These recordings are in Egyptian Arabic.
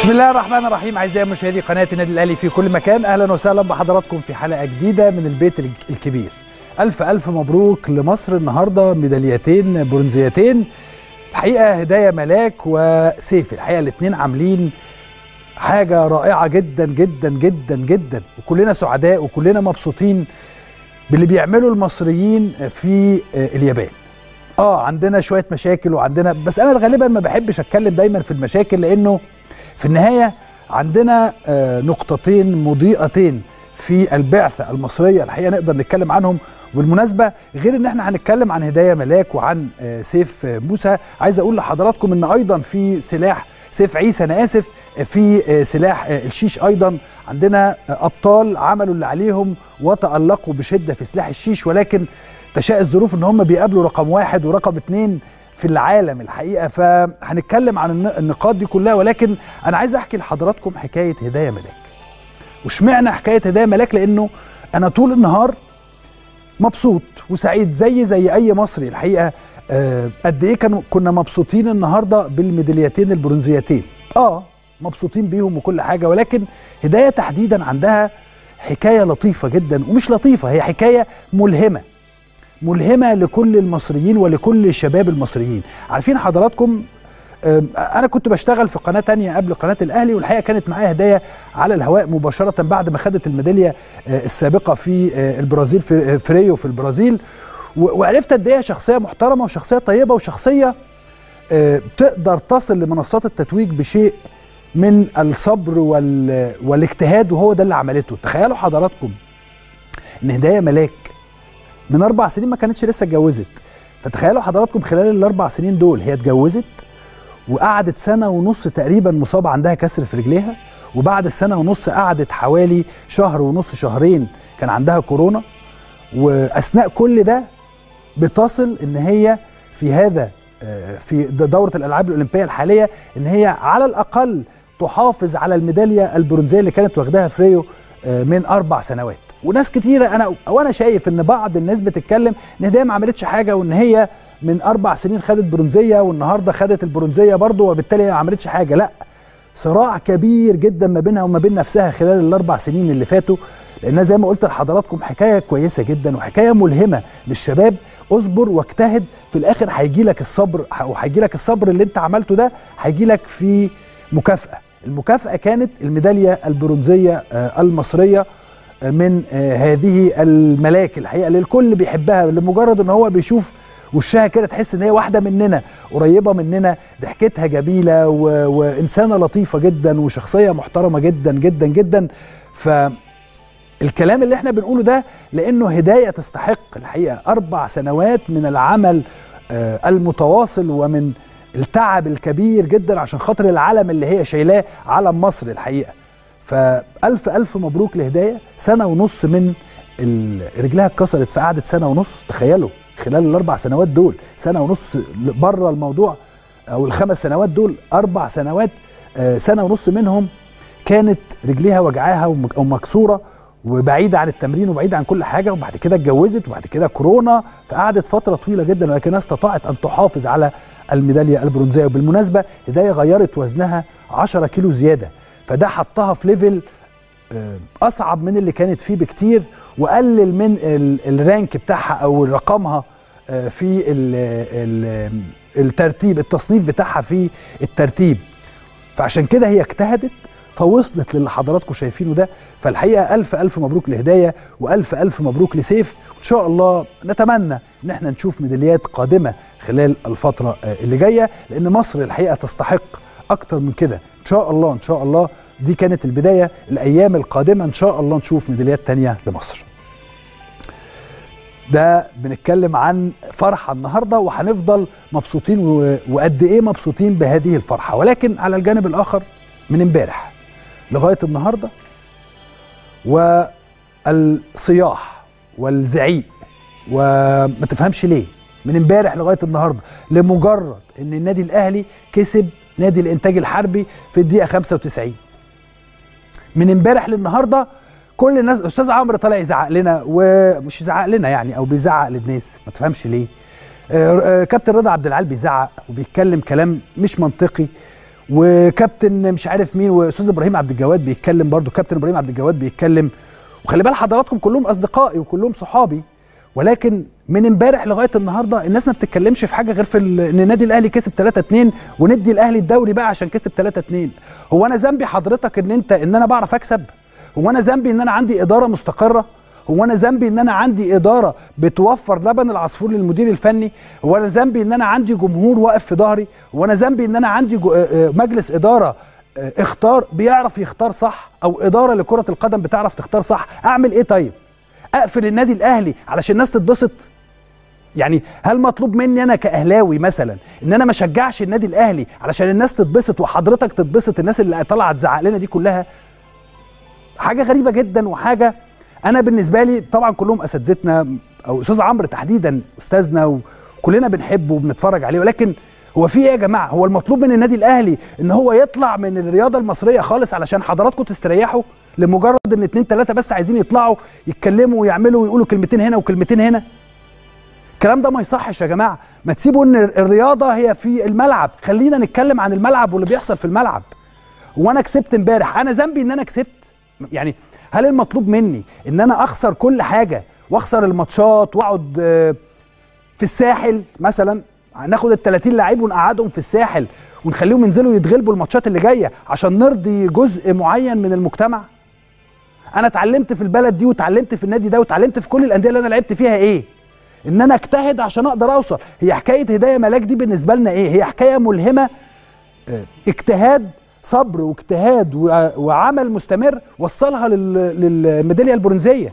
بسم الله الرحمن الرحيم اعزائي مشاهدي قناه النادي الاهلي في كل مكان اهلا وسهلا بحضراتكم في حلقه جديده من البيت الكبير الف الف مبروك لمصر النهارده ميداليتين برونزيتين الحقيقه هدايه ملاك وسيف الحقيقه الاثنين عاملين حاجه رائعه جدا جدا جدا جدا وكلنا سعداء وكلنا مبسوطين باللي بيعمله المصريين في اليابان اه عندنا شويه مشاكل وعندنا بس انا غالبا ما بحبش اتكلم دايما في المشاكل لانه في النهايه عندنا نقطتين مضيئتين في البعثه المصريه الحقيقه نقدر نتكلم عنهم وبالمناسبه غير ان احنا هنتكلم عن هدايه ملاك وعن سيف موسى عايز اقول لحضراتكم ان ايضا في سلاح سيف عيسى انا اسف في سلاح الشيش ايضا عندنا ابطال عملوا اللي عليهم وتالقوا بشده في سلاح الشيش ولكن تشاء الظروف ان هم بيقابلوا رقم واحد ورقم اثنين في العالم الحقيقه فهنتكلم عن النقاط دي كلها ولكن انا عايز احكي لحضراتكم حكايه هدايه ملاك واشمعنى حكايه هدايه ملاك لانه انا طول النهار مبسوط وسعيد زي زي اي مصري الحقيقه أه قد ايه كانوا كنا مبسوطين النهارده بالميداليتين البرونزيتين اه مبسوطين بيهم وكل حاجه ولكن هدايه تحديدا عندها حكايه لطيفه جدا ومش لطيفه هي حكايه ملهمه ملهمه لكل المصريين ولكل الشباب المصريين عارفين حضراتكم انا كنت بشتغل في قناه تانية قبل قناه الاهلي والحقيقه كانت معايا هدايا على الهواء مباشره بعد ما خدت الميداليه السابقه في البرازيل في ريو في البرازيل وعرفت قد ايه شخصيه محترمه وشخصيه طيبه وشخصيه تقدر تصل لمنصات التتويج بشيء من الصبر والاجتهاد وهو ده اللي عملته تخيلوا حضراتكم ان هدايه ملاك من اربع سنين ما كانتش لسه اتجوزت فتخيلوا حضراتكم خلال الاربع سنين دول هي اتجوزت وقعدت سنه ونص تقريبا مصابه عندها كسر في رجليها وبعد السنه ونص قعدت حوالي شهر ونص شهرين كان عندها كورونا واثناء كل ده بتصل ان هي في هذا في دوره الالعاب الاولمبيه الحاليه ان هي على الاقل تحافظ على الميداليه البرونزيه اللي كانت واخداها في ريو من اربع سنوات وناس كتيره انا وانا شايف ان بعض الناس بتتكلم ان هدايا ما عملتش حاجه وان هي من اربع سنين خدت برونزيه والنهارده خدت البرونزيه برضه وبالتالي ما عملتش حاجه لا صراع كبير جدا ما بينها وما بين نفسها خلال الاربع سنين اللي فاتوا لانها زي ما قلت لحضراتكم حكايه كويسه جدا وحكايه ملهمه للشباب اصبر واجتهد في الاخر هيجي لك الصبر وهيجي لك الصبر اللي انت عملته ده هيجي لك في مكافاه المكافاه كانت الميداليه البرونزيه المصريه من هذه الملاك الحقيقه اللي الكل بيحبها لمجرد ان هو بيشوف وشها كده تحس ان هي واحده مننا قريبه مننا ضحكتها جميله و... وانسانه لطيفه جدا وشخصيه محترمه جدا جدا جدا ف الكلام اللي احنا بنقوله ده لانه هدايه تستحق الحقيقه اربع سنوات من العمل المتواصل ومن التعب الكبير جدا عشان خاطر العلم اللي هي شايلاه علم مصر الحقيقه فألف ألف مبروك لهداية سنة ونص من رجلها اتكسرت في قعدة سنة ونص تخيلوا خلال الأربع سنوات دول سنة ونص بره الموضوع أو الخمس سنوات دول أربع سنوات سنة ونص منهم كانت رجليها وجعاها ومكسورة وبعيدة عن التمرين وبعيدة عن كل حاجة وبعد كده اتجوزت وبعد كده كورونا فقعدت فترة طويلة جدا ولكنها استطاعت أن تحافظ على الميدالية البرونزية وبالمناسبة هداية غيرت وزنها 10 كيلو زيادة فده حطها في ليفل اصعب من اللي كانت فيه بكتير وقلل من الرانك بتاعها او رقمها في الترتيب التصنيف بتاعها في الترتيب فعشان كده هي اجتهدت فوصلت للي حضراتكم شايفينه ده فالحقيقه الف الف مبروك لهدايه والف الف مبروك لسيف وان شاء الله نتمنى ان احنا نشوف ميداليات قادمه خلال الفتره اللي جايه لان مصر الحقيقه تستحق اكتر من كده ان شاء الله ان شاء الله دي كانت البدايه الايام القادمه ان شاء الله نشوف ميداليات تانية لمصر ده بنتكلم عن فرحه النهارده وهنفضل مبسوطين وقد ايه مبسوطين بهذه الفرحه ولكن على الجانب الاخر من امبارح لغايه النهارده والصياح والزعيق وما تفهمش ليه من امبارح لغايه النهارده لمجرد ان النادي الاهلي كسب نادي الانتاج الحربي في الدقيقه 95 من امبارح للنهارده كل الناس استاذ عمرو طالع يزعق لنا ومش يزعق لنا يعني او بيزعق للناس ما تفهمش ليه آه، آه، كابتن رضا عبد العال بيزعق وبيتكلم كلام مش منطقي وكابتن مش عارف مين واستاذ ابراهيم عبد الجواد بيتكلم برضو كابتن ابراهيم عبد الجواد بيتكلم وخلي بال حضراتكم كلهم اصدقائي وكلهم صحابي ولكن من امبارح لغايه النهارده الناس ما بتتكلمش في حاجه غير في ال- ان النادي الاهلي كسب 3 2 وندي الاهلي الدوري بقى عشان كسب 3 2 هو انا ذنبي حضرتك ان انت ان انا بعرف اكسب هو انا ذنبي ان انا عندي اداره مستقره هو انا ذنبي ان انا عندي اداره بتوفر لبن العصفور للمدير الفني هو انا ذنبي ان انا عندي جمهور واقف في ظهري هو انا ذنبي ان انا عندي جو- آه، آه، مجلس اداره آه، اختار بيعرف يختار صح او اداره لكره القدم بتعرف تختار صح اعمل ايه طيب اقفل النادي الاهلي علشان الناس تتبسط يعني هل مطلوب مني انا كاهلاوي مثلا ان انا ما اشجعش النادي الاهلي علشان الناس تتبسط وحضرتك تتبسط الناس اللي طالعه تزعق لنا دي كلها حاجه غريبه جدا وحاجه انا بالنسبه لي طبعا كلهم اساتذتنا او استاذ عمرو تحديدا استاذنا وكلنا بنحبه وبنتفرج عليه ولكن هو في ايه يا جماعه هو المطلوب من النادي الاهلي ان هو يطلع من الرياضه المصريه خالص علشان حضراتكم تستريحوا لمجرد ان اتنين تلاته بس عايزين يطلعوا يتكلموا ويعملوا ويقولوا كلمتين هنا وكلمتين هنا الكلام ده ما يصحش يا جماعه ما تسيبوا ان الرياضه هي في الملعب خلينا نتكلم عن الملعب واللي بيحصل في الملعب وانا كسبت امبارح انا ذنبي ان انا كسبت يعني هل المطلوب مني ان انا اخسر كل حاجه واخسر الماتشات واقعد آه، في الساحل مثلا ناخد ال 30 لعيب ونقعدهم في الساحل ونخليهم ينزلوا يتغلبوا الماتشات اللي جايه عشان نرضي جزء معين من المجتمع انا اتعلمت في البلد دي واتعلمت في النادي ده واتعلمت في كل الانديه اللي انا لعبت فيها ايه ان انا اجتهد عشان اقدر اوصل هي حكايه هدايه ملاك دي بالنسبه لنا ايه هي حكايه ملهمه آه، اجتهاد صبر واجتهاد وع- وعمل مستمر وصلها لل- للميداليه البرونزيه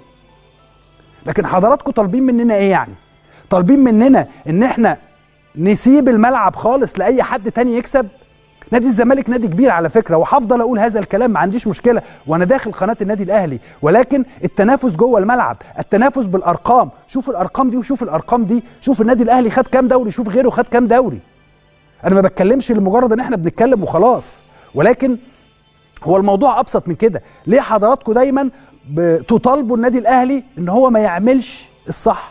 لكن حضراتكم طالبين مننا ايه يعني طالبين مننا ان احنا نسيب الملعب خالص لاي حد تاني يكسب نادي الزمالك نادي كبير على فكره وهفضل اقول هذا الكلام ما عنديش مشكله وانا داخل قناه النادي الاهلي ولكن التنافس جوه الملعب التنافس بالارقام شوف الارقام دي وشوف الارقام دي شوف النادي الاهلي خد كام دوري شوف غيره خد كام دوري انا ما بتكلمش لمجرد ان احنا بنتكلم وخلاص ولكن هو الموضوع ابسط من كده ليه حضراتكم دايما بتطالبوا النادي الاهلي ان هو ما يعملش الصح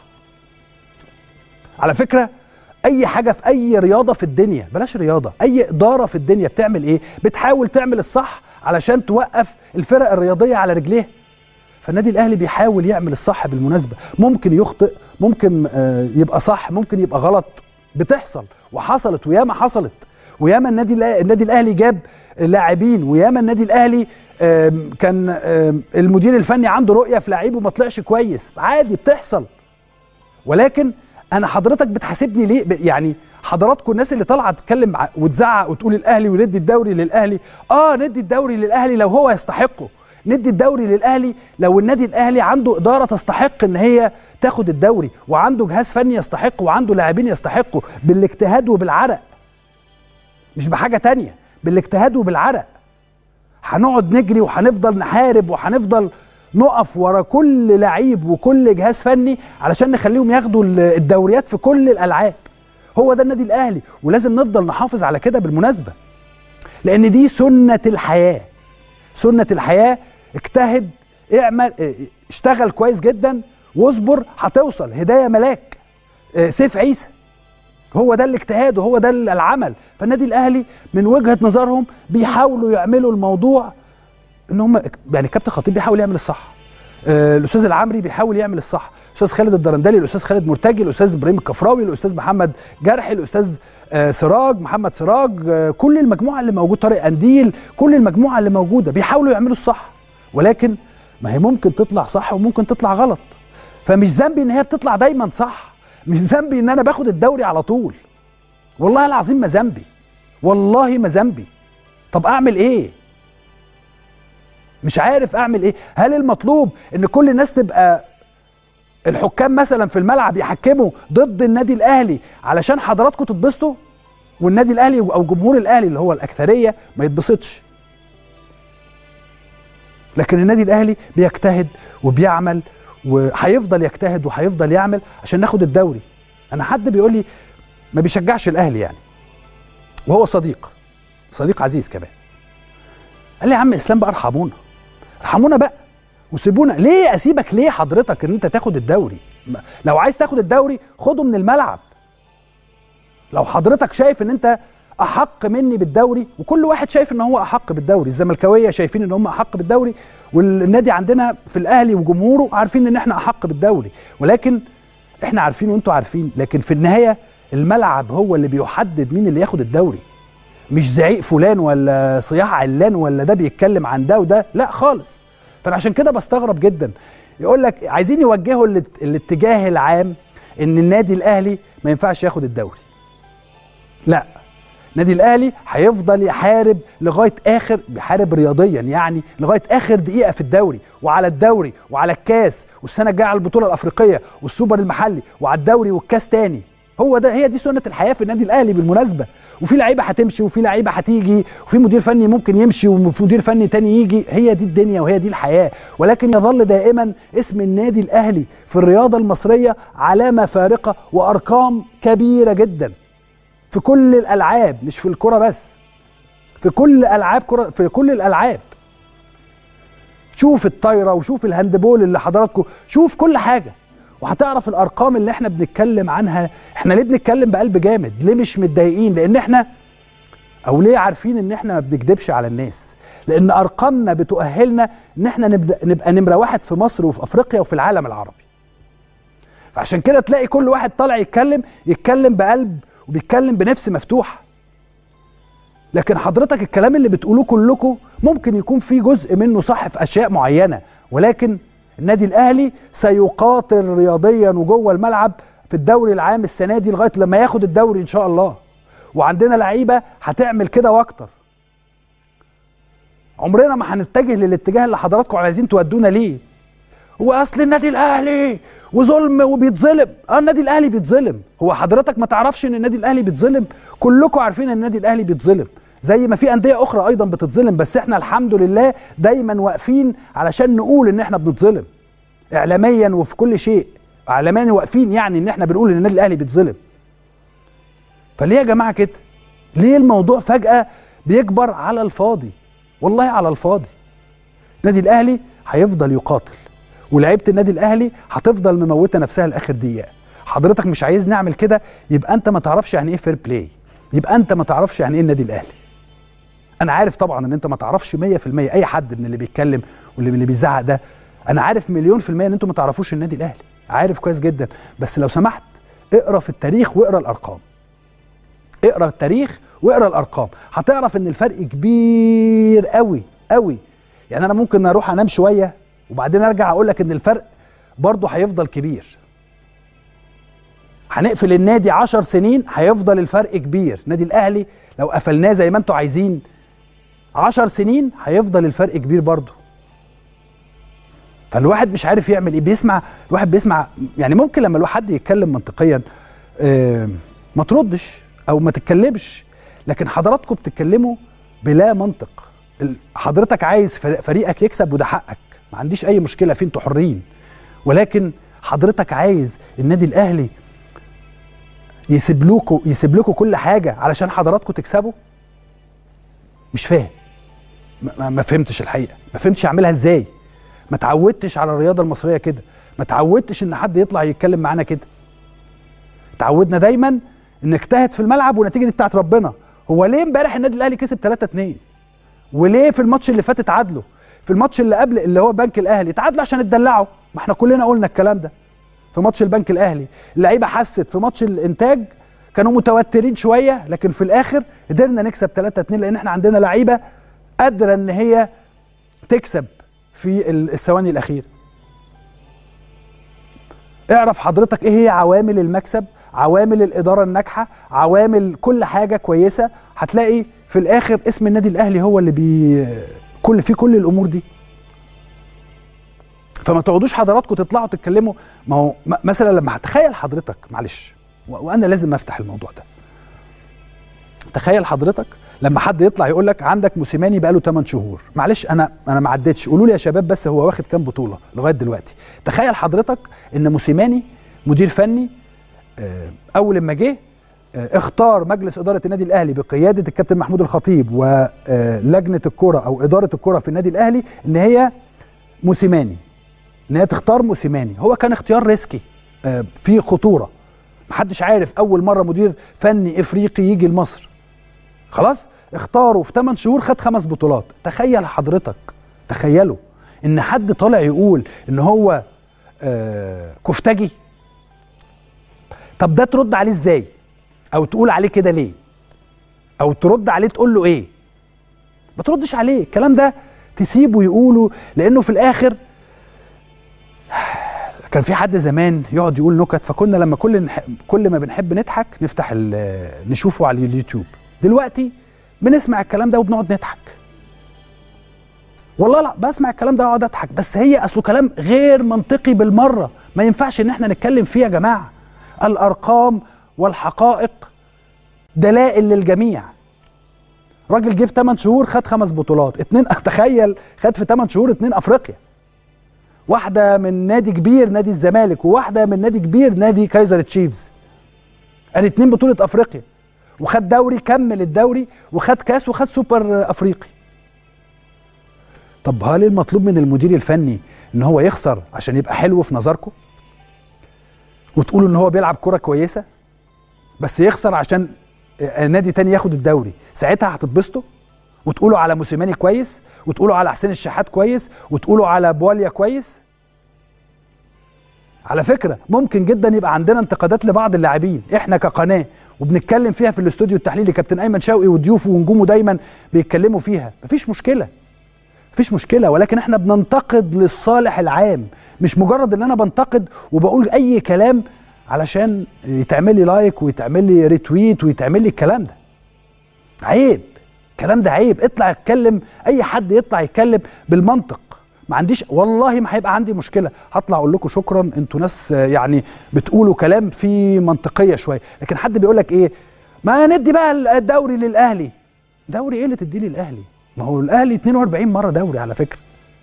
على فكره اي حاجه في اي رياضه في الدنيا بلاش رياضه اي اداره في الدنيا بتعمل ايه بتحاول تعمل الصح علشان توقف الفرق الرياضيه على رجليها فالنادي الاهلي بيحاول يعمل الصح بالمناسبه ممكن يخطئ ممكن آه، يبقى صح ممكن يبقى غلط بتحصل وحصلت وياما حصلت وياما النادي الأ- النادي الاهلي جاب لاعبين وياما النادي الاهلي آم، كان آم، المدير الفني عنده رؤيه في لعيب وما طلعش كويس عادي بتحصل ولكن انا حضرتك بتحاسبني ليه ب- يعني حضراتكم الناس اللي طالعه تتكلم ع- وتزعق وتقول الاهلي وندي الدوري للاهلي اه ندي الدوري للاهلي لو هو يستحقه ندي الدوري للاهلي لو النادي الاهلي عنده اداره تستحق ان هي تاخد الدوري وعنده جهاز فني يستحق وعنده لاعبين يستحقوا بالاجتهاد وبالعرق مش بحاجه تانية بالاجتهاد وبالعرق هنقعد نجري وهنفضل نحارب وهنفضل نقف ورا كل لعيب وكل جهاز فني علشان نخليهم ياخدوا ال- الدوريات في كل الالعاب هو ده النادي الاهلي ولازم نفضل نحافظ على كده بالمناسبه لان دي سنه الحياه سنه الحياه اجتهد اعمل اه، اشتغل كويس جدا واصبر هتوصل هدايه ملاك اه، سيف عيسى هو ده الاجتهاد وهو ده العمل فالنادي الاهلي من وجهه نظرهم بيحاولوا يعملوا الموضوع ان هم يعني كابتن خطيب بيحاول يعمل الصح آه، الاستاذ العمري بيحاول يعمل الصح الاستاذ خالد الدرندلي الاستاذ خالد مرتجي الاستاذ ابراهيم الكفراوي الاستاذ محمد جرحي الاستاذ آه، سراج محمد سراج آه، كل المجموعه اللي موجود طارق انديل كل المجموعه اللي موجوده بيحاولوا يعملوا الصح ولكن ما هي ممكن تطلع صح وممكن تطلع غلط فمش ذنبي ان هي بتطلع دايما صح مش ذنبي ان انا باخد الدوري على طول والله العظيم ما ذنبي والله ما ذنبي طب اعمل ايه مش عارف اعمل ايه هل المطلوب ان كل الناس تبقى الحكام مثلا في الملعب يحكموا ضد النادي الاهلي علشان حضراتكم تتبسطوا والنادي الاهلي او جمهور الاهلي اللي هو الاكثريه ما يتبسطش لكن النادي الاهلي بيجتهد وبيعمل وهيفضل يجتهد وهيفضل يعمل عشان ناخد الدوري انا حد بيقول لي ما بيشجعش الاهلي يعني وهو صديق صديق عزيز كمان قال لي يا عم اسلام بقى ارحمونا ارحمونا بقى وسيبونا ليه اسيبك ليه حضرتك ان انت تاخد الدوري ما- لو عايز تاخد الدوري خده من الملعب لو حضرتك شايف ان انت احق مني بالدوري وكل واحد شايف ان هو احق بالدوري الزملكاويه شايفين ان هم احق بالدوري والنادي عندنا في الاهلي وجمهوره عارفين ان احنا احق بالدوري ولكن احنا عارفين وانتوا عارفين لكن في النهايه الملعب هو اللي بيحدد مين اللي ياخد الدوري مش زعيق فلان ولا صياح علان ولا ده بيتكلم عن ده وده لا خالص فانا عشان كده بستغرب جدا يقول لك عايزين يوجهوا الات- الاتجاه العام ان النادي الاهلي ما ينفعش ياخد الدوري لا النادي الاهلي هيفضل يحارب لغايه اخر بيحارب رياضيا يعني لغايه اخر دقيقه في الدوري وعلى الدوري وعلى الكاس والسنه الجايه على البطوله الافريقيه والسوبر المحلي وعلى الدوري والكاس تاني هو ده هي دي سنه الحياه في النادي الاهلي بالمناسبه وفي لعيبه هتمشي وفي لعيبه هتيجي وفي مدير فني ممكن يمشي ومدير فني تاني يجي هي دي الدنيا وهي دي الحياه ولكن يظل دائما اسم النادي الاهلي في الرياضه المصريه علامه فارقه وارقام كبيره جدا في كل الالعاب مش في الكره بس في كل العاب كره في كل الالعاب شوف الطايره وشوف الهاندبول اللي حضراتكم شوف كل حاجه وهتعرف الارقام اللي احنا بنتكلم عنها احنا ليه بنتكلم بقلب جامد ليه مش متضايقين لان احنا او ليه عارفين ان احنا ما بنكدبش على الناس لان ارقامنا بتؤهلنا ان احنا نبدا نبقى نمره واحد في مصر وفي افريقيا وفي العالم العربي فعشان كده تلاقي كل واحد طالع يتكلم يتكلم بقلب وبيتكلم بنفس مفتوحه لكن حضرتك الكلام اللي بتقولوه كلكم ممكن يكون فيه جزء منه صح في اشياء معينه ولكن النادي الاهلي سيقاتل رياضيا وجوه الملعب في الدوري العام السنه دي لغايه لما ياخد الدوري ان شاء الله وعندنا لعيبه هتعمل كده واكتر عمرنا ما هنتجه للاتجاه اللي حضراتكم عايزين تودونا ليه هو اصل النادي الاهلي وظلم وبيتظلم اه النادي الاهلي بيتظلم هو حضرتك ما تعرفش ان النادي الاهلي بيتظلم كلكم عارفين ان النادي الاهلي بيتظلم زي ما في انديه اخرى ايضا بتتظلم بس احنا الحمد لله دايما واقفين علشان نقول ان احنا بنتظلم اعلاميا وفي كل شيء اعلاميا واقفين يعني ان احنا بنقول ان النادي الاهلي بيتظلم فليه يا جماعه كده ليه الموضوع فجاه بيكبر على الفاضي والله على الفاضي النادي الاهلي هيفضل يقاتل ولاعيبه النادي الاهلي هتفضل مموته نفسها لاخر دقيقه حضرتك مش عايز نعمل كده يبقى انت ما تعرفش يعني ايه فير بلاي يبقى انت ما تعرفش يعني ايه النادي الاهلي انا عارف طبعا ان انت ما تعرفش 100% اي حد من اللي بيتكلم واللي من اللي بيزعق ده انا عارف مليون في المية ان انتوا ما تعرفوش النادي الاهلي عارف كويس جدا بس لو سمحت اقرا في التاريخ واقرا الارقام اقرا التاريخ واقرا الارقام هتعرف ان الفرق كبير قوي قوي يعني انا ممكن اروح انام شويه وبعدين ارجع اقول لك ان الفرق برضه هيفضل كبير هنقفل النادي عشر سنين هيفضل الفرق كبير نادي الاهلي لو قفلناه زي ما انتوا عايزين عشر سنين هيفضل الفرق كبير برضه فالواحد مش عارف يعمل ايه بيسمع الواحد بيسمع يعني ممكن لما الواحد يتكلم منطقيا آه ما تردش او ما تتكلمش لكن حضراتكم بتتكلموا بلا منطق ال- حضرتك عايز فريق- فريقك يكسب وده حقك ما عنديش اي مشكله فيه انتوا حرين ولكن حضرتك عايز النادي الاهلي يسيب لكم يسيب لكم كل حاجه علشان حضراتكم تكسبوا مش فاهم ما- ما, ما فهمتش الحقيقه ما فهمتش اعملها ازاي ما تعودتش على الرياضه المصريه كده ما تعودتش ان حد يطلع يتكلم معانا كده تعودنا دايما نجتهد في الملعب والنتيجه دي بتاعت ربنا هو ليه امبارح النادي الاهلي كسب 3 2 وليه في الماتش اللي فات اتعادلوا في الماتش اللي قبل اللي هو بنك الاهلي اتعادلوا عشان اتدلعوا ما احنا كلنا قلنا الكلام ده في ماتش البنك الاهلي اللعيبه حست في ماتش الانتاج كانوا متوترين شويه لكن في الاخر قدرنا نكسب 3 2 لان احنا عندنا لعيبه قادره ان هي تكسب في ال- الثواني الاخيره اعرف حضرتك ايه هي عوامل المكسب عوامل الاداره الناجحه عوامل كل حاجه كويسه هتلاقي في الاخر اسم النادي الاهلي هو اللي بي كل في كل الامور دي فما تقعدوش حضراتكم تطلعوا تتكلموا ما هو م- مثلا لما هتخيل حضرتك معلش و- وانا لازم افتح الموضوع ده تخيل حضرتك لما حد يطلع يقول لك عندك موسيماني بقاله 8 شهور معلش انا انا ما عدتش قولوا لي يا شباب بس هو واخد كام بطوله لغايه دلوقتي تخيل حضرتك ان موسيماني مدير فني آه، اول ما جه آه، اختار مجلس اداره النادي الاهلي بقياده الكابتن محمود الخطيب ولجنه الكره او اداره الكره في النادي الاهلي ان هي موسيماني ان هي تختار موسيماني هو كان اختيار ريسكي آه، فيه خطوره محدش عارف اول مره مدير فني افريقي يجي لمصر خلاص اختاروا في 8 شهور خد خمس بطولات تخيل حضرتك تخيلوا ان حد طالع يقول ان هو آه كفتجي طب ده ترد عليه ازاي او تقول عليه كده ليه او ترد عليه تقول له ايه ما تردش عليه الكلام ده تسيبه يقوله لانه في الاخر كان في حد زمان يقعد يقول نكت فكنا لما كل نح... كل ما بنحب نضحك نفتح ال... نشوفه على اليوتيوب دلوقتي بنسمع الكلام ده وبنقعد نضحك والله لا بسمع الكلام ده واقعد اضحك بس هي اصله كلام غير منطقي بالمره ما ينفعش ان احنا نتكلم فيه يا جماعه الارقام والحقائق دلائل للجميع راجل جه في 8 شهور خد خمس بطولات اتنين تخيل خد في 8 شهور اتنين افريقيا واحده من نادي كبير نادي الزمالك وواحده من نادي كبير نادي كايزر تشيفز ادي اتنين بطوله افريقيا وخد دوري كمل الدوري وخد كاس وخد سوبر افريقي طب هل المطلوب من المدير الفني ان هو يخسر عشان يبقى حلو في نظركم وتقولوا ان هو بيلعب كره كويسه بس يخسر عشان نادي تاني ياخد الدوري ساعتها هتتبسطوا وتقولوا على موسيماني كويس وتقولوا على حسين الشحات كويس وتقولوا على بواليا كويس على فكره ممكن جدا يبقى عندنا انتقادات لبعض اللاعبين احنا كقناه وبنتكلم فيها في الاستوديو التحليلي كابتن ايمن شوقي وضيوفه ونجومه دايما بيتكلموا فيها مفيش مشكله مفيش مشكله ولكن احنا بننتقد للصالح العام مش مجرد ان انا بنتقد وبقول اي كلام علشان يتعمل لي لايك ويتعمل لي ريتويت ويتعمل لي الكلام ده عيب الكلام ده عيب اطلع اتكلم اي حد يطلع يتكلم بالمنطق ما عنديش والله ما هيبقى عندي مشكله هطلع اقول لكم شكرا انتوا ناس يعني بتقولوا كلام فيه منطقيه شويه لكن حد بيقول لك ايه ما ندي بقى الدوري للاهلي دوري ايه اللي تديه للاهلي ما هو الاهلي 42 مره دوري على فكره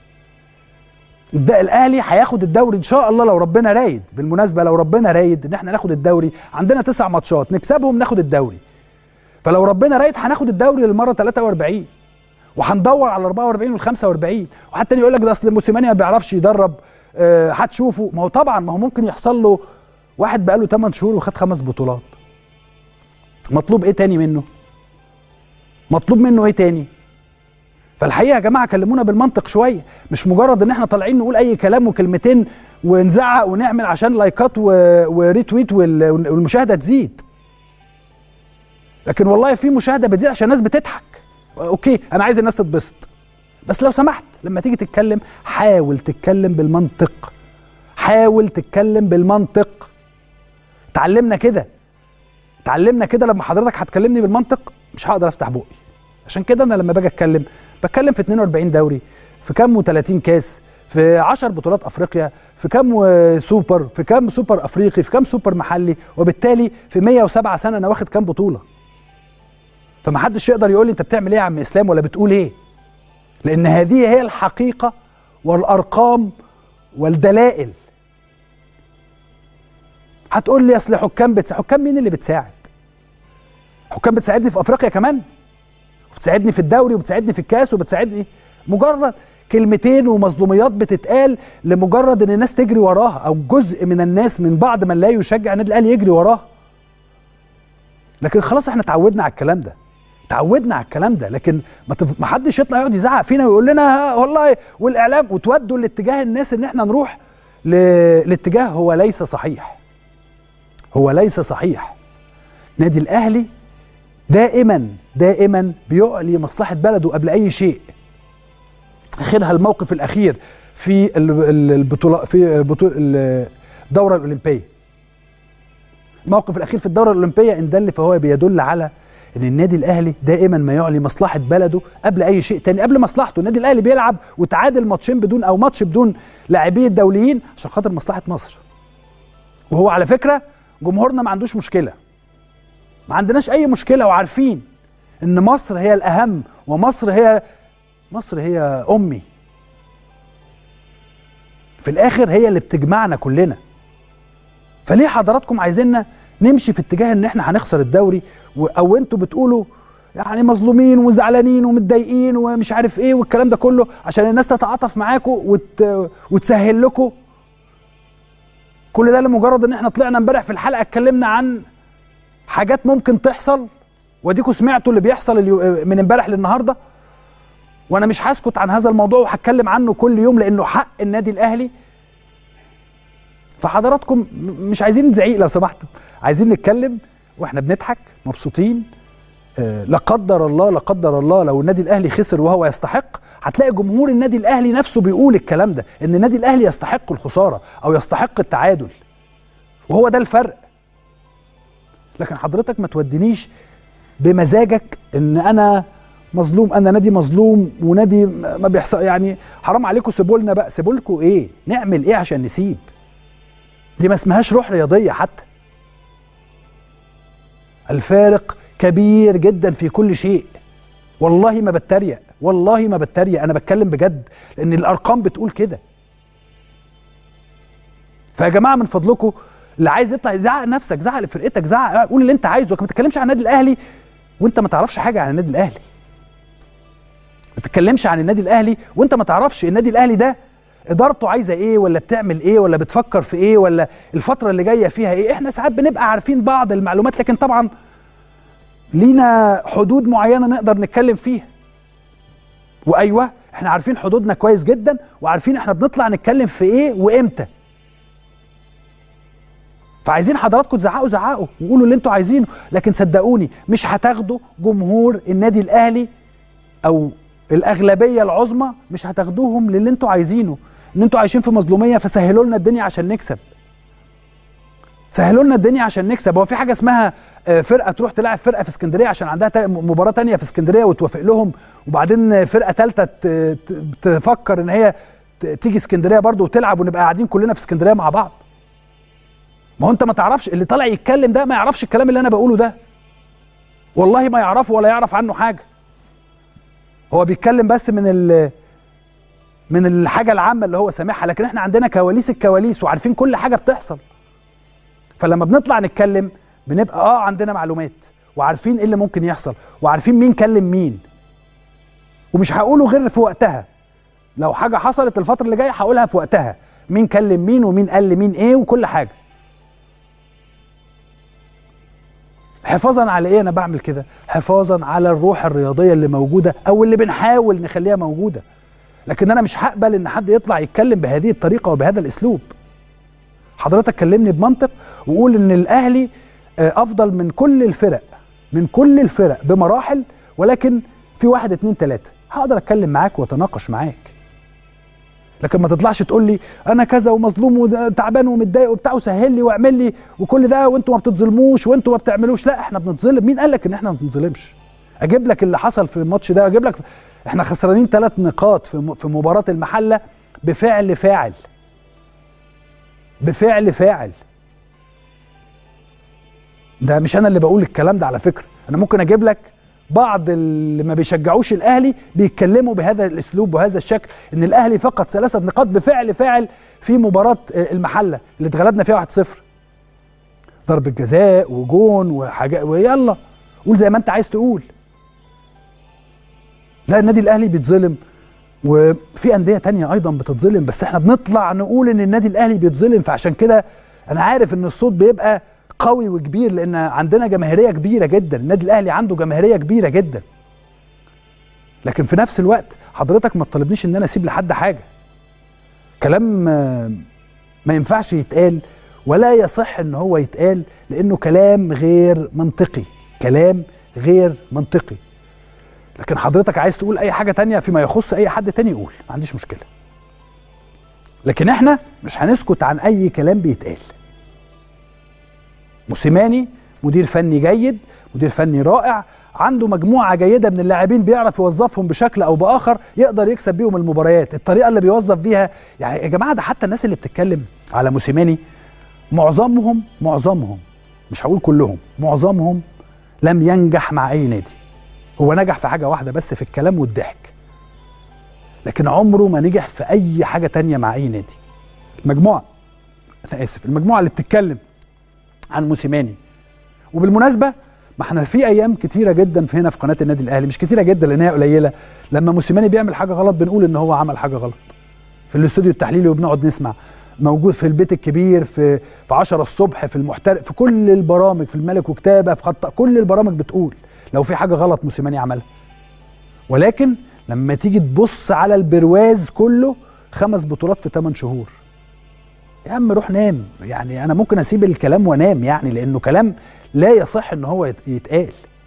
ده الاهلي هياخد الدوري ان شاء الله لو ربنا رايد بالمناسبه لو ربنا رايد ان احنا ناخد الدوري عندنا تسع ماتشات نكسبهم ناخد الدوري فلو ربنا رايد هناخد الدوري للمره 43 وهندور على 44 وال 45 وحتى تاني يقول لك ده اصل موسيماني ما بيعرفش يدرب أه هتشوفه ما هو طبعا ما هو ممكن يحصل له واحد بقاله 8 شهور وخد خمس بطولات مطلوب ايه تاني منه مطلوب منه ايه تاني فالحقيقه يا جماعه كلمونا بالمنطق شويه مش مجرد ان احنا طالعين نقول اي كلام وكلمتين ونزعق ونعمل عشان لايكات وريتويت والمشاهده تزيد لكن والله في مشاهده بتزيد عشان الناس بتضحك اوكي انا عايز الناس تتبسط بس لو سمحت لما تيجي تتكلم حاول تتكلم بالمنطق حاول تتكلم بالمنطق تعلمنا كده تعلمنا كده لما حضرتك هتكلمني بالمنطق مش هقدر افتح بقي عشان كده انا لما باجي اتكلم بتكلم في 42 دوري في كام و30 كاس في 10 بطولات افريقيا في كام سوبر في كام سوبر افريقي في كام سوبر محلي وبالتالي في 107 سنه انا واخد كام بطوله فما حدش يقدر يقول لي انت بتعمل ايه يا عم اسلام ولا بتقول ايه لان هذه هي الحقيقه والارقام والدلائل هتقول لي اصل حكام بتساعد حكام مين اللي بتساعد حكام بتساعدني في افريقيا كمان وبتساعدني في الدوري وبتساعدني في الكاس وبتساعدني مجرد كلمتين ومظلوميات بتتقال لمجرد ان الناس تجري وراها او جزء من الناس من بعض من لا يشجع النادي الاهلي يجري وراها لكن خلاص احنا اتعودنا على الكلام ده اتعودنا على الكلام ده لكن ما تف... ما حدش يطلع يقعد يزعق فينا ويقول لنا والله والاعلام وتودوا لاتجاه الناس ان احنا نروح ل... لاتجاه هو ليس صحيح هو ليس صحيح نادي الاهلي دائما دائما بيعلي مصلحه بلده قبل اي شيء اخرها الموقف الاخير في البطوله في بطوله الدوره الاولمبيه الموقف الاخير في الدوره الاولمبيه ان دل فهو بيدل على ان النادي الاهلي دائما ما يعلي مصلحه بلده قبل اي شيء تاني قبل مصلحته النادي الاهلي بيلعب وتعادل ماتشين بدون او ماتش بدون لاعبيه الدوليين عشان خاطر مصلحه مصر وهو على فكره جمهورنا ما عندوش مشكله ما عندناش اي مشكله وعارفين ان مصر هي الاهم ومصر هي مصر هي امي في الاخر هي اللي بتجمعنا كلنا فليه حضراتكم عايزيننا نمشي في اتجاه ان احنا هنخسر الدوري او انتوا بتقولوا يعني مظلومين وزعلانين ومتضايقين ومش عارف ايه والكلام ده كله عشان الناس تتعاطف معاكم وت... وتسهل لكم كل ده لمجرد ان احنا طلعنا امبارح في الحلقه اتكلمنا عن حاجات ممكن تحصل واديكوا سمعتوا اللي بيحصل اليو... من امبارح للنهارده وانا مش هسكت عن هذا الموضوع وهتكلم عنه كل يوم لانه حق النادي الاهلي فحضراتكم م- مش عايزين نزعيق لو سمحتوا عايزين نتكلم واحنا بنضحك مبسوطين آه، لا قدر الله لا قدر الله لو النادي الاهلي خسر وهو يستحق هتلاقي جمهور النادي الاهلي نفسه بيقول الكلام ده ان النادي الاهلي يستحق الخساره او يستحق التعادل وهو ده الفرق لكن حضرتك ما تودينيش بمزاجك ان انا مظلوم انا نادي مظلوم ونادي ما بيحصل يعني حرام عليكم سيبوا لنا بقى سيبوا لكم ايه نعمل ايه عشان نسيب دي ما اسمهاش روح رياضيه حتى الفارق كبير جدا في كل شيء والله ما بتريق والله ما بتريق انا بتكلم بجد لان الارقام بتقول كده فيا جماعه من فضلكم اللي عايز يطلع يزعق نفسك زعق لفرقتك زعق قول اللي انت عايزه لكن ما تتكلمش عن النادي الاهلي وانت ما تعرفش حاجه عن النادي الاهلي ما تتكلمش عن النادي الاهلي وانت ما تعرفش النادي الاهلي ده ادارته عايزه ايه ولا بتعمل ايه ولا بتفكر في ايه ولا الفتره اللي جايه فيها ايه احنا ساعات بنبقى عارفين بعض المعلومات لكن طبعا لينا حدود معينه نقدر نتكلم فيها وايوه احنا عارفين حدودنا كويس جدا وعارفين احنا بنطلع نتكلم في ايه وامتى فعايزين حضراتكم تزعقوا زعقوا وقولوا اللي انتوا عايزينه لكن صدقوني مش هتاخدوا جمهور النادي الاهلي او الاغلبيه العظمى مش هتاخدوهم للي انتوا عايزينه ان انتوا عايشين في مظلوميه فسهلوا لنا الدنيا عشان نكسب سهلوا لنا الدنيا عشان نكسب هو في حاجه اسمها آه، فرقه تروح تلعب فرقه في اسكندريه عشان عندها تا- مباراه تانية في اسكندريه وتوافق لهم وبعدين فرقه ثالثه تفكر ان هي ت- تيجي اسكندريه برضو وتلعب ونبقى قاعدين كلنا في اسكندريه مع بعض ما هو انت ما تعرفش اللي طالع يتكلم ده ما يعرفش الكلام اللي انا بقوله ده والله ما يعرفه ولا يعرف عنه حاجه هو بيتكلم بس من ال من الحاجه العامه اللي هو سامعها لكن احنا عندنا كواليس الكواليس وعارفين كل حاجه بتحصل فلما بنطلع نتكلم بنبقى اه عندنا معلومات وعارفين ايه اللي ممكن يحصل وعارفين مين كلم مين ومش هقوله غير في وقتها لو حاجه حصلت الفتره اللي جايه هقولها في وقتها مين كلم مين ومين قال لمين ايه وكل حاجه حفاظا على ايه انا بعمل كده حفاظا على الروح الرياضيه اللي موجوده او اللي بنحاول نخليها موجوده لكن انا مش هقبل ان حد يطلع يتكلم بهذه الطريقه وبهذا الاسلوب حضرتك كلمني بمنطق وقول ان الاهلي آه، افضل من كل الفرق من كل الفرق بمراحل ولكن في واحد اتنين تلاته هقدر اتكلم معاك واتناقش معاك لكن ما تطلعش تقول لي انا كذا ومظلوم وتعبان ومتضايق وبتاع وسهل لي واعمل لي وكل ده وانتوا ما بتتظلموش وانتوا ما بتعملوش لا احنا بنتظلم مين قال لك ان احنا ما بنتظلمش اجيب لك اللي حصل في الماتش ده اجيب لك احنا خسرانين ثلاث نقاط في م- في مباراه المحله بفعل فاعل بفعل فاعل ده مش انا اللي بقول الكلام ده على فكره انا ممكن اجيب لك بعض اللي ما بيشجعوش الاهلي بيتكلموا بهذا الاسلوب وهذا الشكل ان الاهلي فقد ثلاثه نقاط بفعل فاعل في مباراه آه، المحله اللي اتغلبنا فيها 1-0 ضربه جزاء وجون وحاجات ويلا قول زي ما انت عايز تقول لا النادي الاهلي بيتظلم وفي انديه تانية ايضا بتتظلم بس احنا بنطلع نقول ان النادي الاهلي بيتظلم فعشان كده انا عارف ان الصوت بيبقى قوي وكبير لان عندنا جماهيريه كبيره جدا النادي الاهلي عنده جماهيريه كبيره جدا لكن في نفس الوقت حضرتك ما تطالبنيش ان انا اسيب لحد حاجه كلام آه، ما ينفعش يتقال ولا يصح ان هو يتقال لانه كلام غير منطقي كلام غير منطقي لكن حضرتك عايز تقول اي حاجه تانية فيما يخص اي حد تاني يقول ما عنديش مشكله لكن احنا مش هنسكت عن اي كلام بيتقال موسيماني مدير فني جيد مدير فني رائع عنده مجموعه جيده من اللاعبين بيعرف يوظفهم بشكل او باخر يقدر يكسب بيهم المباريات الطريقه اللي بيوظف بيها يعني يا جماعه ده حتى الناس اللي بتتكلم على موسيماني معظمهم معظمهم مش هقول كلهم معظمهم لم ينجح مع اي نادي هو نجح في حاجه واحده بس في الكلام والضحك لكن عمره ما نجح في اي حاجه تانية مع اي نادي المجموعه انا اسف المجموعه اللي بتتكلم عن موسيماني وبالمناسبه ما احنا في ايام كتيره جدا في هنا في قناه النادي الاهلي مش كتيره جدا لان هي قليله لما موسيماني بيعمل حاجه غلط بنقول ان هو عمل حاجه غلط في الاستوديو التحليلي وبنقعد نسمع موجود في البيت الكبير في في 10 الصبح في المحترف في كل البرامج في الملك وكتابه في خط كل البرامج بتقول لو في حاجه غلط موسيماني عملها ولكن لما تيجي تبص على البرواز كله خمس بطولات في 8 شهور يا عم روح نام يعني انا ممكن اسيب الكلام وانام يعني لانه كلام لا يصح ان هو يتقال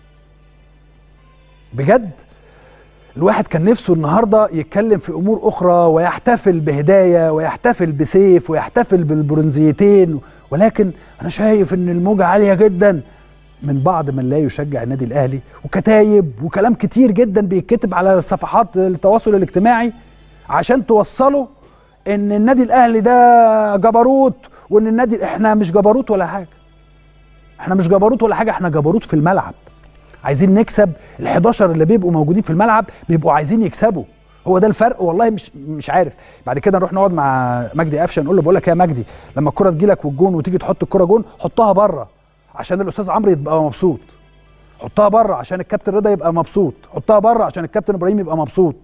بجد الواحد كان نفسه النهارده يتكلم في امور اخرى ويحتفل بهدايه ويحتفل بسيف ويحتفل بالبرونزيتين ولكن انا شايف ان الموجه عاليه جدا من بعض من لا يشجع النادي الاهلي وكتايب وكلام كتير جدا بيتكتب على صفحات التواصل الاجتماعي عشان توصلوا ان النادي الاهلي ده جبروت وان النادي احنا مش جبروت ولا حاجه احنا مش جبروت ولا حاجه احنا جبروت في الملعب عايزين نكسب ال11 اللي بيبقوا موجودين في الملعب بيبقوا عايزين يكسبوا هو ده الفرق والله مش مش عارف بعد كده نروح نقعد مع مجدي قفشه نقول له بقول لك يا مجدي لما الكره تجيلك والجون وتيجي تحط الكره جون حطها بره عشان الاستاذ عمرو يبقى مبسوط حطها بره عشان الكابتن رضا يبقى مبسوط حطها بره عشان الكابتن ابراهيم يبقى مبسوط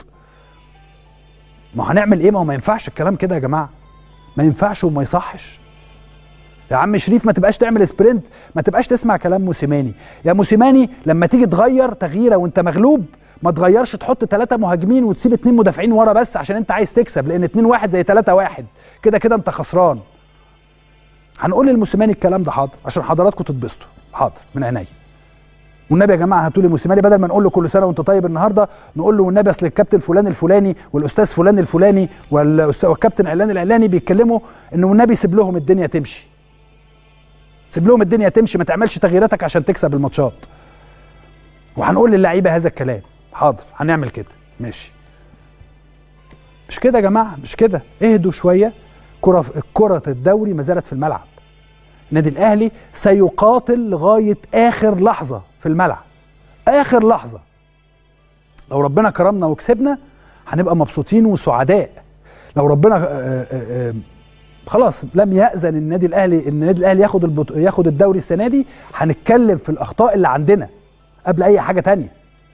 ما هنعمل ايه ما هو ما ينفعش الكلام كده يا جماعه ما ينفعش وما يصحش يا عم شريف ما تبقاش تعمل سبرنت ما تبقاش تسمع كلام موسيماني يا موسيماني لما تيجي تغير تغييره وانت مغلوب ما تغيرش تحط ثلاثة مهاجمين وتسيب اثنين مدافعين ورا بس عشان انت عايز تكسب لان اتنين واحد زي ثلاثة واحد كده كده انت خسران هنقول للموسيماني الكلام ده حاضر عشان حضراتكم تتبسطوا حاضر من عينيا والنبي يا جماعه هاتوا لي موسيماني بدل ما نقول له كل سنه وانت طيب النهارده نقول له والنبي اصل الكابتن فلان الفلاني والاستاذ فلان الفلاني والكابتن اعلان الاعلاني بيتكلموا انه والنبي سيب لهم الدنيا تمشي سيب لهم الدنيا تمشي ما تعملش تغييراتك عشان تكسب الماتشات وهنقول للعيبه هذا الكلام حاضر هنعمل كده ماشي مش كده يا جماعه مش كده اهدوا شويه كره كره الدوري ما زالت في الملعب النادي الاهلي سيقاتل لغايه اخر لحظه في الملعب اخر لحظه لو ربنا كرمنا وكسبنا هنبقى مبسوطين وسعداء لو ربنا آآ آآ خلاص لم يأذن النادي الاهلي ان النادي الاهلي ياخد البط... ياخد الدوري السنه دي هنتكلم في الاخطاء اللي عندنا قبل اي حاجه تانية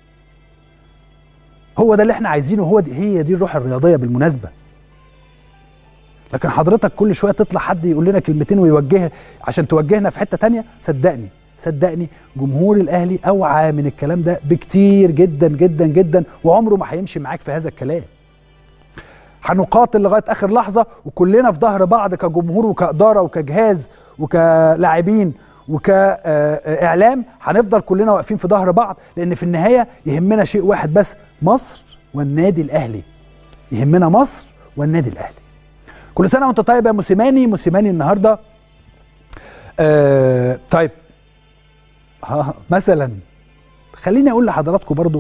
هو ده اللي احنا عايزينه هو دي هي دي الروح الرياضيه بالمناسبه لكن حضرتك كل شويه تطلع حد يقول لنا كلمتين ويوجه عشان توجهنا في حته تانية صدقني صدقني جمهور الاهلي اوعى من الكلام ده بكتير جدا جدا جدا وعمره ما هيمشي معاك في هذا الكلام هنقاتل لغايه اخر لحظه وكلنا في ظهر بعض كجمهور وكاداره وكجهاز وكلاعبين وكاعلام هنفضل كلنا واقفين في ظهر بعض لان في النهايه يهمنا شيء واحد بس مصر والنادي الاهلي يهمنا مصر والنادي الاهلي كل سنه وانت طيب يا موسيماني موسيماني النهارده آه طيب ها مثلا خليني اقول لحضراتكم برضو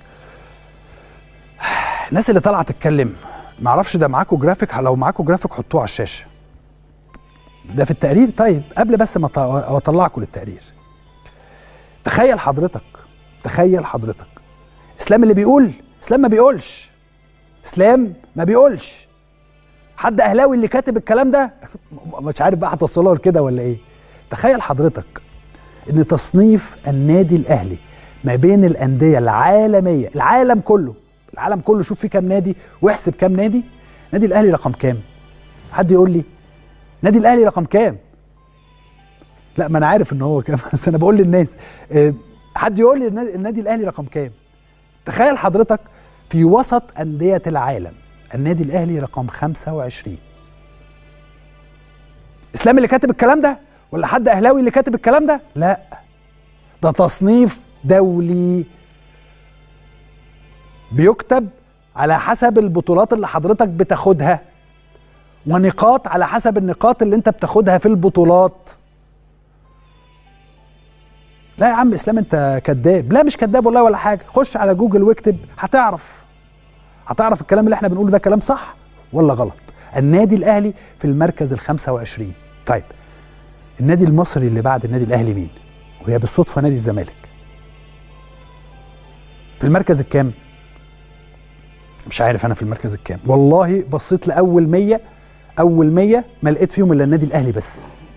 الناس اللي طالعه تتكلم معرفش ده معاكم جرافيك لو معاكم جرافيك حطوه على الشاشه ده في التقرير طيب قبل بس ما اطلعكم للتقرير تخيل حضرتك تخيل حضرتك اسلام اللي بيقول اسلام ما بيقولش اسلام ما بيقولش حد اهلاوي اللي كاتب الكلام ده مش عارف بقى هتوصلها لكده ولا ايه تخيل حضرتك ان تصنيف النادي الاهلي ما بين الانديه العالميه العالم كله العالم كله شوف فيه كام نادي واحسب كام نادي نادي الاهلي رقم كام حد يقول لي نادي الاهلي رقم كام لا ما انا عارف ان هو كام بس انا بقول للناس حد يقول لي النادي الاهلي رقم كام تخيل حضرتك في وسط انديه العالم النادي الاهلي رقم 25 اسلام اللي كاتب الكلام ده ولا حد اهلاوي اللي كاتب الكلام ده لا ده تصنيف دولي بيكتب على حسب البطولات اللي حضرتك بتاخدها ونقاط على حسب النقاط اللي انت بتاخدها في البطولات لا يا عم اسلام انت كذاب لا مش كذاب والله ولا حاجه خش على جوجل واكتب هتعرف هتعرف الكلام اللي احنا بنقوله ده كلام صح ولا غلط النادي الاهلي في المركز ال 25 طيب النادي المصري اللي بعد النادي الاهلي مين وهي بالصدفه نادي الزمالك في المركز الكام مش عارف انا في المركز الكام والله بصيت لاول 100 اول 100 ما لقيت فيهم الا النادي الاهلي بس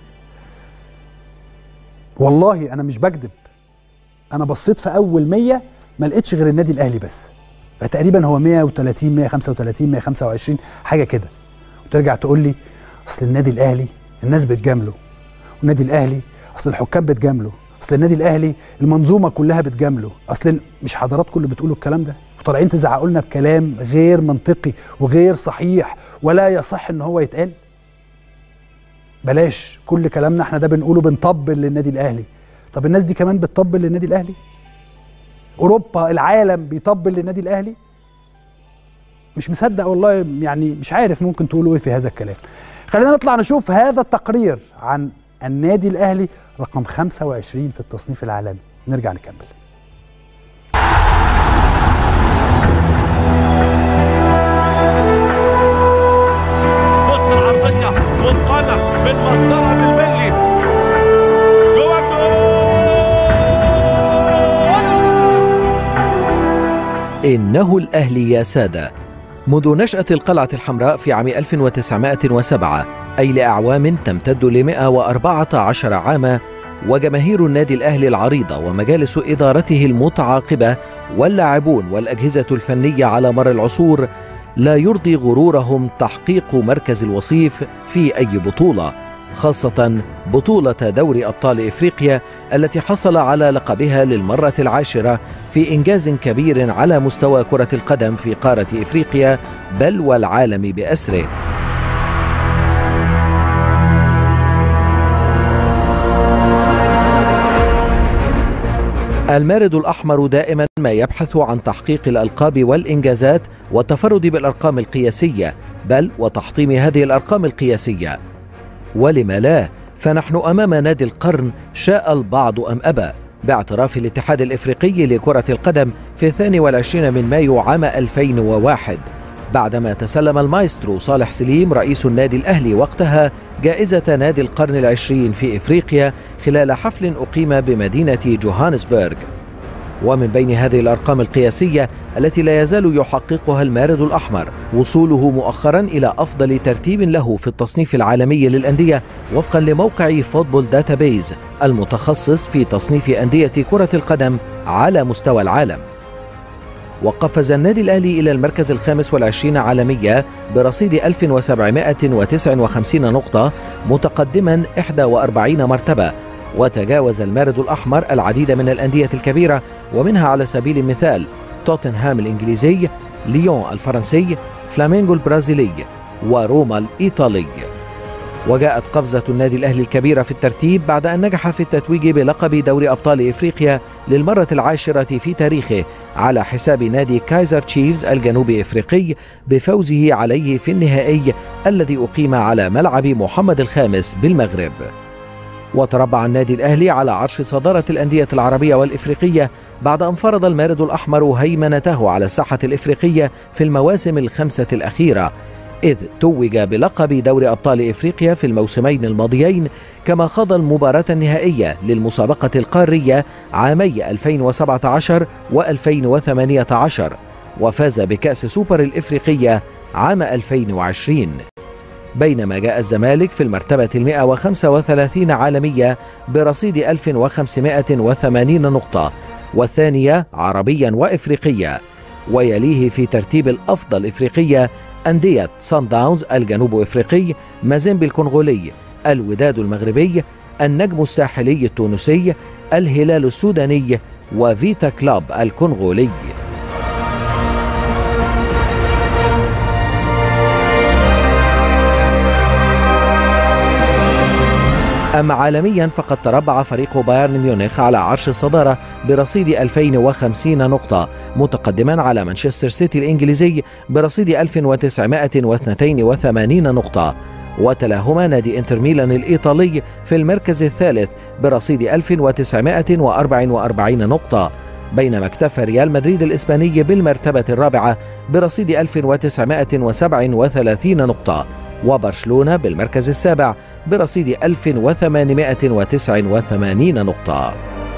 والله انا مش بكذب انا بصيت في اول 100 ما لقيتش غير النادي الاهلي بس فتقريبا هو 130 135 125 حاجه كده وترجع تقول لي اصل النادي الاهلي الناس بتجامله والنادي الاهلي اصل الحكام بتجامله اصل النادي الاهلي المنظومه كلها بتجامله اصل مش حضراتكم اللي بتقولوا الكلام ده وطالعين تزعقوا لنا بكلام غير منطقي وغير صحيح ولا يصح ان هو يتقال بلاش كل كلامنا احنا ده بنقوله بنطبل للنادي الاهلي طب الناس دي كمان بتطبل للنادي الاهلي اوروبا العالم بيطبل للنادي الاهلي مش مصدق والله يعني مش عارف ممكن تقولوا ايه في هذا الكلام خلينا نطلع نشوف هذا التقرير عن النادي الاهلي رقم 25 في التصنيف العالمي نرجع نكمل بص العرضية منقلة من مسطرة بالملي جوه الجول إنه الأهلي يا سادة منذ نشأة القلعة الحمراء في عام 1907 أي لأعوام تمتد ل 114 عاما وجماهير النادي الأهلي العريضة ومجالس إدارته المتعاقبة واللاعبون والأجهزة الفنية على مر العصور لا يرضي غرورهم تحقيق مركز الوصيف في أي بطولة خاصة بطولة دوري أبطال إفريقيا التي حصل على لقبها للمرة العاشرة في إنجاز كبير على مستوى كرة القدم في قارة إفريقيا بل والعالم بأسره المارد الأحمر دائما ما يبحث عن تحقيق الألقاب والإنجازات والتفرد بالأرقام القياسية بل وتحطيم هذه الأرقام القياسية ولم لا فنحن أمام نادي القرن شاء البعض أم أبى باعتراف الاتحاد الإفريقي لكرة القدم في 22 من مايو عام 2001 بعدما تسلم المايسترو صالح سليم رئيس النادي الأهلي وقتها جائزة نادي القرن العشرين في إفريقيا خلال حفل أقيم بمدينة جوهانسبرغ ومن بين هذه الأرقام القياسية التي لا يزال يحققها المارد الأحمر وصوله مؤخرا إلى أفضل ترتيب له في التصنيف العالمي للأندية وفقا لموقع فوتبول داتابيز المتخصص في تصنيف أندية كرة القدم على مستوى العالم وقفز النادي الأهلي إلى المركز الخامس والعشرين عالميا برصيد 1759 نقطة متقدما 41 مرتبة وتجاوز المارد الأحمر العديد من الأندية الكبيرة ومنها على سبيل المثال توتنهام الإنجليزي ليون الفرنسي فلامينغو البرازيلي وروما الإيطالي وجاءت قفزة النادي الأهلي الكبيرة في الترتيب بعد أن نجح في التتويج بلقب دوري أبطال إفريقيا للمرة العاشرة في تاريخه على حساب نادي كايزر تشيفز الجنوبي إفريقي بفوزه عليه في النهائي الذي أقيم على ملعب محمد الخامس بالمغرب وتربع النادي الأهلي على عرش صدارة الأندية العربية والإفريقية بعد أن فرض المارد الأحمر هيمنته على الساحة الإفريقية في المواسم الخمسة الأخيرة إذ توج بلقب دوري أبطال إفريقيا في الموسمين الماضيين كما خاض المباراة النهائية للمسابقة القارية عامي 2017 و2018 وفاز بكأس سوبر الإفريقية عام 2020 بينما جاء الزمالك في المرتبة المئة وخمسة وثلاثين عالمية برصيد 1580 نقطة والثانية عربيا وإفريقيا ويليه في ترتيب الأفضل إفريقية أندية سان داونز الجنوب إفريقي مازيمبي الكونغولي الوداد المغربي النجم الساحلي التونسي الهلال السوداني وفيتا كلاب الكونغولي أما عالميا فقد تربع فريق بايرن ميونخ على عرش الصدارة برصيد 2050 نقطة متقدما على مانشستر سيتي الإنجليزي برصيد 1982 نقطة وتلاهما نادي انتر ميلان الإيطالي في المركز الثالث برصيد 1944 نقطة بينما اكتفى ريال مدريد الإسباني بالمرتبة الرابعة برصيد 1937 نقطة وبرشلونة بالمركز السابع برصيد 1889 نقطة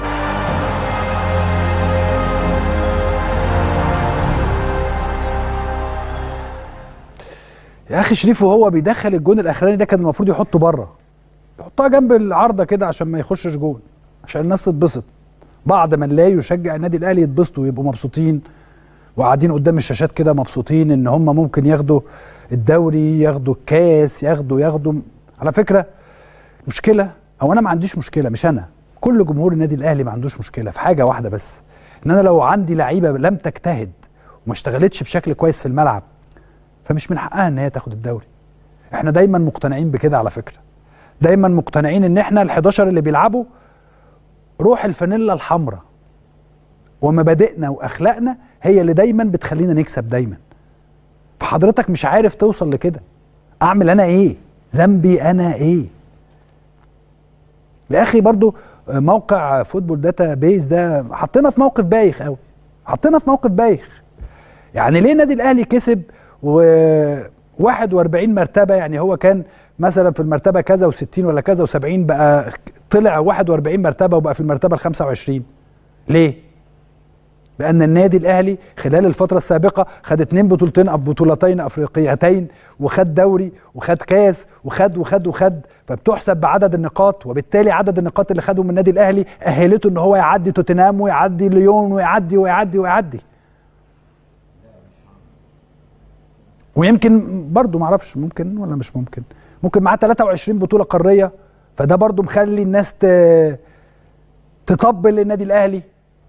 يا اخي شريف وهو بيدخل الجون الاخراني ده كان المفروض يحطه بره يحطها جنب العارضه كده عشان ما يخشش جون عشان الناس تتبسط بعض من لا يشجع النادي الاهلي يتبسطوا ويبقوا مبسوطين وقاعدين قدام الشاشات كده مبسوطين ان هم ممكن ياخدوا الدوري ياخدوا الكاس ياخدوا ياخدوا على فكره مشكله او انا ما عنديش مشكله مش انا كل جمهور النادي الاهلي ما عندوش مشكله في حاجه واحده بس ان انا لو عندي لعيبه لم تجتهد وما اشتغلتش بشكل كويس في الملعب فمش من حقها ان هي تاخد الدوري احنا دايما مقتنعين بكده على فكره دايما مقتنعين ان احنا ال11 اللي بيلعبوا روح الفانيلا الحمراء ومبادئنا واخلاقنا هي اللي دايما بتخلينا نكسب دايما فحضرتك مش عارف توصل لكده اعمل انا ايه ذنبي انا ايه يا اخي برضو موقع فوتبول داتا بيز ده حطينا في موقف بايخ قوي حطينا في موقف بايخ يعني ليه النادي الاهلي كسب و 41 مرتبه يعني هو كان مثلا في المرتبه كذا و60 ولا كذا و70 بقى طلع 41 مرتبه وبقى في المرتبه ال 25 ليه؟ لان النادي الاهلي خلال الفتره السابقه خد اتنين بطولتين أو بطولتين افريقيتين وخد دوري وخد كاس وخد وخد وخد فبتحسب بعدد النقاط وبالتالي عدد النقاط اللي خده من النادي الاهلي اهلته ان هو يعدي توتنهام ويعدي ليون ويعدي ويعدي ويعدي ويمكن برضه معرفش ممكن ولا مش ممكن ممكن معاه 23 بطوله قاريه فده برضه مخلي الناس ت... تطبل للنادي الاهلي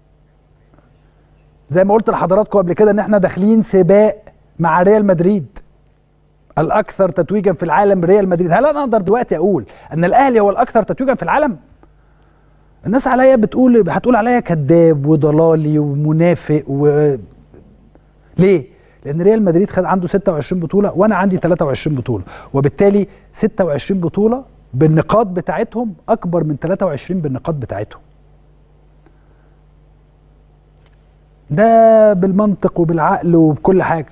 زي ما قلت لحضراتكم قبل كده ان احنا داخلين سباق مع ريال مدريد الاكثر تتويجا في العالم ريال مدريد هل انا اقدر دلوقتي اقول ان الاهلي هو الاكثر تتويجا في العالم الناس عليا بتقول هتقول عليا كذاب وضلالي ومنافق و ليه لان ريال مدريد خد عنده 26 بطوله وانا عندي 23 بطوله وبالتالي 26 بطوله بالنقاط بتاعتهم اكبر من 23 بالنقاط بتاعتهم ده بالمنطق وبالعقل وبكل حاجه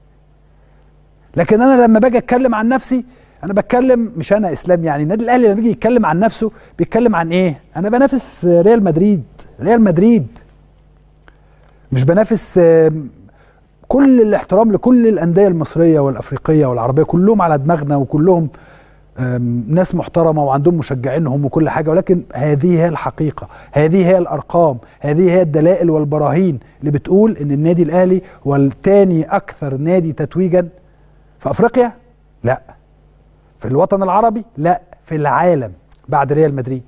لكن انا لما باجي اتكلم عن نفسي انا بتكلم مش انا اسلام يعني النادي الاهلي لما بيجي يتكلم عن نفسه بيتكلم عن ايه انا بنافس ريال مدريد ريال مدريد مش بنافس كل الاحترام لكل الانديه المصريه والافريقيه والعربيه كلهم على دماغنا وكلهم ناس محترمه وعندهم مشجعينهم وكل حاجه ولكن هذه هي الحقيقه هذه هي الارقام هذه هي الدلائل والبراهين اللي بتقول ان النادي الاهلي هو الثاني اكثر نادي تتويجا في افريقيا لا في الوطن العربي لا في العالم بعد ريال مدريد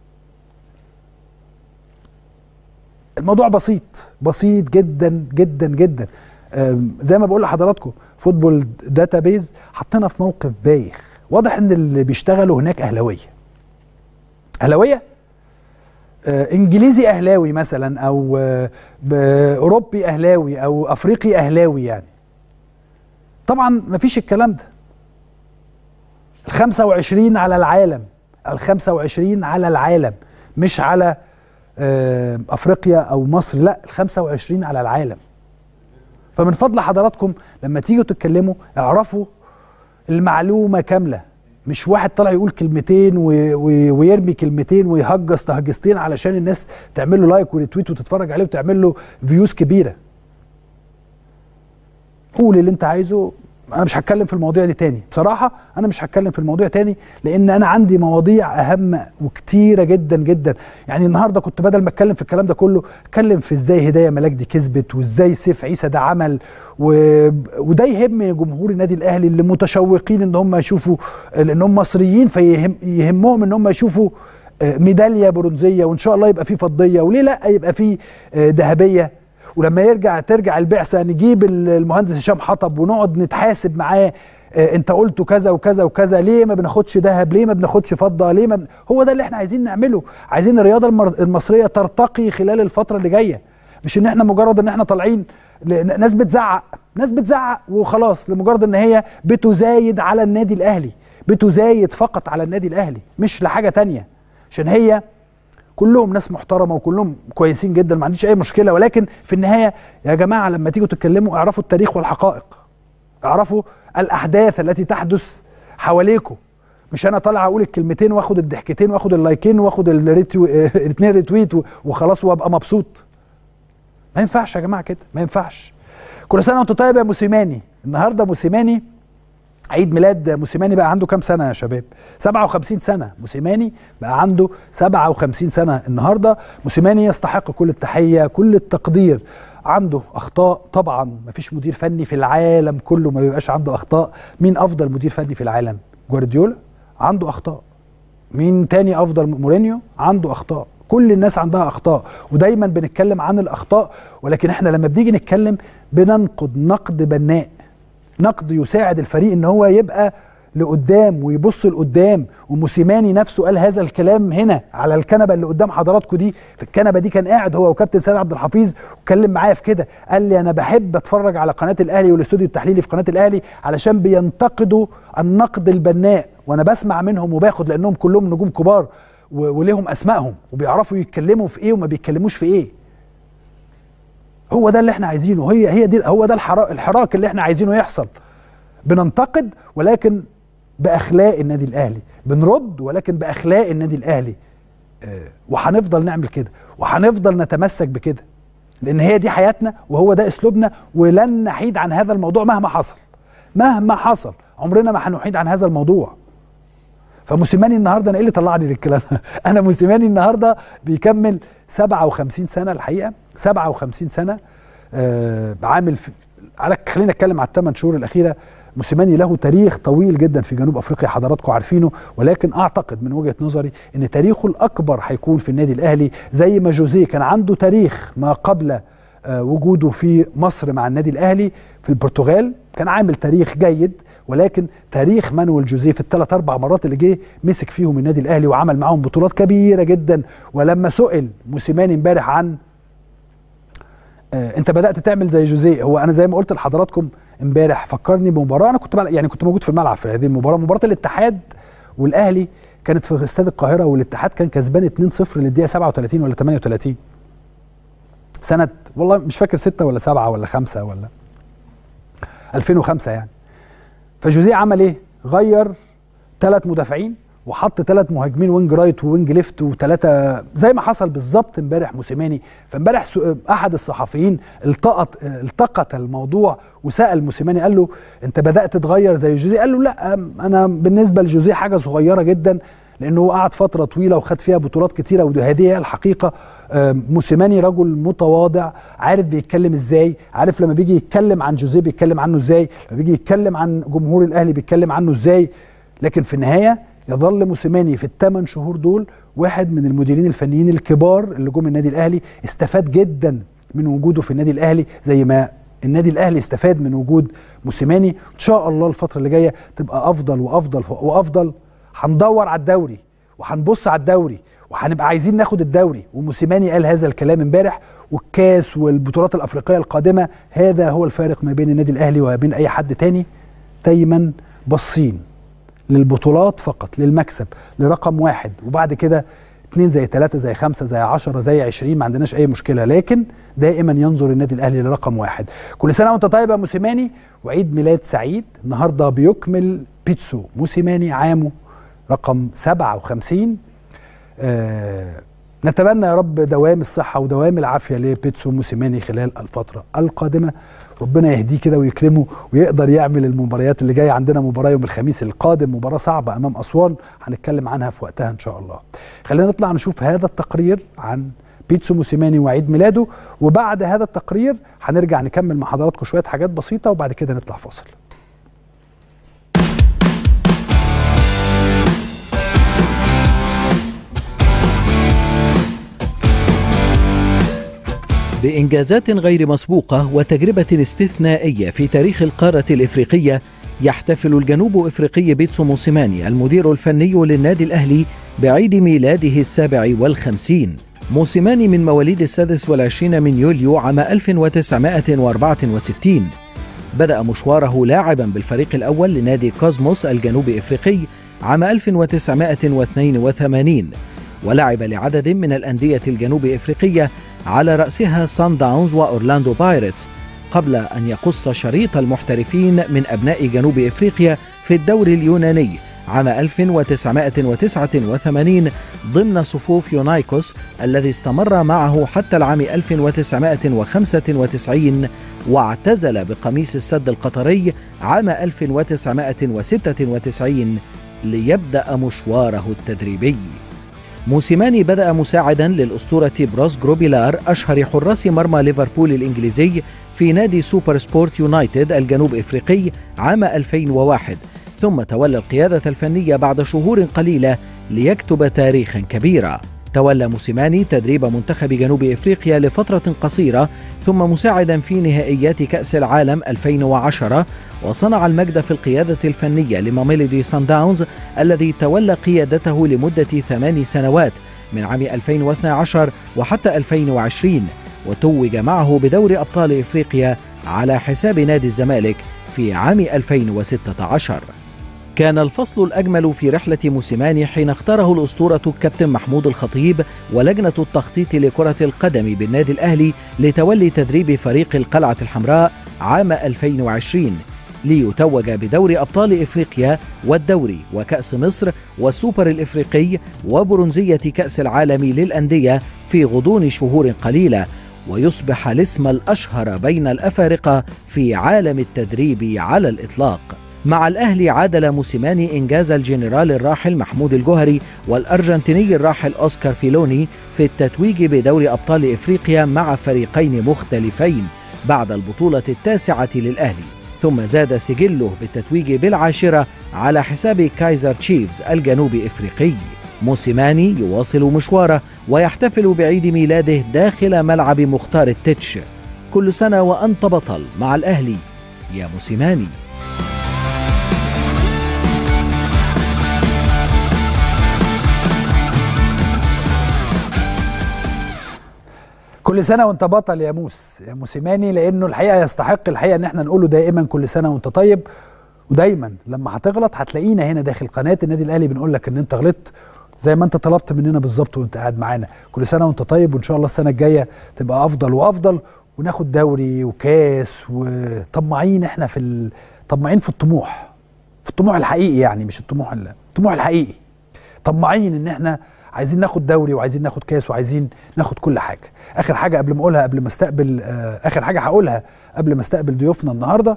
الموضوع بسيط بسيط جدا جدا جدا زي ما بقول لحضراتكم فوتبول داتا بيز حطينا في موقف بايخ واضح ان اللي بيشتغلوا هناك اهلاويه اهلاويه آه انجليزي اهلاوي مثلا او آه اوروبي اهلاوي او افريقي اهلاوي يعني طبعا مفيش الكلام ده ال 25 على العالم ال 25 على العالم مش على آه افريقيا او مصر لا ال 25 على العالم فمن فضل حضراتكم لما تيجوا تتكلموا اعرفوا المعلومه كامله مش واحد طالع يقول كلمتين و... و... ويرمي كلمتين ويهجس تهجستين علشان الناس تعمل له لايك وريتويت وتتفرج عليه وتعمل له فيوز كبيره قول اللي انت عايزه انا مش هتكلم في المواضيع دي تاني بصراحه انا مش هتكلم في المواضيع تاني لان انا عندي مواضيع اهم وكتيره جدا جدا يعني النهارده كنت بدل ما اتكلم في الكلام ده كله اتكلم في ازاي هدايه ملاك كسبت وازاي سيف عيسى ده عمل و... وده يهم جمهور النادي الاهلي اللي متشوقين ان هم يشوفوا لان هم مصريين فيهم يهمهم ان هم يشوفوا ميداليه برونزيه وان شاء الله يبقى في فضيه وليه لا يبقى في ذهبيه ولما يرجع ترجع البعثه نجيب المهندس هشام حطب ونقعد نتحاسب معاه اه انت قلته كذا وكذا وكذا ليه ما بناخدش ذهب ليه ما بناخدش فضه ليه ما ب... هو ده اللي احنا عايزين نعمله عايزين الرياضه المصريه ترتقي خلال الفتره اللي جايه مش ان احنا مجرد ان احنا طالعين ل... ناس بتزعق ناس بتزعق وخلاص لمجرد ان هي بتزايد على النادي الاهلي بتزايد فقط على النادي الاهلي مش لحاجه تانية عشان هي كلهم ناس محترمه وكلهم كويسين جدا ما عنديش اي مشكله ولكن في النهايه يا جماعه لما تيجوا تتكلموا اعرفوا التاريخ والحقائق اعرفوا الاحداث التي تحدث حواليكم مش انا طالع اقول الكلمتين واخد الضحكتين واخد اللايكين واخد الاثنين ريتويت وخلاص وابقى مبسوط ما ينفعش يا جماعه كده ما ينفعش كل سنه وانتم طيب يا موسيماني النهارده موسيماني عيد ميلاد موسيماني بقى عنده كام سنه يا شباب 57 سنه موسيماني بقى عنده 57 سنه النهارده موسيماني يستحق كل التحيه كل التقدير عنده اخطاء طبعا مفيش مدير فني في العالم كله ما بيبقاش عنده اخطاء مين افضل مدير فني في العالم جوارديولا عنده اخطاء مين تاني افضل مورينيو عنده اخطاء كل الناس عندها اخطاء ودايما بنتكلم عن الاخطاء ولكن احنا لما بنيجي نتكلم بننقد نقد بناء نقد يساعد الفريق ان هو يبقى لقدام ويبص لقدام وموسيماني نفسه قال هذا الكلام هنا على الكنبه اللي قدام حضراتكم دي في الكنبه دي كان قاعد هو وكابتن سيد عبد الحفيظ واتكلم معايا في كده قال لي انا بحب اتفرج على قناه الاهلي والاستوديو التحليلي في قناه الاهلي علشان بينتقدوا النقد البناء وانا بسمع منهم وباخد لانهم كلهم نجوم كبار و- وليهم اسمائهم وبيعرفوا يتكلموا في ايه وما بيتكلموش في ايه هو ده اللي احنا عايزينه هي هي دي هو ده الحرا- الحراك اللي احنا عايزينه يحصل بننتقد ولكن باخلاق النادي الاهلي بنرد ولكن باخلاق النادي الاهلي آه، وهنفضل نعمل كده وهنفضل نتمسك بكده لان هي دي حياتنا وهو ده اسلوبنا ولن نحيد عن هذا الموضوع مهما حصل مهما حصل عمرنا ما هنحيد عن هذا الموضوع فموسيماني النهارده انا ايه اللي طلعني للكلام ده؟ انا موسيماني النهارده بيكمل 57 سنه الحقيقه 57 سنه آه عامل في على خلينا نتكلم على الثمان شهور الاخيره موسيماني له تاريخ طويل جدا في جنوب افريقيا حضراتكم عارفينه ولكن اعتقد من وجهه نظري ان تاريخه الاكبر هيكون في النادي الاهلي زي ما جوزيه كان عنده تاريخ ما قبل آه، وجوده في مصر مع النادي الاهلي في البرتغال كان عامل تاريخ جيد ولكن تاريخ مانويل جوزيه في الثلاث اربع مرات اللي جه مسك فيهم النادي الاهلي وعمل معاهم بطولات كبيره جدا ولما سئل موسيماني امبارح عن آه، انت بدات تعمل زي جوزيه هو انا زي ما قلت لحضراتكم امبارح فكرني بمباراه انا كنت بل- يعني كنت موجود في الملعب في هذه المباراه مباراه الاتحاد والاهلي كانت في استاد القاهره والاتحاد كان كسبان 2-0 للدقيقه 37 ولا 38 سنه والله مش فاكر 6 ولا 7 ولا 5 ولا 2005 يعني فجوزيه عمل ايه؟ غير ثلاث مدافعين وحط ثلاث مهاجمين وينج رايت ووينج ليفت وثلاثه زي ما حصل بالظبط امبارح موسيماني فامبارح سو- احد الصحفيين التقط التقط الموضوع وسال موسيماني قال له انت بدات تغير زي جوزيه قال له لا أم- انا بالنسبه لجوزيه حاجه صغيره جدا لانه هو قعد فتره طويله وخد فيها بطولات كتيره وهذه هي الحقيقه آم، موسيماني رجل متواضع عارف بيتكلم ازاي عارف لما بيجي يتكلم عن جوزيه بيتكلم عنه ازاي لما بيجي يتكلم عن جمهور الاهلي بيتكلم عنه ازاي لكن في النهايه يظل موسيماني في الثمان شهور دول واحد من المديرين الفنيين الكبار اللي جم النادي الاهلي استفاد جدا من وجوده في النادي الاهلي زي ما النادي الاهلي استفاد من وجود موسيماني ان شاء الله الفتره اللي جايه تبقى افضل وافضل وافضل هندور على الدوري وهنبص على الدوري وهنبقى عايزين ناخد الدوري وموسيماني قال هذا الكلام امبارح والكاس والبطولات الافريقيه القادمه هذا هو الفارق ما بين النادي الاهلي وما بين اي حد تاني دايما باصين للبطولات فقط للمكسب لرقم واحد وبعد كده اتنين زي تلاتة زي خمسة زي عشرة زي عشرين ما عندناش أي مشكلة لكن دائما ينظر النادي الأهلي لرقم واحد كل سنة وأنت طيب يا موسيماني وعيد ميلاد سعيد النهاردة بيكمل بيتسو موسيماني عامه رقم 57 آه نتمنى يا رب دوام الصحة ودوام العافية لبيتسو موسيماني خلال الفترة القادمة ربنا يهديه كده ويكرمه ويقدر يعمل المباريات اللي جايه عندنا مباراه يوم الخميس القادم مباراه صعبه امام اسوان هنتكلم عنها في وقتها ان شاء الله. خلينا نطلع نشوف هذا التقرير عن بيتسو موسيماني وعيد ميلاده وبعد هذا التقرير هنرجع نكمل مع حضراتكم شويه حاجات بسيطه وبعد كده نطلع فاصل. بإنجازات غير مسبوقة وتجربة استثنائية في تاريخ القارة الإفريقية يحتفل الجنوب إفريقي بيتسو موسيماني المدير الفني للنادي الأهلي بعيد ميلاده السابع والخمسين موسيماني من مواليد السادس والعشرين من يوليو عام 1964 بدأ مشواره لاعبا بالفريق الأول لنادي كوزموس الجنوب إفريقي عام 1982 ولعب لعدد من الأندية الجنوب إفريقية على رأسها سان داونز وأورلاندو بايرتس قبل أن يقص شريط المحترفين من أبناء جنوب إفريقيا في الدوري اليوناني عام 1989 ضمن صفوف يونايكوس الذي استمر معه حتى العام 1995 واعتزل بقميص السد القطري عام 1996 ليبدأ مشواره التدريبي موسيماني بدأ مساعدا للأسطورة بروس جروبيلار أشهر حراس مرمى ليفربول الإنجليزي في نادي سوبر سبورت يونايتد الجنوب إفريقي عام 2001 ثم تولى القيادة الفنية بعد شهور قليلة ليكتب تاريخا كبيرا تولى موسيماني تدريب منتخب جنوب افريقيا لفترة قصيرة ثم مساعدا في نهائيات كأس العالم 2010 وصنع المجد في القيادة الفنية لماميلودي سان داونز الذي تولى قيادته لمدة ثمان سنوات من عام 2012 وحتى 2020 وتوج معه بدور أبطال إفريقيا على حساب نادي الزمالك في عام 2016 كان الفصل الأجمل في رحلة موسيماني حين اختاره الأسطورة الكابتن محمود الخطيب ولجنة التخطيط لكرة القدم بالنادي الأهلي لتولي تدريب فريق القلعة الحمراء عام 2020 ليتوج بدور أبطال إفريقيا والدوري وكأس مصر والسوبر الإفريقي وبرونزية كأس العالم للأندية في غضون شهور قليلة ويصبح الاسم الأشهر بين الأفارقة في عالم التدريب على الإطلاق مع الأهلي عادل موسيماني إنجاز الجنرال الراحل محمود الجوهري والأرجنتيني الراحل أوسكار فيلوني في التتويج بدوري أبطال إفريقيا مع فريقين مختلفين بعد البطولة التاسعة للأهلي ثم زاد سجله بالتتويج بالعاشرة على حساب كايزر تشيفز الجنوب إفريقي موسيماني يواصل مشواره ويحتفل بعيد ميلاده داخل ملعب مختار التتش كل سنة وأنت بطل مع الأهلي يا موسيماني كل سنه وانت بطل يا موس يا موسيماني لانه الحقيقه يستحق الحقيقه ان احنا نقوله دائما كل سنه وانت طيب ودايما لما هتغلط هتلاقينا هنا داخل قناه النادي الاهلي بنقول لك ان انت غلطت زي ما انت طلبت مننا بالظبط وانت قاعد معانا كل سنه وانت طيب وان شاء الله السنه الجايه تبقى افضل وافضل وناخد دوري وكاس وطماعين احنا في ال... طماعين في الطموح في الطموح الحقيقي يعني مش الطموح ال- الطموح الحقيقي طماعين ان احنا عايزين ناخد دوري وعايزين ناخد كاس وعايزين ناخد كل حاجه اخر حاجه قبل ما اقولها قبل ما استقبل آه اخر حاجه هقولها قبل ما استقبل ضيوفنا النهارده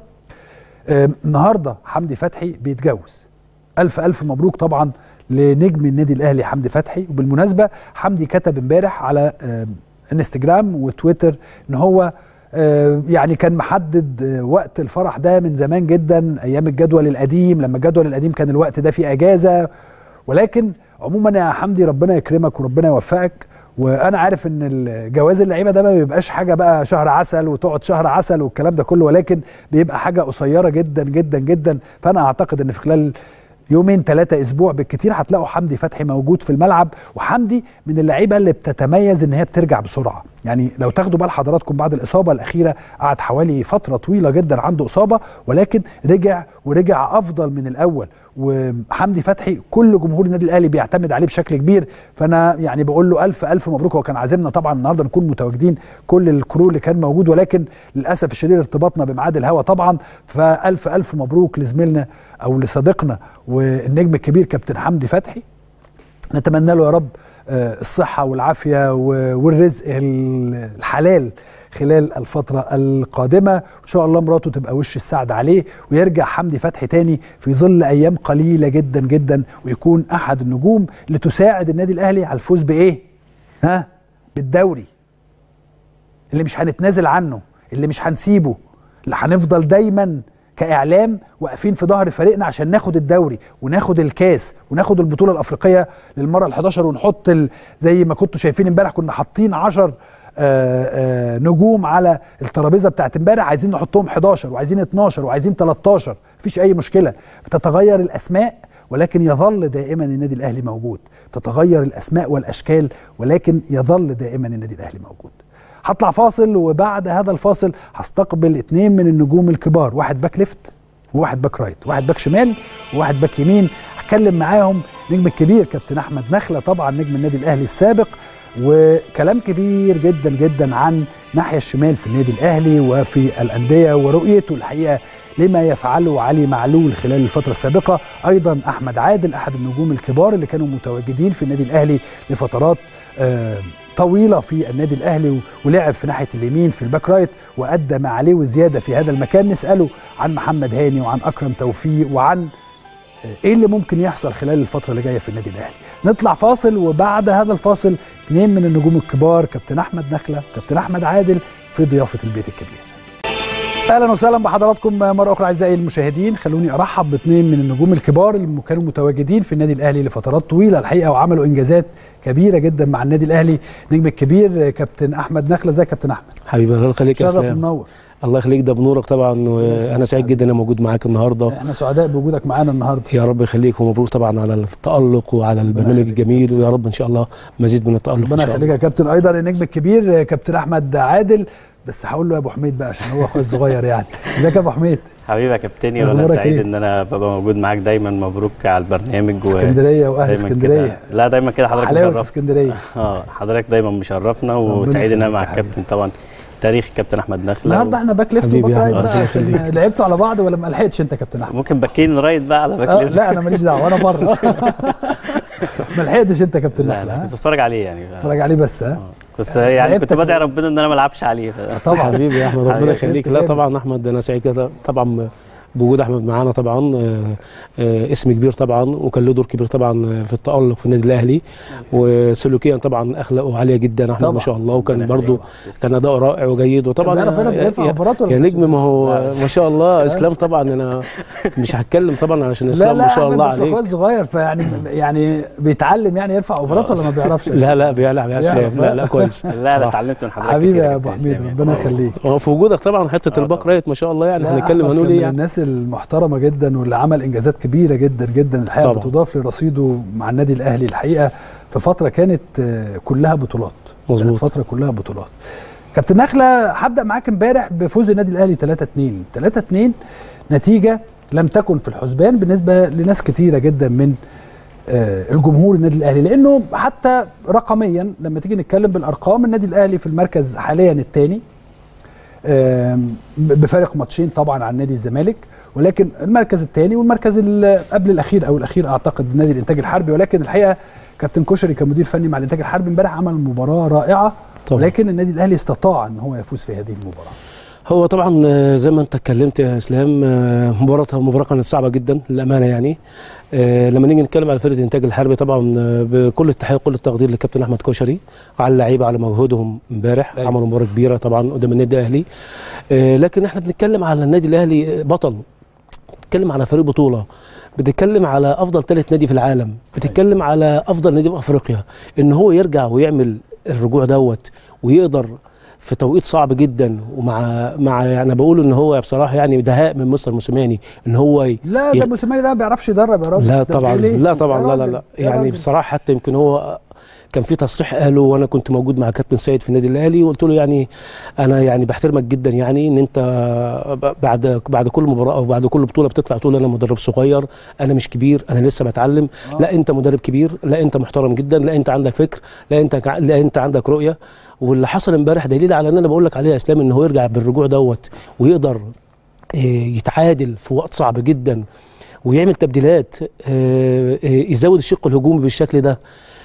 آه النهارده حمدي فتحي بيتجوز الف الف مبروك طبعا لنجم النادي الاهلي حمدي فتحي وبالمناسبه حمدي كتب امبارح على آه انستجرام وتويتر ان هو آه، يعني كان محدد آه، وقت الفرح ده من زمان جدا ايام الجدول القديم لما الجدول القديم كان الوقت ده فيه اجازه ولكن عموما يا حمدي ربنا يكرمك وربنا يوفقك وانا عارف ان الجواز اللعيبه ده ما بيبقاش حاجه بقى شهر عسل وتقعد شهر عسل والكلام ده كله ولكن بيبقى حاجه قصيره جدا جدا جدا فانا اعتقد ان في خلال يومين ثلاثة أسبوع بالكتير هتلاقوا حمدي فتحي موجود في الملعب وحمدي من اللعيبة اللي بتتميز إن هي بترجع بسرعة يعني لو تاخدوا بال حضراتكم بعد الإصابة الأخيرة قعد حوالي فترة طويلة جدا عنده إصابة ولكن رجع ورجع أفضل من الأول وحمدي فتحي كل جمهور النادي الأهلي بيعتمد عليه بشكل كبير فأنا يعني بقول له ألف ألف مبروك هو كان عازمنا طبعا النهاردة نكون متواجدين كل الكرو اللي كان موجود ولكن للأسف الشديد ارتباطنا بميعاد الهوا طبعا فألف ألف مبروك لزميلنا او لصديقنا والنجم الكبير كابتن حمدي فتحي نتمنى له يا رب آه، الصحه والعافيه و- والرزق ال- الحلال خلال الفترة القادمة إن شاء الله مراته تبقى وش السعد عليه ويرجع حمدي فتحي تاني في ظل أيام قليلة جدا جدا ويكون أحد النجوم اللي تساعد النادي الأهلي على الفوز بإيه؟ ها؟ بالدوري اللي مش هنتنازل عنه اللي مش هنسيبه اللي هنفضل دايما كاعلام واقفين في ظهر فريقنا عشان ناخد الدوري وناخد الكاس وناخد البطوله الافريقيه للمره ال11 ونحط ال... زي ما كنتوا شايفين امبارح كنا حاطين 10 آه، آه، نجوم على الترابيزه بتاعت امبارح عايزين نحطهم 11 وعايزين 12 وعايزين 13 مفيش اي مشكله بتتغير الاسماء ولكن يظل دائما النادي الاهلي موجود تتغير الاسماء والاشكال ولكن يظل دائما النادي الاهلي موجود هطلع فاصل وبعد هذا الفاصل هستقبل اتنين من النجوم الكبار واحد باك ليفت وواحد باك رايت واحد باك شمال وواحد باك يمين هتكلم معاهم نجم الكبير كابتن احمد نخله طبعا نجم النادي الاهلي السابق وكلام كبير جدا جدا عن الناحيه الشمال في النادي الاهلي وفي الانديه ورؤيته الحقيقه لما يفعله علي معلول خلال الفترة السابقة أيضا أحمد عادل أحد النجوم الكبار اللي كانوا متواجدين في النادي الأهلي لفترات آه طويلة في النادي الأهلي ولعب في ناحية اليمين في الباك رايت وأدى ما عليه وزيادة في هذا المكان نسأله عن محمد هاني وعن أكرم توفيق وعن ايه اللي ممكن يحصل خلال الفتره اللي جايه في النادي الاهلي نطلع فاصل وبعد هذا الفاصل اثنين من النجوم الكبار كابتن احمد نخله كابتن احمد عادل في ضيافه البيت الكبير اهلا وسهلا بحضراتكم مره اخرى اعزائي المشاهدين خلوني ارحب باثنين من النجوم الكبار اللي كانوا متواجدين في النادي الاهلي لفترات طويله الحقيقه وعملوا انجازات كبيره جدا مع النادي الاهلي نجم الكبير كابتن احمد نخله ازيك يا كابتن احمد حبيبي الله يخليك يا شرف اسلام منور الله يخليك ده بنورك طبعا وانا سعيد جدا انا موجود معاك النهارده احنا سعداء بوجودك معانا النهارده يا رب يخليك ومبروك طبعا على التالق وعلى البرنامج يخليك. الجميل ويا رب ان شاء الله مزيد من التالق ان ربنا شاء يخليك الله يا كابتن ايضا النجم الكبير كابتن احمد عادل بس هقول له يا ابو حميد بقى عشان هو اخويا الصغير يعني ازيك يا ابو حميد حبيبي يا كابتني وانا أخبارك سعيد إيه؟ ان انا ببقى موجود معاك دايما مبروك على البرنامج و اسكندريه واهل دايما اسكندريه كده لا دايما كده حضرتك حلاوه مشرف اسكندريه اه حضرتك دايما مشرفنا ربنا وسعيد ان انا مع يخليك يا الكابتن طبعا تاريخ كابتن احمد نخله النهارده احنا باك ليفت حبيبي وباك يا رايت أحمد، بقى ربنا عشان يخليك. لعبتوا على بعض ولا ما لحقتش انت يا كابتن احمد ممكن باكين رايت بقى على باك آه ليفت لا انا ماليش دعوه انا بره ما لحقتش انت يا كابتن لا نخله لا ها؟ كنت بتفرج عليه يعني اتفرج عليه بس ها آه. بس يعني لعبتك كنت بدعي ربنا ان انا ما العبش عليه ف... طبعا حبيبي يا احمد ربنا حبيبي. يخليك جامد. لا طبعا احمد انا سعيد كده طبعا بوجود احمد معانا طبعا آه، آه، اسم كبير طبعا وكان له دور كبير طبعا في التالق في النادي الاهلي وسلوكيا طبعا اخلاقه عاليه جدا احمد طبعا. ما شاء الله وكان ربنا برضه يخليك. كان اداؤه رائع وجيد وطبعا طبعا انا فعلا يا- بيرفع يا- اوفرات ولا يا ما نجم ما هو لا، ما شاء الله اسلام طبعا انا مش هتكلم طبعا عشان لا اسلام لا ما شاء أحمد الله بس عليك اخويا صغير فيعني يعني بيتعلم يعني يرفع اوفرات ولا ما بيعرفش لا لا بيلعب يا اسلام بيعرف. لا لا كويس لا لا صراحة. اتعلمت من حضرتك حبيبي كتير يا يا ابو كابتن حميد إسلام. ربنا آه. يخليك هو في وجودك طبعا حته آه الباك طبعا. رايت ما شاء الله يعني لا، هنتكلم أحمد هنقول كان ايه من يعني الناس المحترمه جدا واللي عمل انجازات كبيره جدا جدا الحقيقه طبعا. بتضاف لرصيده مع النادي الاهلي الحقيقه في فتره كانت آه، كلها بطولات كانت مظبوط فتره كلها بطولات كابتن نخله هبدا معاك امبارح بفوز النادي الاهلي 3 2 3 2 نتيجه لم تكن في الحسبان بالنسبه لناس كتيره جدا من آه، الجمهور النادي الاهلي لانه حتى رقميا لما تيجي نتكلم بالارقام النادي الاهلي في المركز حاليا الثاني بفارق ماتشين طبعا عن نادي الزمالك ولكن المركز الثاني والمركز ال- قبل الاخير او الاخير اعتقد نادي الانتاج الحربي ولكن الحقيقه كابتن كشري كمدير فني مع الانتاج الحربي امبارح عمل مباراه رائعه طبعا. ولكن النادي الاهلي استطاع ان هو يفوز في هذه المباراه هو طبعا آه، زي ما انت اتكلمت يا اسلام آه، مباراه مباراه كانت صعبه جدا للامانه يعني آه، لما نيجي نتكلم على فرقه الانتاج الحربي طبعا آه، بكل التحيه وكل التقدير للكابتن احمد كشري وعلى اللعيبه على مجهودهم امبارح أيوة. عملوا مباراه كبيره طبعا قدام النادي الاهلي آه، لكن احنا بنتكلم على النادي الاهلي بطل بتتكلم على فريق بطوله بتتكلم على افضل ثالث نادي في العالم بتتكلم على افضل نادي في افريقيا ان هو يرجع ويعمل الرجوع دوت ويقدر في توقيت صعب جدا ومع مع يعني بقول ان هو بصراحه يعني دهاء من مستر موسيماني ان هو ي... لا ي- ده موسيماني ده ما بيعرفش يدرب يا راجل لا ده طبعا بتقول إيه؟ لا طبعا يا لا لا راجل، لا يا يعني راجل. بصراحه حتى يمكن هو كان في تصريح قاله وانا كنت موجود مع كابتن سيد في النادي الاهلي وقلت له يعني انا يعني بحترمك جدا يعني ان انت بعد بعد كل مباراه او بعد كل بطوله بتطلع تقول انا مدرب صغير انا مش كبير انا لسه بتعلم آه. لا انت مدرب كبير لا انت محترم جدا لا انت عندك فكر لا انت كع- لا انت عندك رؤيه واللي حصل امبارح دليل على ان انا بقول لك عليه يا اسلام ان هو يرجع بالرجوع دوت ويقدر آه، يتعادل في وقت صعب جدا ويعمل تبديلات آه، آه، يزود الشق الهجومي بالشكل ده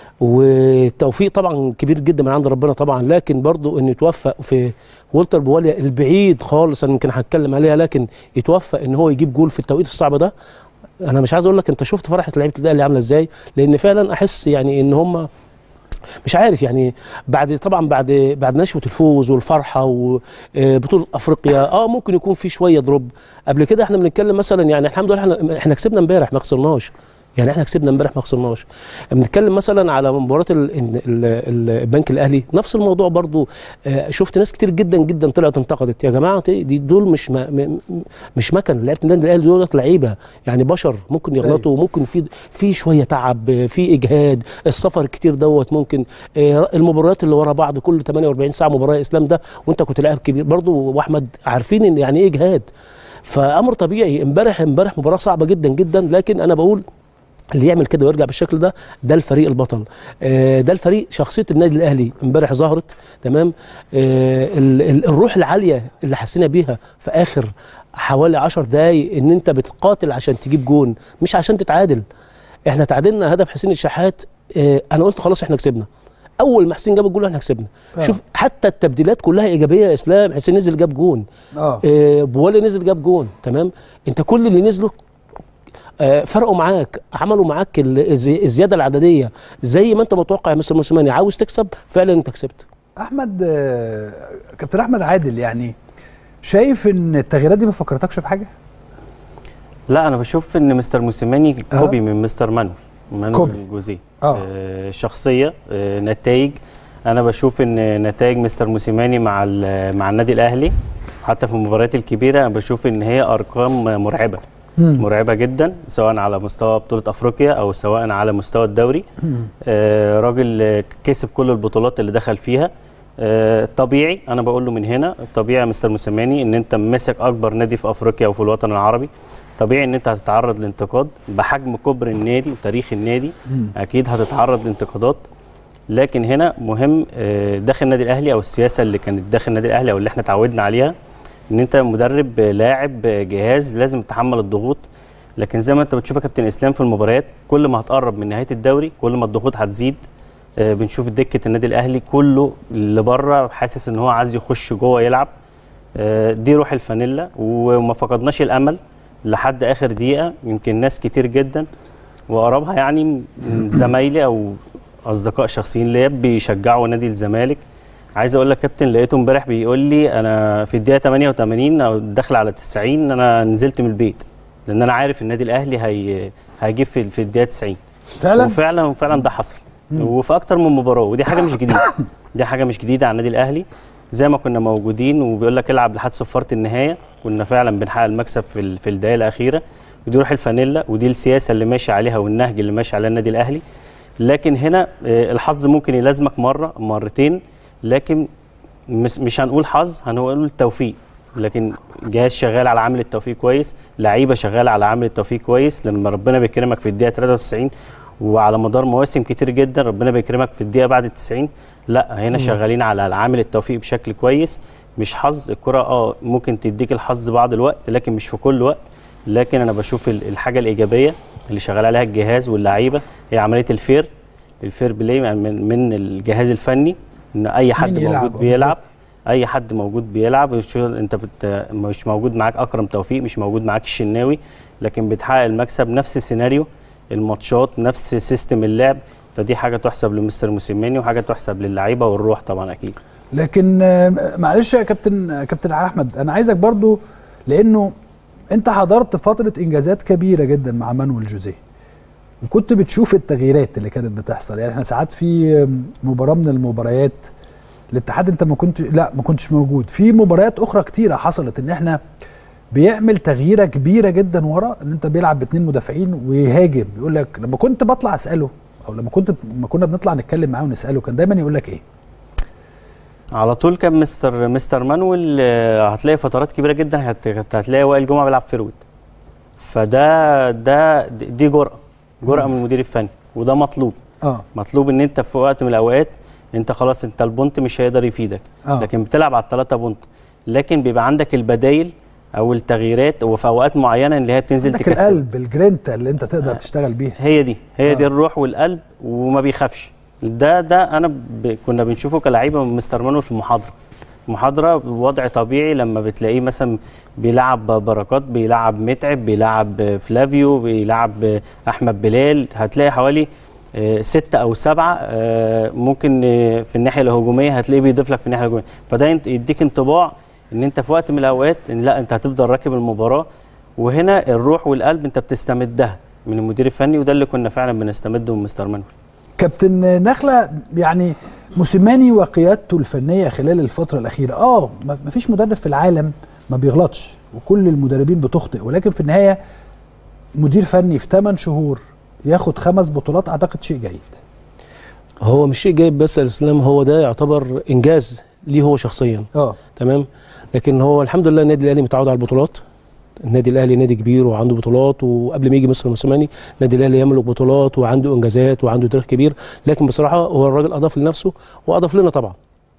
والتوفيق طبعا كبير جدا من عند ربنا طبعا لكن برضو انه يتوفق في والتر بواليا البعيد خالص انا يمكن هتكلم عليها لكن يتوفق ان هو يجيب جول في التوقيت الصعب ده انا مش عايز اقول لك انت شفت فرحه لعيبه الاهلي عامله ازاي لان فعلا احس يعني ان هم مش عارف يعني بعد طبعا بعد بعد نشوه الفوز والفرحه وبطوله افريقيا اه ممكن يكون في شويه دروب قبل كده احنا بنتكلم مثلا يعني الحمد لله احنا احنا كسبنا امبارح ما خسرناش يعني احنا كسبنا امبارح ما خسرناش بنتكلم مثلا على مباراه ال- ال- ال- البنك الاهلي نفس الموضوع برضو آه، شفت ناس كتير جدا جدا طلعت انتقدت يا جماعه دي دي دول مش ما م- م- مش مكن لعيبه النادي الاهلي دول لعيبه يعني بشر ممكن يغلطوا وممكن في في شويه تعب آه، في اجهاد السفر الكتير دوت ممكن آه، المباريات اللي ورا بعض كل 48 ساعه مباراه يا اسلام ده وانت كنت لاعب كبير برضو واحمد عارفين ان يعني ايه اجهاد فامر طبيعي امبارح امبارح مباراه صعبه جدا جدا لكن انا بقول اللي يعمل كده ويرجع بالشكل ده ده الفريق البطل آه، ده الفريق شخصيه النادي الاهلي امبارح ظهرت تمام آه، ال- ال- الروح العاليه اللي حسينا بيها في اخر حوالي 10 دقايق ان انت بتقاتل عشان تجيب جون مش عشان تتعادل احنا تعادلنا هدف حسين الشحات آه، انا قلت خلاص احنا كسبنا اول ما حسين جاب الجول احنا كسبنا آه. شوف حتى التبديلات كلها ايجابيه يا اسلام حسين نزل جاب جون اه آه، بوالي نزل جاب جون تمام انت كل اللي نزلوا آه، فرقوا معاك عملوا معاك ال- الزي- الزياده العدديه زي ما انت متوقع يا مستر موسيماني عاوز تكسب فعلا انت كسبت احمد آه، كابتن احمد عادل يعني شايف ان التغييرات دي ما فكرتكش بحاجه لا انا بشوف ان مستر موسيماني أه. كوبي من مستر مانويل مانويل كوبي. جوزيه آه. آه شخصيه آه نتائج انا بشوف ان نتائج مستر موسيماني مع ال- مع النادي الاهلي حتى في المباريات الكبيره انا بشوف ان هي ارقام مرعبه مم. مرعبه جدا سواء على مستوى بطوله افريقيا او سواء على مستوى الدوري آه راجل آه، كسب كل البطولات اللي دخل فيها آه طبيعي انا بقول له من هنا طبيعي يا مستر موسيماني ان انت ماسك اكبر نادي في افريقيا وفي الوطن العربي طبيعي ان انت هتتعرض لانتقاد بحجم كبر النادي وتاريخ النادي مم. اكيد هتتعرض لانتقادات لكن هنا مهم آه، داخل النادي الاهلي او السياسه اللي كانت داخل النادي الاهلي او اللي احنا اتعودنا عليها ان انت مدرب آه، لاعب آه، جهاز لازم تتحمل الضغوط لكن زي ما انت بتشوف يا كابتن اسلام في المباريات كل ما هتقرب من نهايه الدوري كل ما الضغوط هتزيد آه، بنشوف دكه النادي الاهلي كله اللي بره حاسس ان هو عايز يخش جوه يلعب آه، دي روح الفانيلا وما فقدناش الامل لحد اخر دقيقه يمكن ناس كتير جدا واقربها يعني من زمايلي او اصدقاء شخصيين ليا بيشجعوا نادي الزمالك عايز اقول لك كابتن لقيته امبارح بيقول لي انا في الدقيقه 88 او داخل على 90 انا نزلت من البيت لان انا عارف النادي الاهلي هي هيجيب في في الدقيقه 90 فعلا وفعلا وفعلا ده حصل وفي اكتر من مباراه ودي حاجه مش جديده دي حاجه مش جديده على النادي الاهلي زي ما كنا موجودين وبيقول لك العب لحد صفاره النهايه كنا فعلا بنحقق المكسب في ال- في الدقائق الاخيره ودي روح الفانيلا ودي السياسه اللي ماشي عليها والنهج اللي ماشي عليه النادي الاهلي لكن هنا آه، الحظ ممكن يلازمك مره مرتين لكن مش مش هنقول حظ هنقول توفيق لكن جهاز شغال على عامل التوفيق كويس لعيبه شغاله على عامل التوفيق كويس لما ربنا بيكرمك في الدقيقه 93 وعلى مدار مواسم كتير جدا ربنا بيكرمك في الدقيقه بعد ال 90 لا هنا شغالين على عامل التوفيق بشكل كويس مش حظ الكره اه ممكن تديك الحظ بعض الوقت لكن مش في كل وقت لكن انا بشوف ال- الحاجه الايجابيه اللي شغال عليها الجهاز واللعيبه هي عمليه الفير الفير بلاي من من الجهاز الفني ان اي حد مين يلعب؟ موجود بيلعب اي حد موجود بيلعب مش انت بت مش موجود معاك اكرم توفيق مش موجود معاك الشناوي لكن بتحقق المكسب نفس السيناريو الماتشات نفس سيستم اللعب فدي حاجه تحسب لمستر موسيماني وحاجه تحسب للعيبه والروح طبعا اكيد لكن آه، معلش يا كابتن آه، كابتن احمد انا عايزك برضو لانه انت حضرت فتره انجازات كبيره جدا مع مانويل جوزيه وكنت بتشوف التغييرات اللي كانت بتحصل يعني احنا ساعات في آم، مباراه من المباريات الاتحاد انت ما كنت لا ما كنتش موجود في مباريات اخرى كتيره حصلت ان احنا بيعمل تغييره كبيره جدا ورا ان انت بيلعب باثنين مدافعين ويهاجم يقول لك لما كنت بطلع اساله او لما كنت لما كنا بنطلع نتكلم معاه ونساله كان دايما يقول لك ايه على طول كان مستر مستر مانويل آه، هتلاقي فترات كبيره جدا هت- هت- هتلاقي وائل جمعه بيلعب فيرود فده ده دي جرأه جرأه من المدير الفني وده مطلوب اه مطلوب ان انت في وقت من الاوقات انت خلاص انت البونت مش هيقدر يفيدك آه. لكن بتلعب على الثلاثه بونت لكن بيبقى عندك البدايل او التغييرات وفي اوقات معينه اللي هي بتنزل عندك تكسب القلب الجرينتا اللي انت تقدر تشتغل بيها هي دي هي آه. دي الروح والقلب وما بيخافش ده ده انا ب... كنا بنشوفه كلاعيبه من مستر مانويل في المحاضره محاضره بوضع طبيعي لما بتلاقيه مثلا بيلعب بركات بيلعب متعب بيلعب فلافيو بيلعب احمد بلال هتلاقي حوالي آه، ستة أو سبعة آه، ممكن آه، في الناحية الهجومية هتلاقيه بيضيف لك في الناحية الهجومية فده ينت- يديك انطباع إن أنت في وقت من الأوقات إن لا أنت هتفضل راكب المباراة وهنا الروح والقلب أنت بتستمدها من المدير الفني وده اللي كنا فعلا بنستمده من مستر مانويل كابتن نخله يعني موسيماني وقيادته الفنيه خلال الفتره الاخيره اه ما ما فيش مدرب في العالم ما بيغلطش وكل المدربين بتخطئ ولكن في النهايه مدير فني في 8 شهور ياخد خمس بطولات اعتقد شيء جيد هو مش شيء جايب بس يا اسلام هو ده يعتبر انجاز ليه هو شخصيا اه تمام لكن هو الحمد لله النادي الاهلي متعود على البطولات النادي الاهلي نادي كبير وعنده بطولات وقبل ما يجي مستر موسيماني النادي الاهلي يملك بطولات وعنده انجازات وعنده تاريخ كبير لكن بصراحه هو الراجل اضاف لنفسه واضاف لنا طبعا